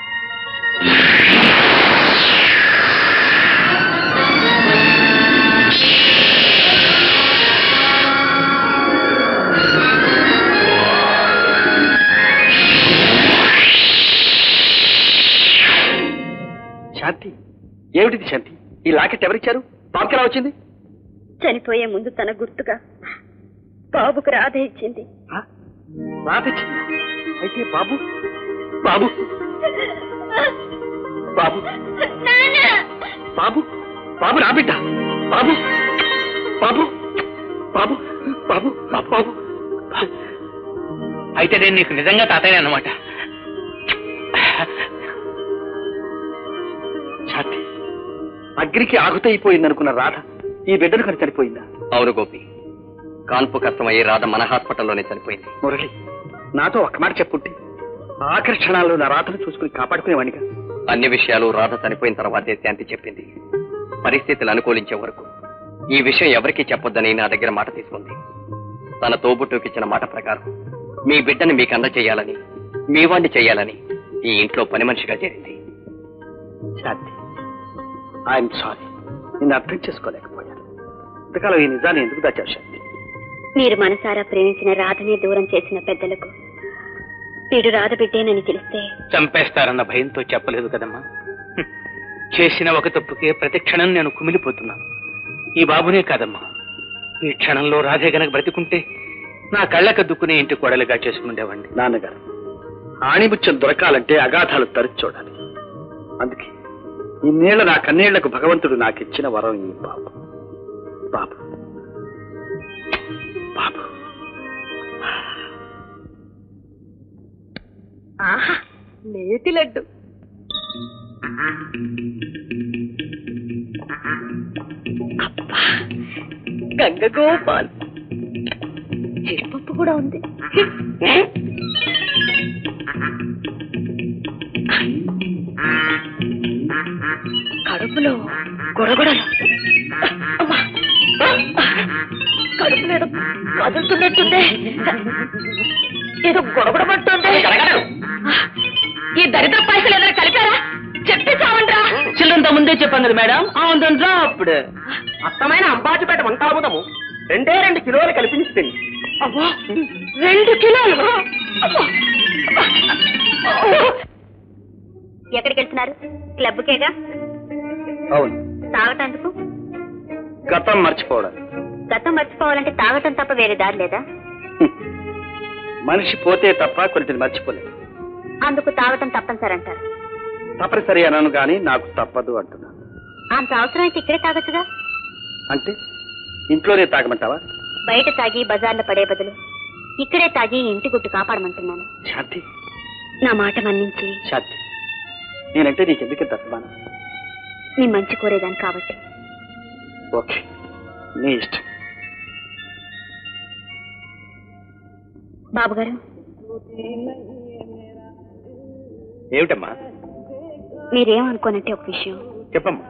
శాంతి ఏమిటిది శాంతి ఈ లాకెట్ ఎవరిచ్చారు బాబుకి ఎలా వచ్చింది చనిపోయే ముందు తన గుర్తుగా బాబుకు రాధ ఇచ్చింది ఆ? రాధ ఇచ్చిందా? అయితే బాబు బాబు బాబు బాబు బాబు నా బిడ్డ బాబు బాబు బాబు బాబు బాబు బాబు అయితే నేను నీకు నిజంగా తాతయ్య అన్నమాట శాంతి అగ్నికి ఆగుతైపోయిందనుకున్న రాధ ఈ బిడ్డను కని చనిపోయిందా అవును గోపి కాన్పు కష్టమయ్యి రాధ మన హాస్పిటల్లోనే చనిపోయింది మురళి నాతో ఒక్క మాట చెప్పుంటే ఆఖరి క్షణాల్లో నా రాధను చూసుకుని కాపాడుకునేవాడిగా అన్ని విషయాలు రాధ చనిపోయిన తర్వాతే శాంతి చెప్పింది పరిస్థితులు అనుకూలించే వరకు ఈ విషయం ఎవరికీ చెప్పొద్దని నా దగ్గర మాట తీసుకుంది తన తోబుట్టుకి ఇచ్చిన మాట ప్రకారం మీ బిడ్డని మీకు అందజేయాలని మీ వాణ్ణి చేయాలని ఈ ఇంట్లో పని మనిషిగా చేరింది శాంతి ఐఎమ్ సారీ నిన్ను అర్థం చేసుకోలేకపోయాను ఇంతకాలం ఈ నిజాన్ని ఎందుకు దాచావు శాంతి మీరు మనసారా ప్రేమించిన రాధనే దూరం చేసిన పెద్దలకు వీడు రాధ బిడ్డేనని తెలిస్తే చంపేస్తారన్న భయంతో చెప్పలేదు కదమ్మా హ్మ్. చేసిన ఒక తప్పుకే ప్రతి క్షణం నేను కుమిలిపోతున్నాను ఈ బాబునే కాదమ్మా ఈ క్షణంలో రాధే గనక బ్రతికుంటే నా కళ్ళకద్దుకునే ఇంటి కోడలుగా చేసుకుండేవాడిని నాన్నగారు ఆణిముత్యం దొరకాలంటే అగాధాలు తరచి చూడాలి అందుకే ఇన్నేళ్ల నా కన్నీళ్లకు భగవంతుడు నాకిచ్చిన వరం ఈ బాబు బాబు బాబు ఆహా నేతి లడ్డు అబ్బా గంగ గోపాల్ జీడిపప్పు కూడా ఉంది కడుపులో గొడగొడలు అమ్మా. కడుపులో ఏదో కదులుతున్నట్టుంది ఏదో గొడగొడబడుతుంది ఈ దరిద్ర పైసలు ఏదైనా కలిపారా చెప్పి చావండ్రా చిల్లంత ముందే చెప్పాను కదా మేడం అవును అప్పుడు అత్తమైన అంబాజీపేట వంకాలబోదాము రెండే రెండు కిలోలు కల్పించింది అబ్బా రెండు కిలోలు అబ్బా. ఎక్కడికి వెళ్తున్నారు క్లబ్కేగా అవును తాగటందుకు గతం మర్చిపోవడం గతం మర్చిపోవాలంటే తాగటం తప్ప వేరే దారి లేదా మనిషి పోతే తప్ప కొన్నిటిని మర్చిపోలేదు అందుకు తాగటం తప్పనిసరి అంటారు తప్పనిసరి అనను గాని నాకు తప్పదు అంటున్నాను అంత అవసరం అయితే ఇక్కడే తాగొచ్చుగా అంటే ఇంట్లోనే తాగమంటావా బయట తాగి బజార్లో పడే బదులు ఇక్కడే తాగి ఇంటి గుట్టు కాపాడమంటున్నాను శాంతి నా మాట మన్నించి శాంతి నేనంటే నీకు ఎందుకంత అభిమానం నీ మంచి కోరేదాన్ని కాబట్టి ఓకే నీ ఇష్టం బాబు గారు ఏమిటమ్మా మీరేమనుకోనంటే ఒక విషయం చెప్పమ్మా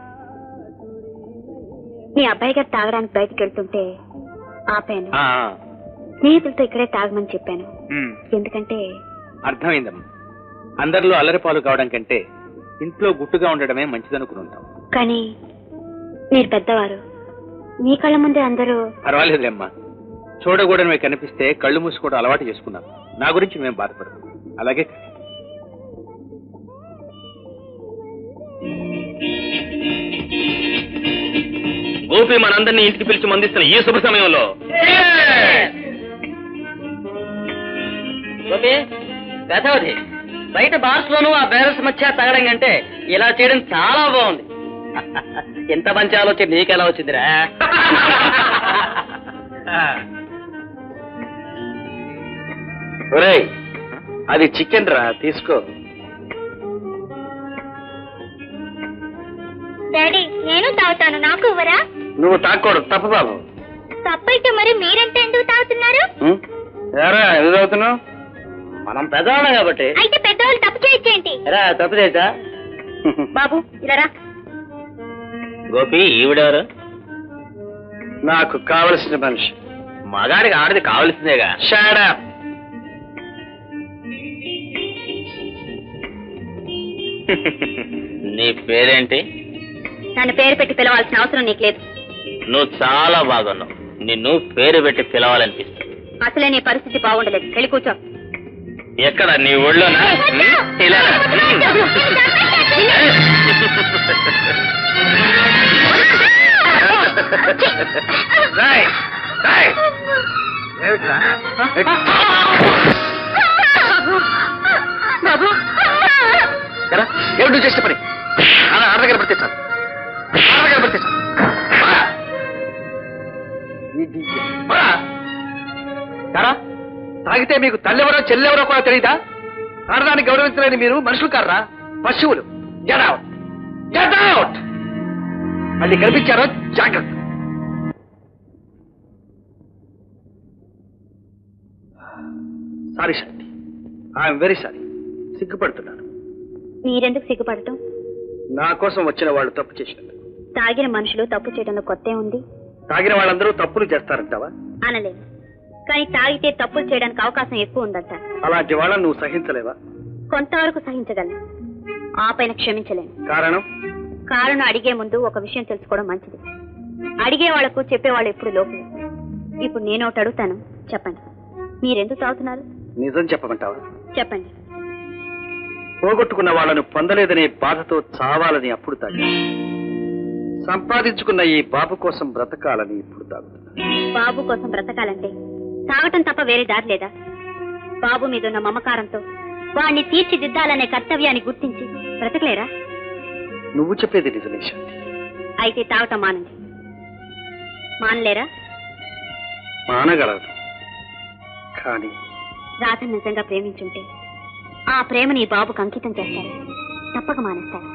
మీ అబ్బాయి గారు తాగడానికి బయటకు వెళ్తుంటే ఆపాను ఆ, స్నేహితులతో ఇక్కడే తాగమని చెప్పాను ఉమ్, ఎందుకంటే అర్థమైందమ్మా అందరిలో అల్లరిపాలు కావడం కంటే ఇంట్లో గుట్టుగా ఉండడమే మంచిదనుకుని ఉంటాం కానీ మీరు పెద్దవారు మీ కళ్ళ ముందే అందరూ పర్వాలేదులేమ్మా చూడకూడనివి కనిపిస్తే కళ్ళు మూసుకోవడం అలవాటు చేసుకున్నాం నా గురించి మేము బాధపడము అలాగే గోపి మనందరినీ ఇంటికి పిలిచి మందిస్తున్న ఈ శుభ సమయంలో గోపి గతవధి బయట బార్స్ లోను ఆ బేరస్ మధ్య తాగడం కంటే ఇలా చేయడం చాలా బాగుంది ఎంత మంచి ఆలోచన నీకెలా వచ్చిందిరా ఒరేయ్ అది చికెన్ రా తీసుకో డాడీ నేను తాగుతాను నాకు ఇవ్వరా నువ్వు తాగకూడదు తప్పు బాబు తప్పైతే మరి మీరంటే ఎందుకు తాగుతున్నారు ఉం? ఏరా ఎందుకు తాగుతున్నావు మనం పెద్దవాళ్ళం కాబట్టి అయితే పెద్దవాళ్ళు తప్పు చేయొచ్చేంటి రా తప్పు చేసా బాబు ఇలా రా గోపి ఈవిడెవరు నాకు కావలసిన మనిషి మగాడికి ఆడది కావలసిందేగా షాడా నీ పేరేంటి నన్ను పేరు పెట్టి పిలవాల్సిన అవసరం నీకు లేదు నువ్వు చాలా బాగున్నావు నిన్ను పేరు పెట్టి పిలవాలనిపిస్తుంది అసలే నీ పరిస్థితి బాగుండలేదు వెళ్ళి కూర్చో ఎక్కడ నీ ఒళ్ళోనా ఉమ్, ఇలా రా. రాయ్ రాయ్ కదా ఏమిటి నువ్వు చేసిన పని అలా ఆడ దగ్గర పడితే చాలు ఆడ దగ్గర పడితే చాలు పా. ఇది పా. కారా తాగితే మీకు తల్లెవరో చెల్లెవరో కూడా తెలియదా ఆడదాన్ని గౌరవించలేని మీరు మనుషులు కారా పశువులు గెట్ అవుట్ గెట్ అవుట్ మళ్ళీ కనిపించారో జాగ్రత్త sorry Shanti I'm very sorry సిగ్గుపడుతున్నాను మీరెందుకు సిగ్గుపడటం నా కోసం వచ్చిన వాళ్ళు తప్పు చేసినందుకు తాగిన మనుషులు తప్పు చేయడంలో కొత్త ఉంది తాగిన వాళ్ళందరూ తప్పులు చేస్తారంటావా అనలేదు కానీ తాగితే తప్పులు చేయడానికి అవకాశం ఎక్కువ ఉందంట అలాంటి వాళ్ళని నువ్వు సహించలేవా కొంతవరకు సహించగలను ఆ పైన క్షమించలేను కారణం కారణం అడిగే ముందు ఒక విషయం తెలుసుకోవడం మంచిది అడిగే వాళ్లకు చెప్పేవాళ్ళు ఎప్పుడు లోపల ఇప్పుడు నేను ఒకటి అడుగుతాను చెప్పండి మీరెందుకు తాగుతున్నారు నిజం చెప్పమంటావా చెప్పండి పోగొట్టుకున్న వాళ్ళను పొందలేదనే బాధతో చావాలని అప్పుడు తాగా సంపాదించుకున్న ఈ బాబు కోసం బ్రతకాలని ఇప్పుడు తాగుతున్నా బాబు కోసం బ్రతకాలంటే తాగటం తప్ప వేరే దారి లేదా బాబు మీదున్న మమకారంతో వాణ్ణి తీర్చిదిద్దాలనే కర్తవ్యాన్ని గుర్తించి బ్రతకలేరా నువ్వు చెప్పేది నిజమే శాంతి అయితే తాగటం మానండి మానలేరా మానగలదు కానీ రాధ నిజంగా ప్రేమించుంటే ఆ ప్రేమని ఈ బాబుకు అంకితం చేస్తారు తప్పక మానేస్తారు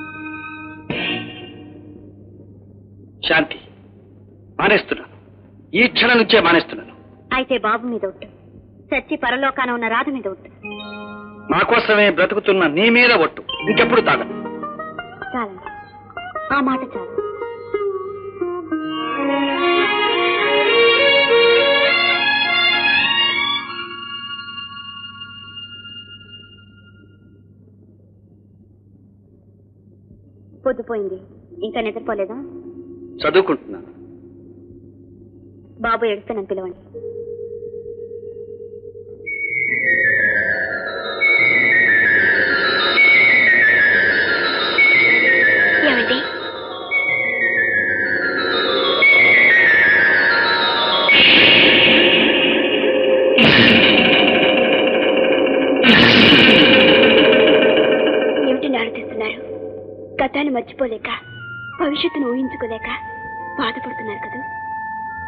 శాంతి మానేస్తున్నాను ఈ క్షణం నుంచే మానేస్తున్నాను అయితే బాబు మీద ఒట్టు సచ్చి పరలోకాన ఉన్న రాధ మీద ఒట్టు నా కోసమే బ్రతుకుతున్న నీ మీద ఒట్టు ఇంకెప్పుడు తాగను చాలండి ఆ మాట చాలు పొద్దుపోయింది ఇంకా నిద్రపోలేదా చదువుకుంటున్నాను బాబు ఎడుస్తానని పిలవండి ఏమండి ఏమిటి ఆలోచిస్తున్నారు గతాన్ని మర్చిపోలేక భవిష్యత్తును ఊహించుకోలేక బాధపడుతున్నారు కదా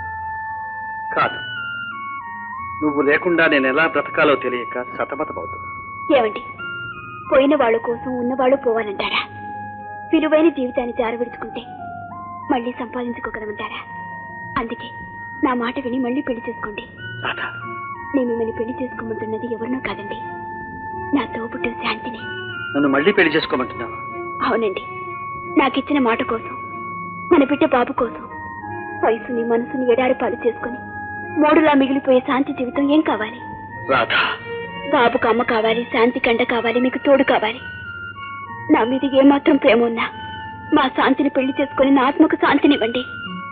కాదు నువ్వు లేకుండా నేను ఎలా బ్రతకాలో తెలియక సతమతమవుతున్నా ఏమండి పోయిన వాళ్ళ కోసం ఉన్నవాళ్ళు పోవాలంటారా విలువైన జీవితాన్ని జారవిడుచుకుంటే మళ్ళీ సంపాదించుకోగలమంటారా అందుకే నా మాట విని మళ్ళీ పెళ్లి చేసుకోండి రాధా నేను మిమ్మల్ని పెళ్లి చేసుకోమంటున్నది ఎవరినో కాదండి నా తోబుట్టు శాంతిని నన్ను మళ్ళీ పెళ్లి చేసుకోమంటున్నావా అవునండి నాకిచ్చిన మాట కోసం మన బిడ్డ బాబు కోసం వయసుని మనసుని ఎడారి పాలు చేసుకుని మూడులా మిగిలిపోయే శాంతి జీవితం ఏం కావాలి రాధా బాబుకు అమ్మ కావాలి శాంతి కండ కావాలి మీకు తోడు కావాలి నా మీద ఏమాత్రం ప్రేమ ఉన్నా మా శాంతిని పెళ్లి చేసుకుని నా ఆత్మకు శాంతినివ్వండి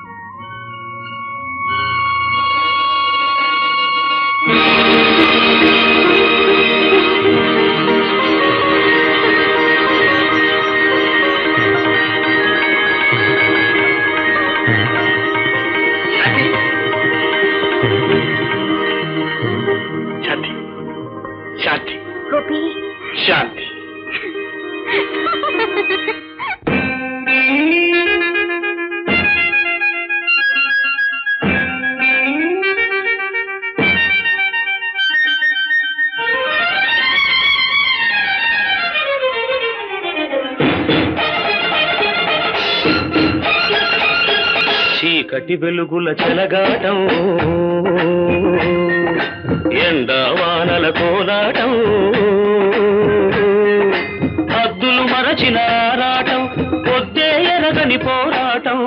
శాంతి శాంతి గోపి శాంతి చీకటి వెలుగుల చెలగాటం ఎండ వానల కోలాటం హద్దులు మరచిన ఆరాటం పొద్దే ఎరగని పోరాటం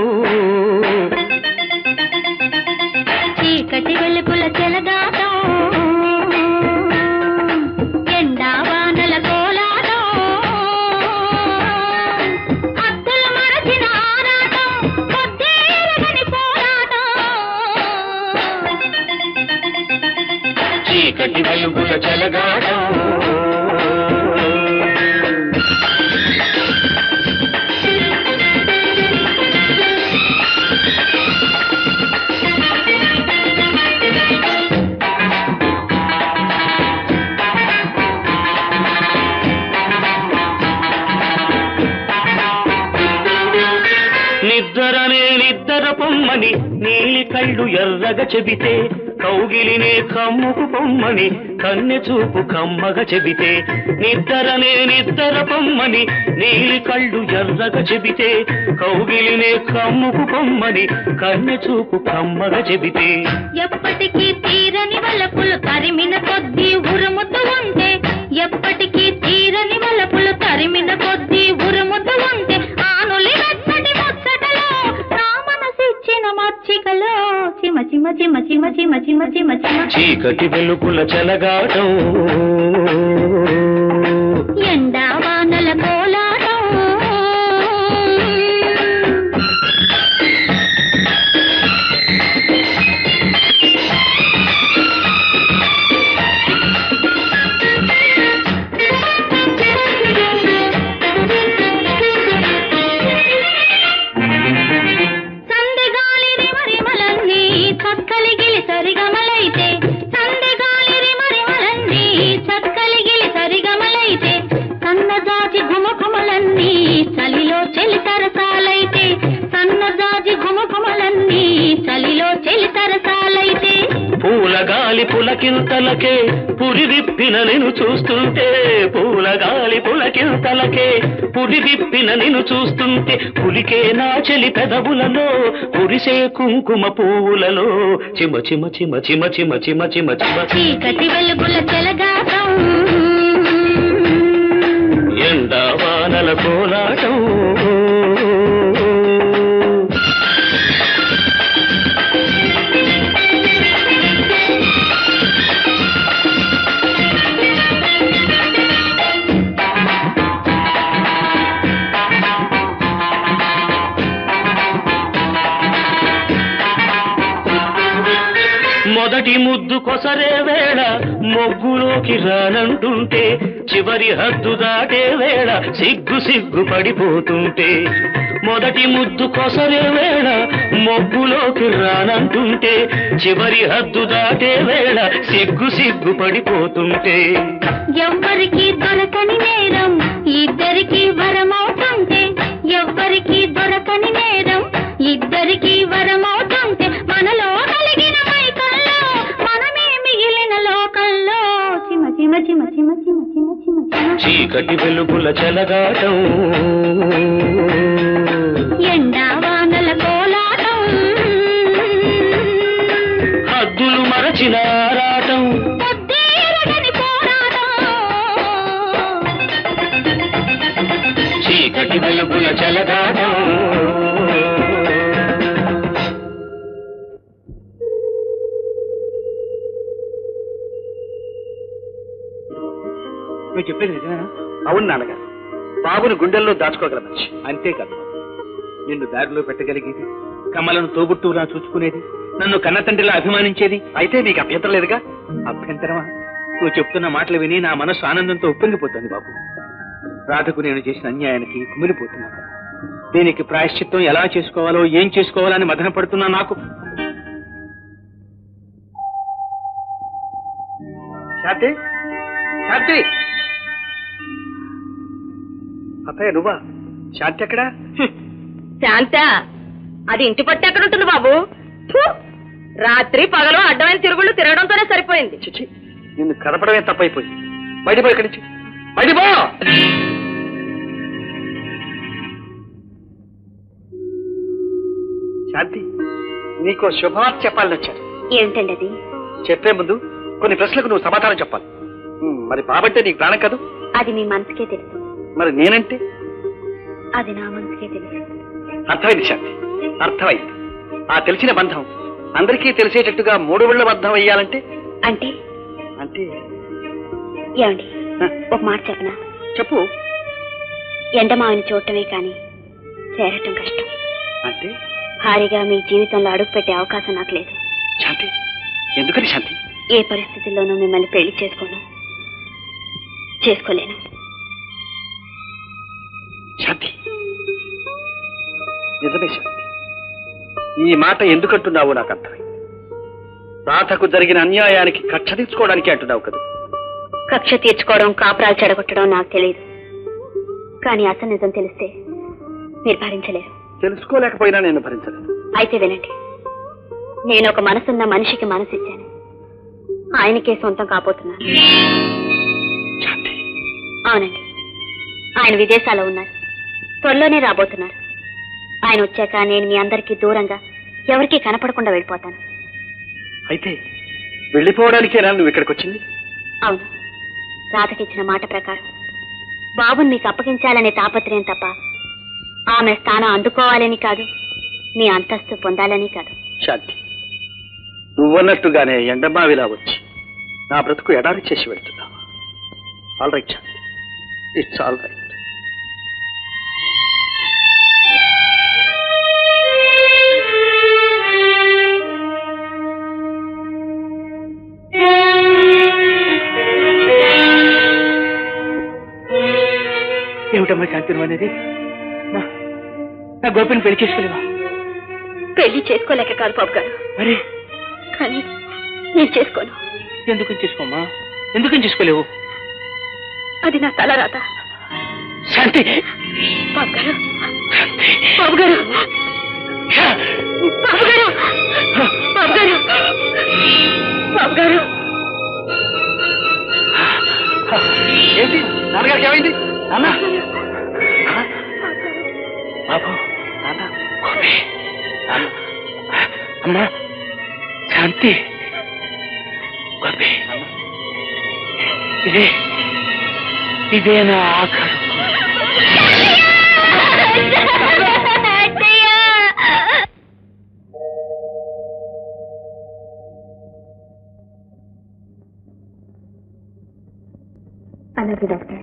చీకటి వెలుగుల చెలగాటం ఎండా వానల కోలాటం హద్దులు మరచిన ఆరాటం పొద్దే ఎరగని పోరాటం చీకటి వెలుగుల చెలగాటం నిద్దరనే నిద్దర పొమ్మని నీలి కళ్ళు ఎర్రగా చెబితే కౌగిలినే కమ్ముకు పొమ్మని కన్నె చూపు కమ్మగా చెబితే నిద్దరనే నిద్దర పొమ్మని నీలి కళ్ళు ఎర్రగా చెబితే కౌగిలినే కమ్ముకు పొమ్మని కన్నె చూపు కమ్మగా చెబితే ఎప్పటికీ తీరని వలపులు తరిమిన కొద్దీ ఉరుముతూ ఉంటే ఎప్పటికీ తీరని వలపులు తరిమిన కొద్దీ ఉరుముతూ ఉంటే ఆనులి వెచ్చటి ముచ్చటలో నా మనసిచ్చిన మచ్చికలో చిమ చిమ చిమ చిమ చిమ చిమ చిమ చిమ చీకటి వెలుగుల చెలగాటం ఎండా వానల కోలాటం సందెగాలి రిమరిమలన్నీ చక్కలిగిలి సరిగమలైతే సందెగాలి రిమరిమలన్నీ చక్కలిగిలి సరిగమలైతే సన్నజాజి ఘుమఘుమలన్నీ చలిలో చెలి సరసాలైతే సన్నజాజి ఘుమఘుమలన్నీ చలిలో చెలి సరసాలైతే పూల గాలి పులకింతలకే పురి విప్పిన నిన్ను చూస్తుంటే పూల గాలి పులకింతలకే పురి విప్పిన నిన్ను చూస్తుంటే పులికే నా చెలి పెదవులలో పురిసే కుంకుమ పువ్వులలో చిమ చిమ చిమ చిమ చిమ చిమ చిమ చిమ చీకటి వెలుగుల చెలగాటం ఎండ వానల కోలాటం మొదటి ముద్దు కొసరే వేళ మొగ్గులోకి రానంటుంటే చివరి హద్దు దాటే వేళ సిగ్గు సిగ్గు పడిపోతుంటే మొదటి ముద్దు కొసరే వేళ మొగ్గులోకి రానంటుంటే చివరి హద్దు దాటే వేళ సిగ్గు సిగ్గు పడిపోతుంటే ఎవ్వరికి దొరకని నేరం ఇద్దరికి వరమవుతుంటే ఎవ్వరికి దొరకని నేరం ఇద్దరికి వరమవుతుంటే మనలో కలిగిన చెలగాటం ఎండా వానల కోలాటం హద్దులు మరచిన ఆరాటం పొద్దీరగని పోరాటం చీకటి వెలుగుల చెలగాటం నువ్వు చెప్పేది నిజమేనా అవును నాన్నగారు బాబుని గుండెల్లో దాచుకోగల మనిషి అంతేకాదు నిన్ను దారిలో పెట్టగలిగేది కమలను తోబుట్టువులా చూసుకునేది నన్ను కన్న తండ్రిలా అభిమానించేది అయితే మీకు అభ్యంతరం లేదుగా అభ్యంతరమా నువ్వు చెప్తున్న మాటలు విని నా మనసు ఆనందంతో ఉప్పొంగిపోతుంది బాబు రాధకు నేను చేసిన అన్యాయానికి కుమిలిపోతున్నాను దీనికి ప్రాయశ్చిత్తం ఎలా చేసుకోవాలో ఏం చేసుకోవాలని మదన పడుతున్నా నాకు శాంతి శాంతి అత్తయ్య నువ్వా శాంతి ఎక్కడా శాంత అది ఇంటి పట్టు ఎక్కడ ఉంటుంది బాబు ఫు! రాత్రి పగలు అడ్డమైన తిరుగుళ్ళు తిరగడంతోనే సరిపోయింది చిచి నిన్ను కదపడమే తప్పైపోయింది బయట పో ఇక్కడి నుంచి బయట పో శాంతి నీకో శుభవార్త చెప్పాలని వచ్చాను ఏమిటండి అది చెప్పే ముందు కొన్ని ప్రశ్నలకు నువ్వు సమాధానం చెప్పాలి ఉమ్, మరి బాబంటే నీకు ప్రాణం కాదు అది మీ మనసుకే తెలుసు మరి నేనంటే అది నా మనసుకే తెలుసు అర్థమైంది శాంతి అర్థమైంది ఆ తెలిసిన బంధం అందరికీ తెలిసేటట్టుగా మూడు వేళ్ల బంధం వెయ్యాలంటే అంటే అంటే ఏమండి ఒక మాట చెప్పనా చెప్పు ఎండమావిని చూడటమే కానీ చేరటం కష్టం అంటే భారీగా మీ జీవితంలో అడుగుపెట్టే అవకాశం నాకు లేదు శాంతి ఎందుకని శాంతి ఏ పరిస్థితుల్లోనూ మిమ్మల్ని పెళ్లి చేసుకోను చేసుకోలేను శాంతి నిజమే శాంతి ఈ మాట ఎందుకంటున్నావో నాకు అర్థమైంది రాధకు జరిగిన అన్యాయానికి కక్ష తీర్చుకోవడానికి అంటున్నావు కదా కక్ష తీర్చుకోవడం కాపురాలు చెడగొట్టడం నాకు తెలియదు కానీ అసలు నిజం తెలిస్తే మీరు భరించలేరు తెలుసుకోలేకపోయినా నేను భరించలేను అయితే వినండి నేను ఒక మనసున్న మనిషికి మనసు ఇచ్చాను ఆయనకే సొంతం కాబోతున్నాను శాంతి అవునండి ఆయన విదేశాల్లో ఉన్నారు త్వరలోనే రాబోతున్నారు ఆయన వచ్చాక నేను మీ అందరికీ దూరంగా ఎవరికీ కనపడకుండా వెళ్ళిపోతాను అయితే వెళ్ళిపోవడానికేనా నువ్వు ఇక్కడికి వచ్చింది అవును రాధకిచ్చిన మాట ప్రకారం బాబుని మీకు అప్పగించాలనే తాపత్రయం తప్ప ఆమె స్థానం అందుకోవాలని కాదు మీ అంతస్తు పొందాలని కాదు శాంతి నువ్వన్నట్టుగానే ఎండమావిలా వచ్చి నా బ్రతుకు ఎడారి చేసి వెళ్తున్నావా all right Shanti it's all right ఏమిటమ్మా శాంతి నువ్వు అనేది నా- నా గోపిని పెళ్లి చేసుకోలేవా పెళ్లి చేసుకోలేక కాదు బాబు గారు మరి కానీ నేను చేసుకోను ఎందుకు చేసుకోమ్మా ఎందుకు చేసుకోలేవు అది నా తల రాత శాంతి బాబు గారు బాబు గారు బాబు గారు బాబు గారు బాబు గారు ఏంటి నాన్నగారికి ఏమైంది నాన్న బాబు గోపి. అమ్మా శాంతి గోపి ఇదే ఇదే నా ఆఖరు అలాగే డాక్టర్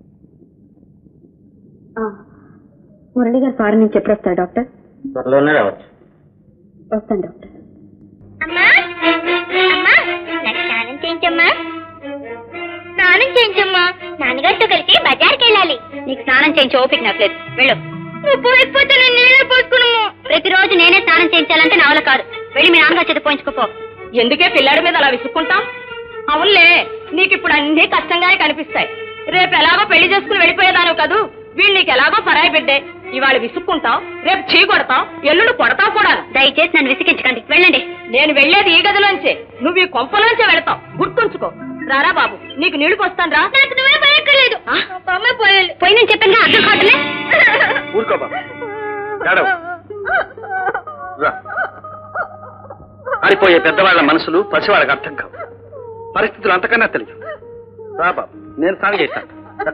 మురళి గారు ఫారెన్ నుంచి ఎప్పుడు వస్తారు డాక్టర్ త్వరలోనే రావచ్చు వస్తాను డాక్టర్ అమ్మా అమ్మా నాకు స్నానం చేయించమ్మా స్నానం చేయించమ్మా నాన్నగారితో కలిసి బజార్కి వెళ్ళాలి నీకు స్నానం చేయించి ఓపిక నాకు లేదు వెళ్ళు నువ్వు పోయిపోతే నేను నీళ్ళే పోసుకున్నాము ప్రతిరోజు నేనే స్నానం చేయించాలంటే నా వల్ల కాదు వెళ్ళి మీ నాన్నగారు చేత పోయించుకోపో ఎందుకే పిల్లాడి మీద అలా విసుక్కుంటాం అవునులే నీకు ఇప్పుడు అన్ని కష్టంగానే కనిపిస్తాయి రేపు ఎలాగో పెళ్లి చేసుకుని వెళ్ళిపోయేదాను కదూ వీళ్ళు నీకు ఎలాగో పరాయి బిడ్డే ఇవాళ విసుక్కుంటాం రేపు చీ కొడతాం ఎల్లుండి కొడతాం కూడా దయచేసి నన్ను విసిగించకండి వెళ్ళండి నేను వెళ్ళేది ఈ గదిలోంచే నువ్వు ఈ కొంపలోంచే వెళతావు గుర్తుంచుకో రారా బాబు నీకు నీళ్లు పోస్తాను రా నాకు నువ్వే పోయక్కర్లేదు అమ్మ పోయాలి పోయి నేను చెప్పాను అర్థం కావట్లే ఊరుకో బాబు ఏడవ రా ఆడిపోయే పెద్దవాళ్ళ మనసులు పసివాళ్ళకి అర్థం కావు పరిస్థితులు అంతకన్నా తెలియదు రా బాబు నేను స్నానం చేస్తాను రా.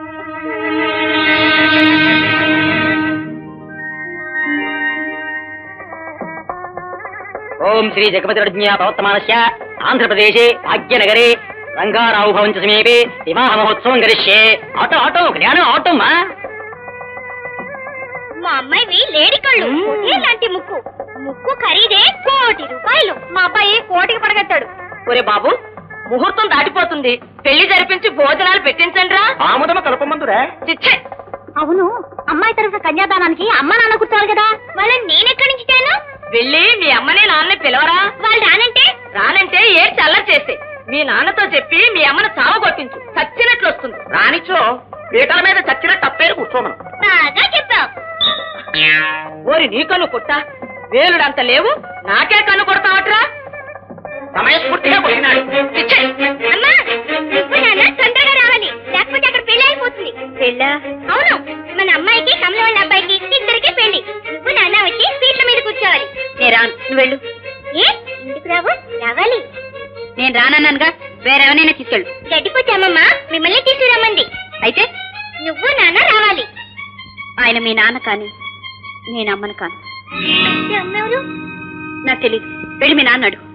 ఓం శ్రీ జగపతిరజ్ఞ పవత్తమానస్య ఆంధ్రప్రదేశే భాగ్యనగరే రంగారావు భవంతి సమీపే వివాహ మహోత్సవం గరిష్యే ఆటో ఆటో కళ్యాణం ఆటో మా మా అమ్మాయివి లేడి కళ్ళు లాంటి ముక్కు ముక్కు ఖరీదే కోటి రూపాయలు మా అబ్బాయి కోటికి పడగెత్తాడు ఒరే బాబు ముహూర్తం దాటిపోతుంది పెళ్లి జరిపించి భోజనాలు పెట్టించండి రా ఆముదమ కలపమందురా చిచ్చే అవును అమ్మాయి తరఫున కన్యాదానానికి అమ్మ నాన్న కూర్చోవాలి కదా వాళ్ళని నేనెక్కడి నుంచి తేను వెళ్ళి మీ అమ్మని నాన్నని పిలవరా వాళ్ళు రానంటే రానంటే ఏ చల్లర చేస్తే మీ నాన్నతో చెప్పి మీ అమ్మను చావగొట్టించు చచ్చినట్లు వస్తుంది రానిచ్చో పీటల మీద చచ్చిన తప్పేరు కూర్చోమను బాగా చెప్పావు ఓరి నీ కన్ను కుట్ట వేలుడంత లేవు నాకే కన్ను కొడతావట్రా సమయస్ఫూర్తిగా పోయినాడు చిచ్చే అమ్మా నువ్వు నాన్న తొందరగా రావాలి లేకపోతే అక్కడ పెళ్లి అయిపోతుంది పెళ్ళా అవును మన అమ్మాయికి కమల వాళ్ళ అబ్బాయికి ఇద్దరికి పెళ్లి నువ్వు నాన్న వచ్చి సీట్ల మీద కూర్చోవాలి నేను రాను నువ్వు వెళ్ళు ఏ ఎందుకు రావు రావాలి నేను రానన్నానుగా వేరెవరైనా తీసుకెళ్ళు గడ్డిపోతే మిమ్మల్ని తీసుకురమ్మంది అయితే నువ్వు నాన్న రావాలి ఆయన మీ నాన్న కాని నేను అమ్మను కాను అయితే అమ్మెవరు నాకు తెలియదు వెళ్ళి మీ నాన్న అడుగు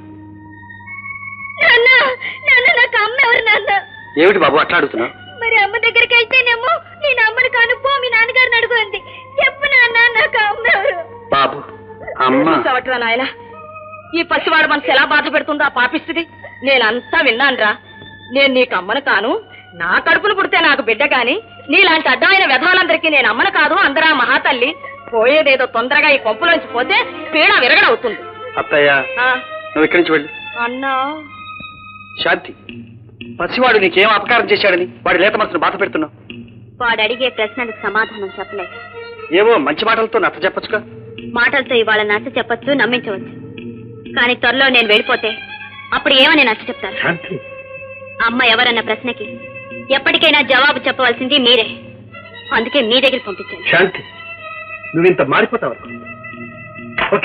నాన్న నాన్న నాకు అమ్మ ఎవరు నాన్న ఏమిటి బాబు అట్లా అడుగుతున్నావు మరి అమ్మ దగ్గరికి వెళ్తేనేమో నేను అమ్మను కాను పో మీ నాన్నగారిని అడుగు అంది చెప్పు నాన్న నాకు అమ్మ ఎవరు బాబు అమ్మ చూసావట్రా నాయన ఈ పసివాడు మనసు ఎలా బాధ పెడుతుందో ఆ పాపిస్తుంది నేనంతా విన్నానురా నేను నీకు అమ్మను కాను నా కడుపును పుడితే నాకు బిడ్డ కాని నీలాంటి అడ్డమైన వ్యధాలందరికీ నేను అమ్మను కాదు అందరా మహాతల్లి పోయేదేదో తొందరగా ఈ కొంపులోంచి పోతే పీడ విరగడవుతుంది అత్తయ్య ఆ, నువ్వు ఇక్కడి నుంచి వెళ్ళు అన్నా శాంతి పసివాడు నీకేం అపకారం చేశాడని వాడి లేత మనసును బాధ పెడుతున్నావు వాడు అడిగే ప్రశ్నలకు సమాధానం చెప్పలేదు ఏవో మంచి మాటలతో నచ్చ చెప్పచ్చుగా మాటలతో ఇవాళ నచ్చ చెప్పొచ్చు నమ్మించవచ్చు కానీ త్వరలో నేను వెళ్ళిపోతే అప్పుడు ఏమని నచ్చ చెప్తారు శాంతి అమ్మ ఎవరన్న ప్రశ్నకి ఎప్పటికైనా జవాబు చెప్పవలసింది మీరే అందుకే మీ దగ్గర పంపించాను శాంతి నువ్వు ఇంత మారిపోతావు ఓకే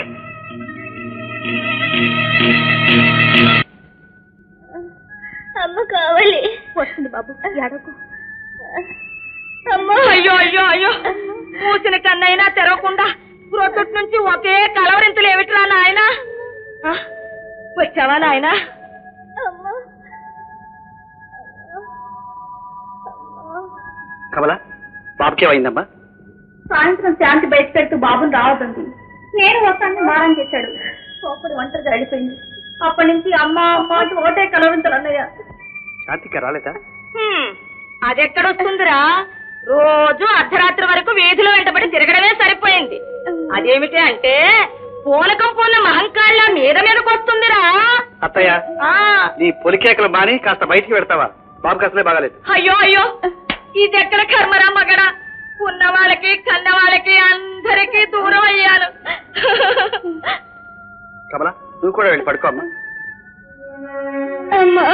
అమ్మ కావాలి వస్తుంది బాబు అడగకు అమ్మ అయ్యో అయ్యో అయ్యో మూసిన కన్నైనా తెరవకుండా ప్రొద్దుటి నుంచి ఒకే కలవరింతలు ఏమిట్రా నాయన వచ్చావా నాయనా అమ్మ కమల బాబుకేమైందమ్మా సాయంత్రం శాంతి బయట పెడుతూ బాబుని రావద్దండి నేను వస్తానని మారం చేశాడు ఒకటి ఒంటరిగా వెళ్ళిపోయింది అప్పటి నుంచి అమ్మ అమ్మ అంటూ ఒకటే కలవింతలు అన్నయ్య శాంతికి రాలేదా హ్మ్, అదెక్కడొస్తుందిరా రోజు అర్ధరాత్రి వరకు వీధిలో వెంటబడి తిరగడమే సరిపోయింది అదేమిటి అంటే పూనకం పూన మహంకాళ్ళ మీద మీదకి వస్తుందిరా అత్తయ్య ఆ, నీ పొలికేకలు మాని కాస్త బయటికి పెడతావా బాబుకి అసలే బాగాలేదు అయ్యో అయ్యో ఇదెక్కడ కర్మరా మగడ ఉన్న వాళ్ళకి కన్న వాళ్ళకి అందరికీ దూరం అయ్యాను కమల నువ్వు కూడా వెళ్ళి పడుకో అమ్మా అమ్మ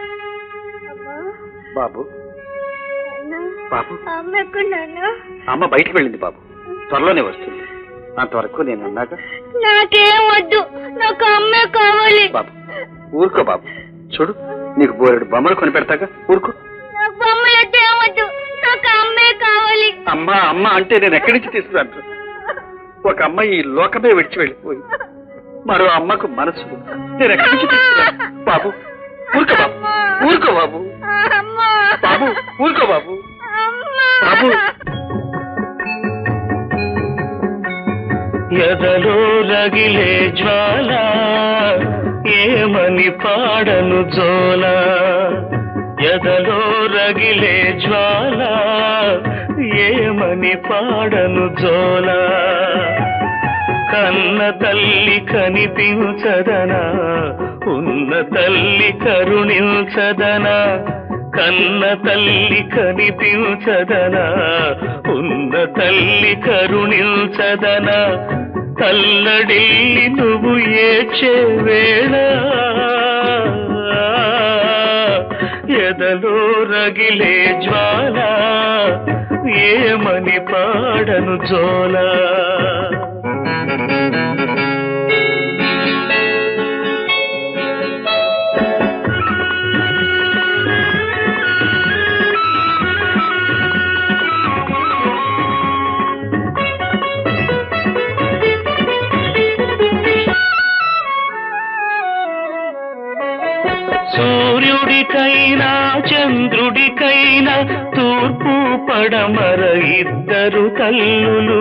బాబు బాబు అమ్మ ఎక్కడ నాన్న అమ్మ బయటికి వెళ్ళింది బాబు త్వరలోనే వస్తుంది అంతవరకు నేను అన్నాక నాకేం వద్దు నాకు అమ్మే కావాలి బాబు ఊరుకో బాబు చూడు నీకు బోరెడు బొమ్మలు కొని పెడతాగా ఊరుకో నాకు బొమ్మలు వద్దు ఏం వద్దు నాకు అమ్మే కావాలి అమ్మ అమ్మ అంటే నేను ఎక్కడి నుంచి తీసుకురాను ఒక అమ్మ ఈ లోకమే విడిచి వెళ్ళిపోయి మరో అమ్మకు మనసు నేను ఎక్కడి నుంచి తీసుకురాను బాబు ఊరుకో బాబు ఊరుకో బాబు అమ్మ బాబు ఊరుకో బాబు బాబు ఎదలో రగిలే జ్వాల ఏమని పాడను జోల ఎదలో రగిలే జ్వాల ఏమని పాడను జోల కన్న తల్లి కనిపించదనా ఉన్న తల్లి కరుణించదనా కన్న తల్లి కనిపించదనా ఉన్న తల్లి కరుణించదనా తల్లడిల్లి నువ్వు ఏడ్చే వేళ రగిలే జ్వాల ఏమని పాడను జోలా సూర్యుడికైనా చంద్రుడికైనా తూర్పు పడమర ఇద్దరు తల్లులు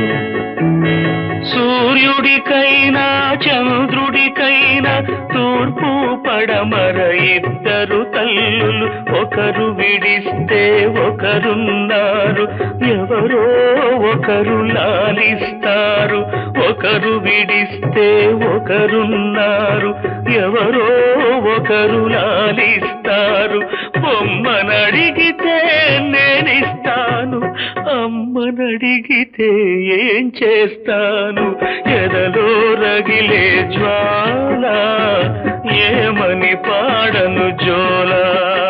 సూర్యుడికైనా చంద్రుడికైనా తూర్పు పడమర ఇద్దరు తల్లులు ఒకరు విడిస్తే ఒకరున్నారు ఎవరో ఒకరు లాలిస్తారు ఒకరు విడిస్తే ఒకరున్నారు ఎవరో ఒకరు లాలిస్తారు బొమ్మనడిగితే నేనిస్తాను అమ్మనడిగితే ఏం చేస్తాను ఎదలో రగిలే జ్వాల ఏమని పాడను జోలా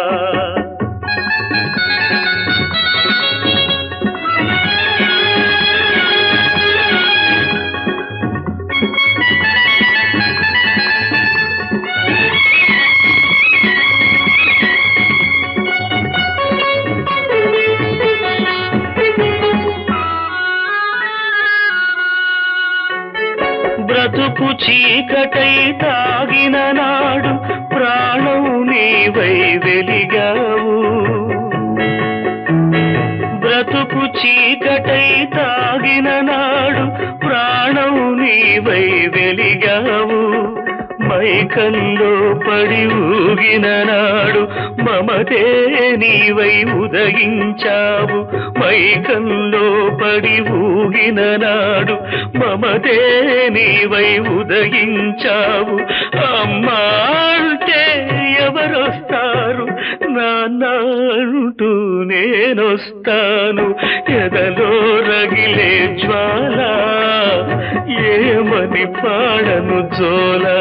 బ్రతుకు చీకటై తాగిన నాడు ప్రాణం నీవై వెలిగావు బ్రతుకు చీకటై తాగిన నాడు ప్రాణం నీవై వెలిగావు మైకంలో పడి ఊగిన నాడు మమతే నీవై ఉదయించావు మైకంలో పడి ఊగిన నాడు మమతే నీవై ఉదయించావు అమ్మా అంటే ఎవరొస్తారు నాన్న అంటూ నేనొస్తాను ఎదలో రగిలే జ్వాల ఏమని పాడను జోలా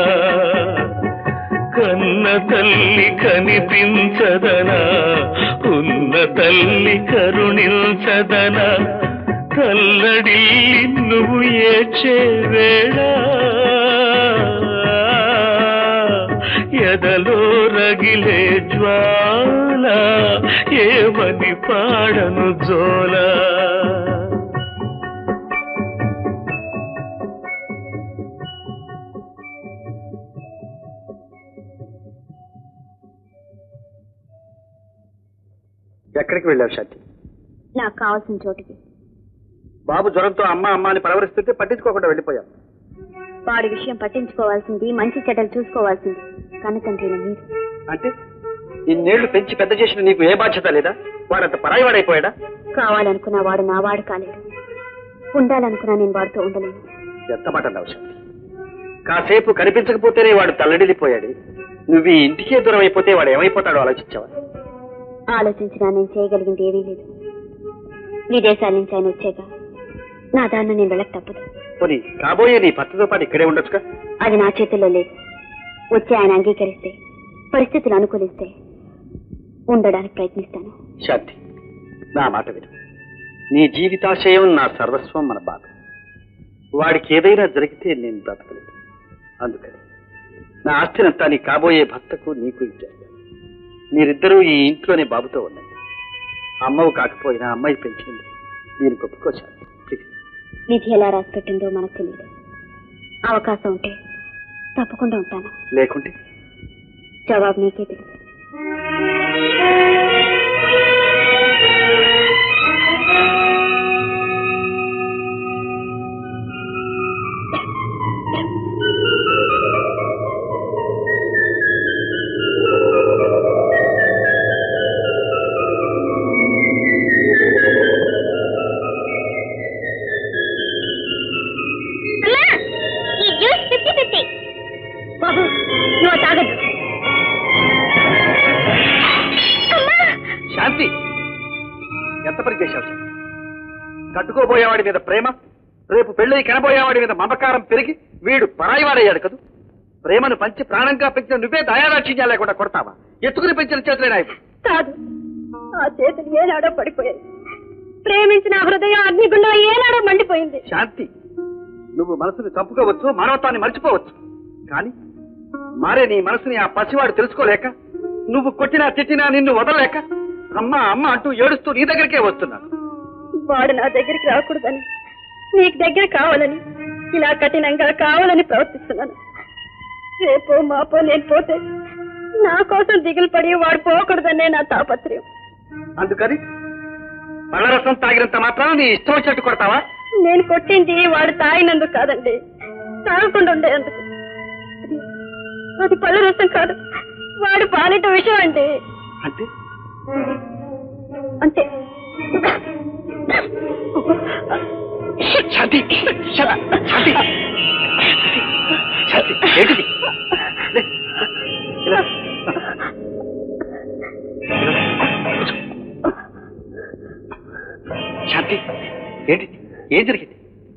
కన్న తల్లి కనిపించదనా ఉన్న తల్లి కరుణించదనా కల్లడి నువ్వు ఏడ్చే వేళ ఎదలో రగిలే జ్వాల ఏమని పాడను జోలా ఎక్కడికి వెళ్ళావు శాంతి నాకు కావాల్సిన చోటికి బాబు జ్వరంతో అమ్మ అమ్మ అని పరవరిస్తుంటే పట్టించుకోకుండా వెళ్ళిపోయాం వాడి విషయం పట్టించుకోవాల్సింది మంచి చెడ్డలు చూసుకోవాల్సింది కన్నతండ్రిన మీరు అంటే ఇన్నేళ్లు పెంచి పెద్ద చేసిన నీకు ఏ బాధ్యత లేదా వాడంత పరాయివాడైపోయాడా కావాలనుకున్న వాడు నా వాడు కాలేడు ఉండాలనుకున్నా నేను వాడితో ఉండలేను ఎంత మాట అన్నావు శాంతి కాసేపు కనిపించకపోతేనే వాడు తల్లడిల్లిపోయాడు నువ్వు ఈ ఇంటికే దూరం అయిపోతే వాడు ఏమైపోతాడో ఆలోచించావా ఆలోచించినా నేను చేయగలిగింది ఏమీ లేదు విదేశాల నుంచి ఆయన వచ్చాక నా దాన్ని నేను వెళ్ళక తప్పదు పోనీ కాబోయే నీ భర్తతో పాటు ఇక్కడే ఉండొచ్చుగా అది నా చేతుల్లో లేదు వచ్చి ఆయన అంగీకరిస్తే పరిస్థితులు అనుకూలిస్తే ఉండడానికి ప్రయత్నిస్తాను శాంతి నా మాట విను నీ జీవితాశయం నా సర్వస్వం మన బాధ వాడికి ఏదైనా జరిగితే నేను బ్రతకలేదు అందుకని నా ఆస్తినంతా నీ కాబోయే భర్తకు నీకు ఇచ్చేస్తాను మీరిద్దరూ ఈ ఇంట్లోనే బాబుతో ఉండండి అమ్మవు కాకపోయినా అమ్మాయి పెంచింది దీనికి ఒప్పుకో శాంతి ప్లీజ్ విధి ఎలా రాసి పెట్టిందో మనకు తెలియదు అవకాశం ఉంటే తప్పకుండా ఉంటాను లేకుంటే జవాబు నీకే తెలుసు ఈ జ్యూస్ ఫిఫ్టీ ఫిఫ్టీ బాబు నువ్వు తాగదు శాంతి ఎంత పని చేశావు శాంతి కట్టుకోబోయేవాడి మీద ప్రేమ రేపు పెళ్ళై కనబోయేవాడి మీద మమకారం పెరిగి వీడు పరాయివాడయ్యాడు కదూ ప్రేమను పంచి ప్రాణంగా పెంచిన నువ్వే దయాదాక్షిణ్యాలు లేకుండా కొడతావా ఎత్తుకుని పెంచిన చేతులే నాయకు కాదు ఆ చేతులు ఏనాడో పడిపోయాయి ప్రేమించిన ఆ హృదయం అగ్నిగుండం ఏనాడో మండిపోయింది శాంతి నువ్వు మనసుని చంపుకోవచ్చు మానవత్వాన్ని మర్చిపోవచ్చు కానీ మారే నీ మనసుని ఆ పసివాడు తెలుసుకోలేక నువ్వు కొట్టినా తిట్టినా నిన్ను వదలలేక అమ్మ అమ్మ అంటూ ఏడుస్తూ నీ దగ్గరికే వస్తున్నాడు వాడు నా దగ్గరికి రాకూడదని నీకు దగ్గర కావాలని ఇలా కఠినంగా కావాలని ప్రవర్తిస్తున్నాను రేపో మాపో నేను పోతే నా కోసం దిగులు పడి వాడు పోకూడదనే నా తాపత్రయం అందుకని పళ్ళరసం తాగినంత మాత్రాన నీ ఇష్టం వచ్చినట్టు కొడతావా నేను కొట్టింది వాడు తాగినందుకు కాదండి తాగకుండా ఉండేందుకు అది- అది పళ్ళ రసం కాదు వాడు పాలిట విషయం అండి అంటే అంతే శాంతి శాంతి శాంతి శాంతి ఏంటిది లే, ఇలా. శాంతి ఏంటి ఏం జరిగింది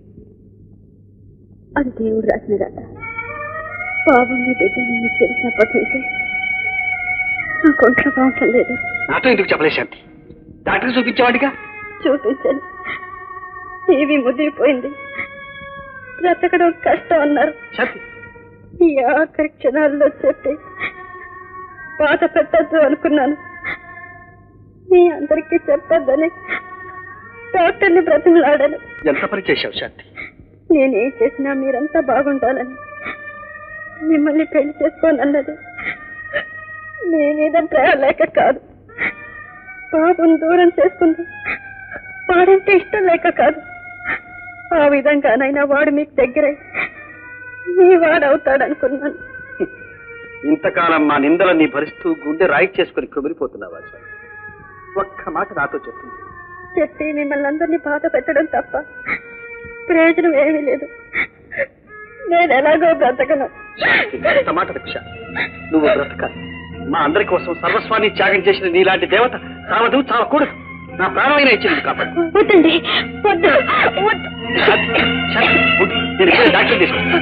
అది దేవుడు రాసినదట పాపం మీ బిడ్డని మీకు తెలిసినప్పటి నుంచి నాకు ఒంట్లో బాగుంటం లేదు నాతో ఎందుకు చెప్పలేదు శాంతి డాక్టర్ చూపించేవాడిగా చూపించాను టీవీ ముదిరిపోయింది బ్రతకడం కష్టం అన్నారు శాంతి ఈ ఆఖరి క్షణాల్లో చెప్పి బాధ పెట్టద్దు అనుకున్నాను మీ అందరికీ చెప్పొద్దని డాక్టర్ని బ్రతిమలాడాను ఎంత పని చేశావు శాంతి నేనేం చేసినా మీరంతా బాగుండాలని మిమ్మల్ని పెళ్లి చేసుకోనన్నది మీ మీద ప్రేమ లేక కాదు బాబుని దూరం చేసుకుంది వాడంటే ఇష్టం లేక కాదు ఆ విధంగానైనా వాడు మీకు దగ్గరై మీ వాడవుతాడనుకున్నాను ఇంతకాలం మా నిందలన్నీ భరిస్తూ గుండె రాయి చేసుకుని కుమిరిపోతున్నావా శాంతి ఒక్క మాట నాతో చెప్తుంది చెప్పి మిమ్మల్ని అందరినీ బాధ పెట్టడం తప్ప ప్రయోజనం ఏమీ లేదు నేను ఎలాగో బ్రతకను ఎంత మాట రక్ష నువ్వు బ్రతకాలి మా అందరి కోసం సర్వస్వాన్ని త్యాగం చేసిన నీలాంటి దేవత చావదు చావకూడదు నా ప్రాణమైన ఇచ్చింది కాబట్టి వద్దండి వద్దు వద్దు నేను ఇప్పుడే డాక్టర్ తీసుకుంటా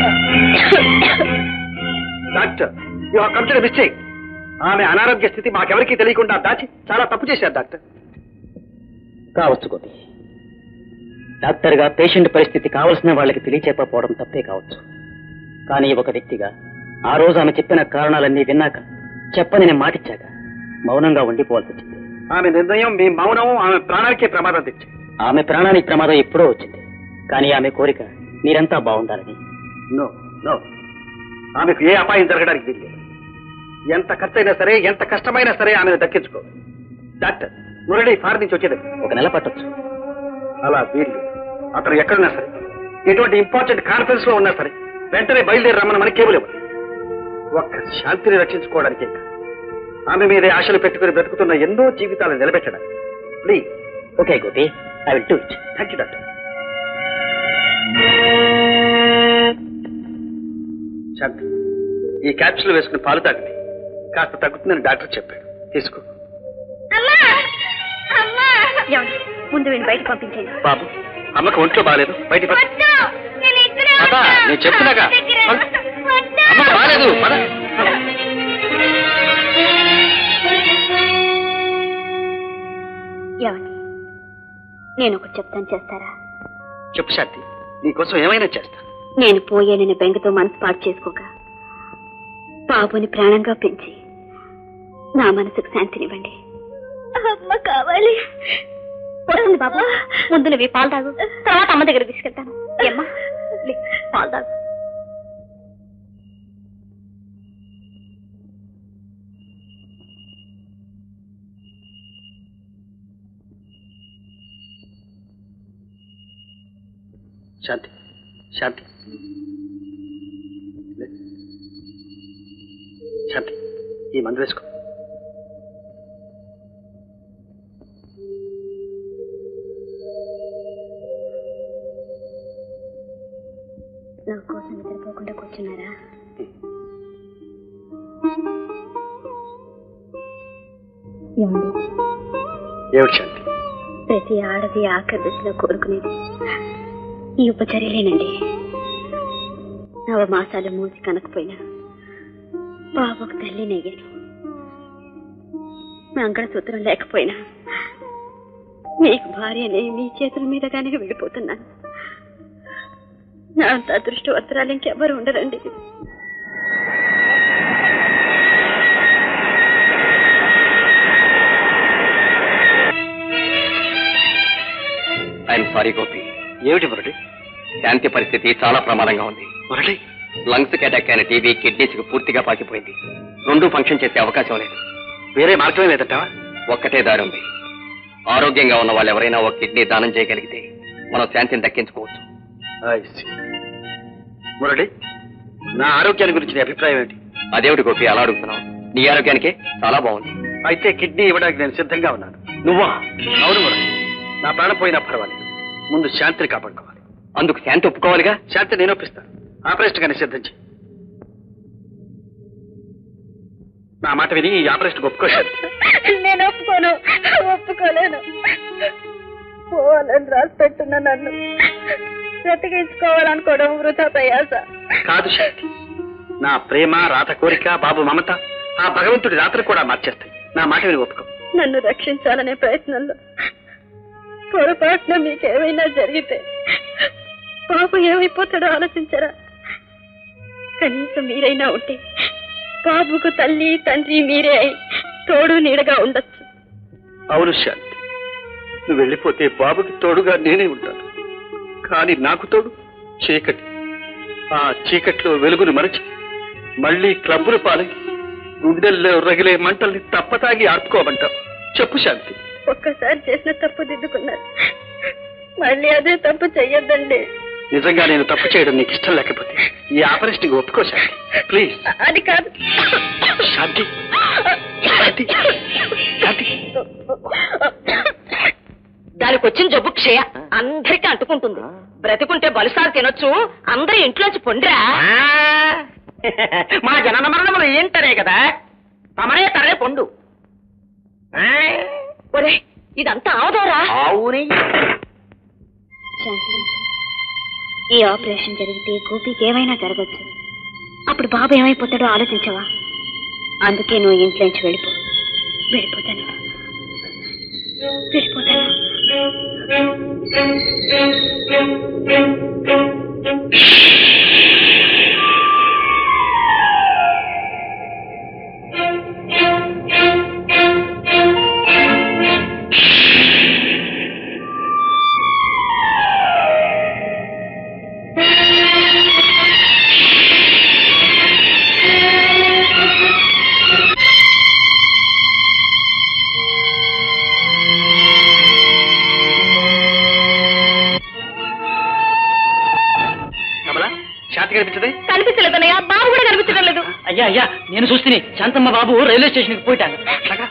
డాక్టర్ యూ కంప్లీట్ మిస్టేక్ ఆమె అనారోగ్య స్థితి మాకెవరికీ తెలియకుండా దాచి చాలా తప్పు చేశారు డాక్టర్ కావచ్చు గోపి డాక్టర్గా పేషెంట్ పరిస్థితి కావలసిన వాళ్ళకి తెలియచేపకపోవడం తప్పే కావచ్చు కానీ ఒక వ్యక్తిగా ఆ రోజు ఆమె చెప్పిన కారణాలన్నీ విన్నాక చెప్పని నేను మాటిచ్చాక మౌనంగా ఉండిపోవాల్సి వచ్చింది ఆమె నిర్ణయం మీ మౌనం ఆమె ప్రాణానికే ప్రమాదం తెచ్చింది ఆమె ప్రాణానికి ప్రమాదం ఎప్పుడో వచ్చింది కానీ ఆమె కోరిక మీరంతా బాగుండాలని నో నో ఆమెకు ఏ అపాయం జరగడానికి వీల్లేదు ఎంత ఖర్చైనా సరే ఎంత కష్టమైనా సరే ఆమెను దక్కించుకో డాక్టర్ మురళి ఫారెన్ నుంచి వచ్చేది ఒక నెల పట్టొచ్చు అలా వీల్లేదు అతను ఎక్కడున్నా సరే ఎటువంటి ఇంపార్టెంట్ కాన్ఫరెన్స్ లో ఉన్నా సరే వెంటనే బయలుదేరి రమ్మని మనకి కేబుల్ ఇవ్వదు ఒక్క శాంతిని రక్షించుకోవడానికే కాదు ఆమె మీదే ఆశలు పెట్టుకుని బ్రతుకుతున్న ఎన్నో జీవితాలను నిలబెట్టడానికి please okay Gopi I will do it thank you doctor Shanti ఈ క్యాప్సూల్ వేసుకుని పాలు తాగండి కాస్త తగ్గుతుందని డాక్టర్ చెప్పాడు తీసుకో ఏమండి ముందు వీడిని బయట పంపించండి బాబు అమ్మకు ఒంట్లో బాగాలేదు బయట పద. పద, నేను చెప్తున్నాగా పద. అమ్మకు బాగాలేదు పద. ఏమండి నేను ఒకటి చెప్తాను చేస్తారా చెప్పు శాంతి నీకోసం ఏమైనా చేస్తా నేను పోయేనని బెంగతో మనసు పాటు చేసుకోక బాబుని ప్రాణంగా పెంచి నా మనసుకు శాంతినివ్వండి అమ్మ కావాలి వస్తుంది బాబు ముందు నువ్వు ఈ పాలు తాగు తర్వాత అమ్మ దగ్గర తీసుకెళ్తాను ఏమ్మా లే, పాలు తాగు శాంతి శాంతి లే. శాంతి ఈ మందు వేసుకో నా కోసం నిద్రపోకుండా కూర్చున్నారా ఏమండి ఏమిటి శాంతి ప్రతి ఆడది ఆఖరి దశలో కోరుకునేది ఈ ఉపచర్యలేనండి నవమాసాలు మూసి కనకపోయినా బాబుకు తల్లి నెయ్యాను మంగళసూత్రం లేకపోయినా మీకు భార్యనే మీ చేతుల మీదగానే వెళ్ళిపోతున్నాను నా అంత అదృష్టవంతరాలు ఇంకెవ్వరు ఉండరండి ఐఎమ్ సారీ గోపి ఏమిటి మురళి శాంతి పరిస్థితి చాలా ప్రమాదంగా ఉంది మురళి లంగ్స్ కి అటాక్ అయిన టీబీ కిడ్నీస్ కి పూర్తిగా పాకిపోయింది రెండు ఫంక్షన్ చేసే అవకాశం లేదు వేరే మార్గమే లేదంటావా ఒక్కటే దారి ఉంది ఆరోగ్యంగా ఉన్న వాళ్ళు ఎవరైనా ఒక కిడ్నీ దానం చేయగలిగితే మనం శాంతిని దక్కించుకోవచ్చు I see. మురళి నా ఆరోగ్యాన్ని గురించి నీ అభిప్రాయం ఏంటి అదేమిటి గోపి అలా అడుగుతున్నావు నీ ఆరోగ్యానికే చాలా బాగుంది అయితే కిడ్నీ ఇవ్వడానికి నేను సిద్ధంగా ఉన్నాను నువ్వా అవును మురళి నా ప్రాణం పోయినా పర్వాలేదు ముందు శాంతిని కాపాడుకోవాలి అందుకు శాంతి ఒప్పుకోవాలిగా శాంతి నేను ఒప్పిస్తాను ఆపరేషన్ కానీ సిద్ధం చేయి నా మాట విని ఈ ఆపరేషన్ ఒప్పుకో శాంతి నేను ఒప్పుకోను ఒప్పుకోలేను పోవాలని రాసి పెట్టున్న నన్ను బ్రతికించుకోవాలనుకోవడం వృధా ప్రయాస కాదు శాంతి నా ప్రేమ రాత కోరిక బాబు మమత ఆ భగవంతుడి రాత్రి కూడా మార్చేస్తాయి నా మాట విని ఒప్పుకో నన్ను రక్షించాలనే ప్రయత్నంలో పొరపాటున మీకేమైనా జరిగితే బాబు ఏమైపోతాడో ఆలోచించరా కనీసం మీరైనా ఉంటే బాబుకు తల్లి తండ్రి మీరే అయి తోడు నీడగా ఉండొచ్చు అవును శాంతి నువ్వు వెళ్ళిపోతే బాబుకి తోడుగా నేనే ఉంటాను కానీ నాకు తోడు చీకటి ఆ చీకట్లో వెలుగును మరచి మళ్ళీ క్లబ్బులు పాలై గుండెల్లో రగిలే మంటల్ని తప్పతాగి ఆర్పుకోమంటావు చెప్పు శాంతి ఒక్కసారి చేసిన తప్పు దిద్దుకున్నారు మళ్ళీ అదే తప్పు చెయ్యొద్దండి నిజంగా నేను తప్పు చేయడం నీకు ఇష్టం లేకపోతే ఈ ఆపరేషన్ ఒప్పుకో శాంతి ప్లీజ్ అది కాదు శాంతి శాంతి శాంతి దానికి వచ్చిన జబ్బు క్షయ అందరికీ అంటుకుంటుంది బ్రతికుంటే బలుసారు తినొచ్చు అందరూ ఇంట్లోంచి పొండిరా మా జనన మరణములు ఏంటనే కదా తమరే తరే పొండు ఒరే ఇదంతా అవదోరా అవునే శాంతి ఈ ఆపరేషన్ జరిగితే గోపికి ఏమైనా జరగచ్చు అప్పుడు బాబు ఏమైపోతాడో ఆలోచించవా అందుకే నువ్వు ఇంట్లోంచి వెళ్ళిపో వెళ్ళిపోతాను వెళ్ళిపోతాను కమలా శాంతి కనిపించదే కనిపించలేదన్నయ్య బాబు కూడా కనిపించడం లేదు అయ్యా అయ్యా నేను చూస్తుని శాంతమ్మ బాబు రైల్వే స్టేషన్కి పోయిటాను అట్లాగా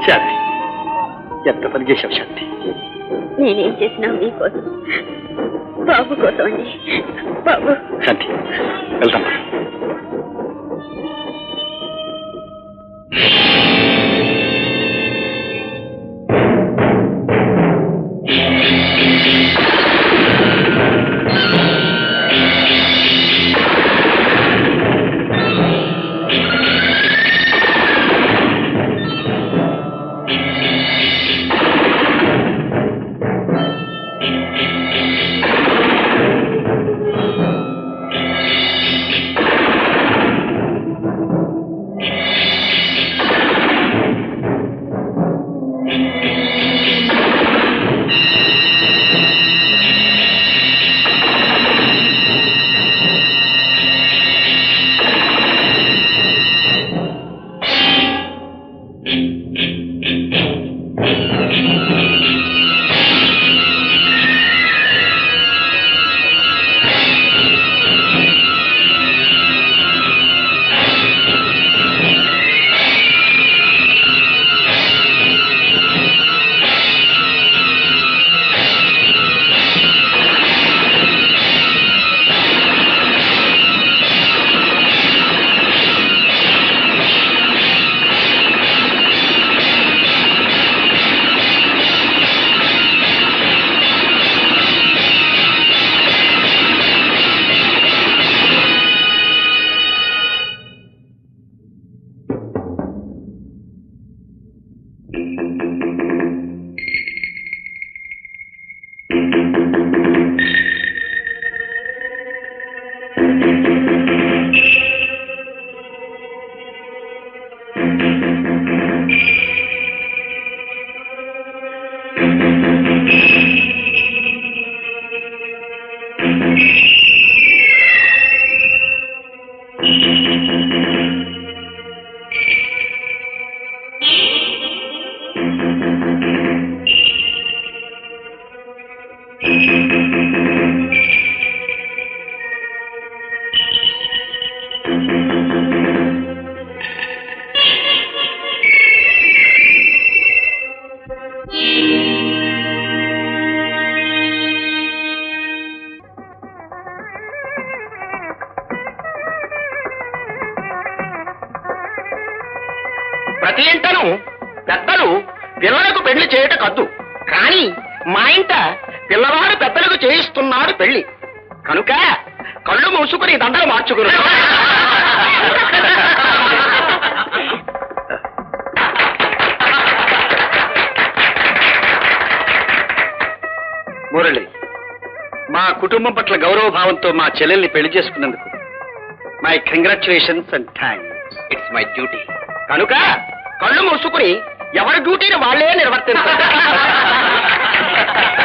శాంతి ఎంత పని చేశావు శాంతి నేనేం చేసినా మీకోసం బాబు కోసం అండి బాబు శాంతి వెళ్తాం ప్రతి ఇంటను పెద్దలు పిల్లలకు పెళ్లి చేయట కద్దు కానీ మా ఇంట పిల్లవాడు పెద్దలకు చేయిస్తున్నాడు పెళ్లి కనుక కళ్ళు మూసుకుని దండలు మార్చుకుని మురళి మా కుటుంబం పట్ల గౌరవ భావంతో మా చెల్లెల్ని పెళ్లి చేసుకున్నందుకు my congratulations and thanks it's my duty కనుక కళ్ళు మూసుకుని ఎవరి డ్యూటీని వాళ్ళే నిర్వర్తించారు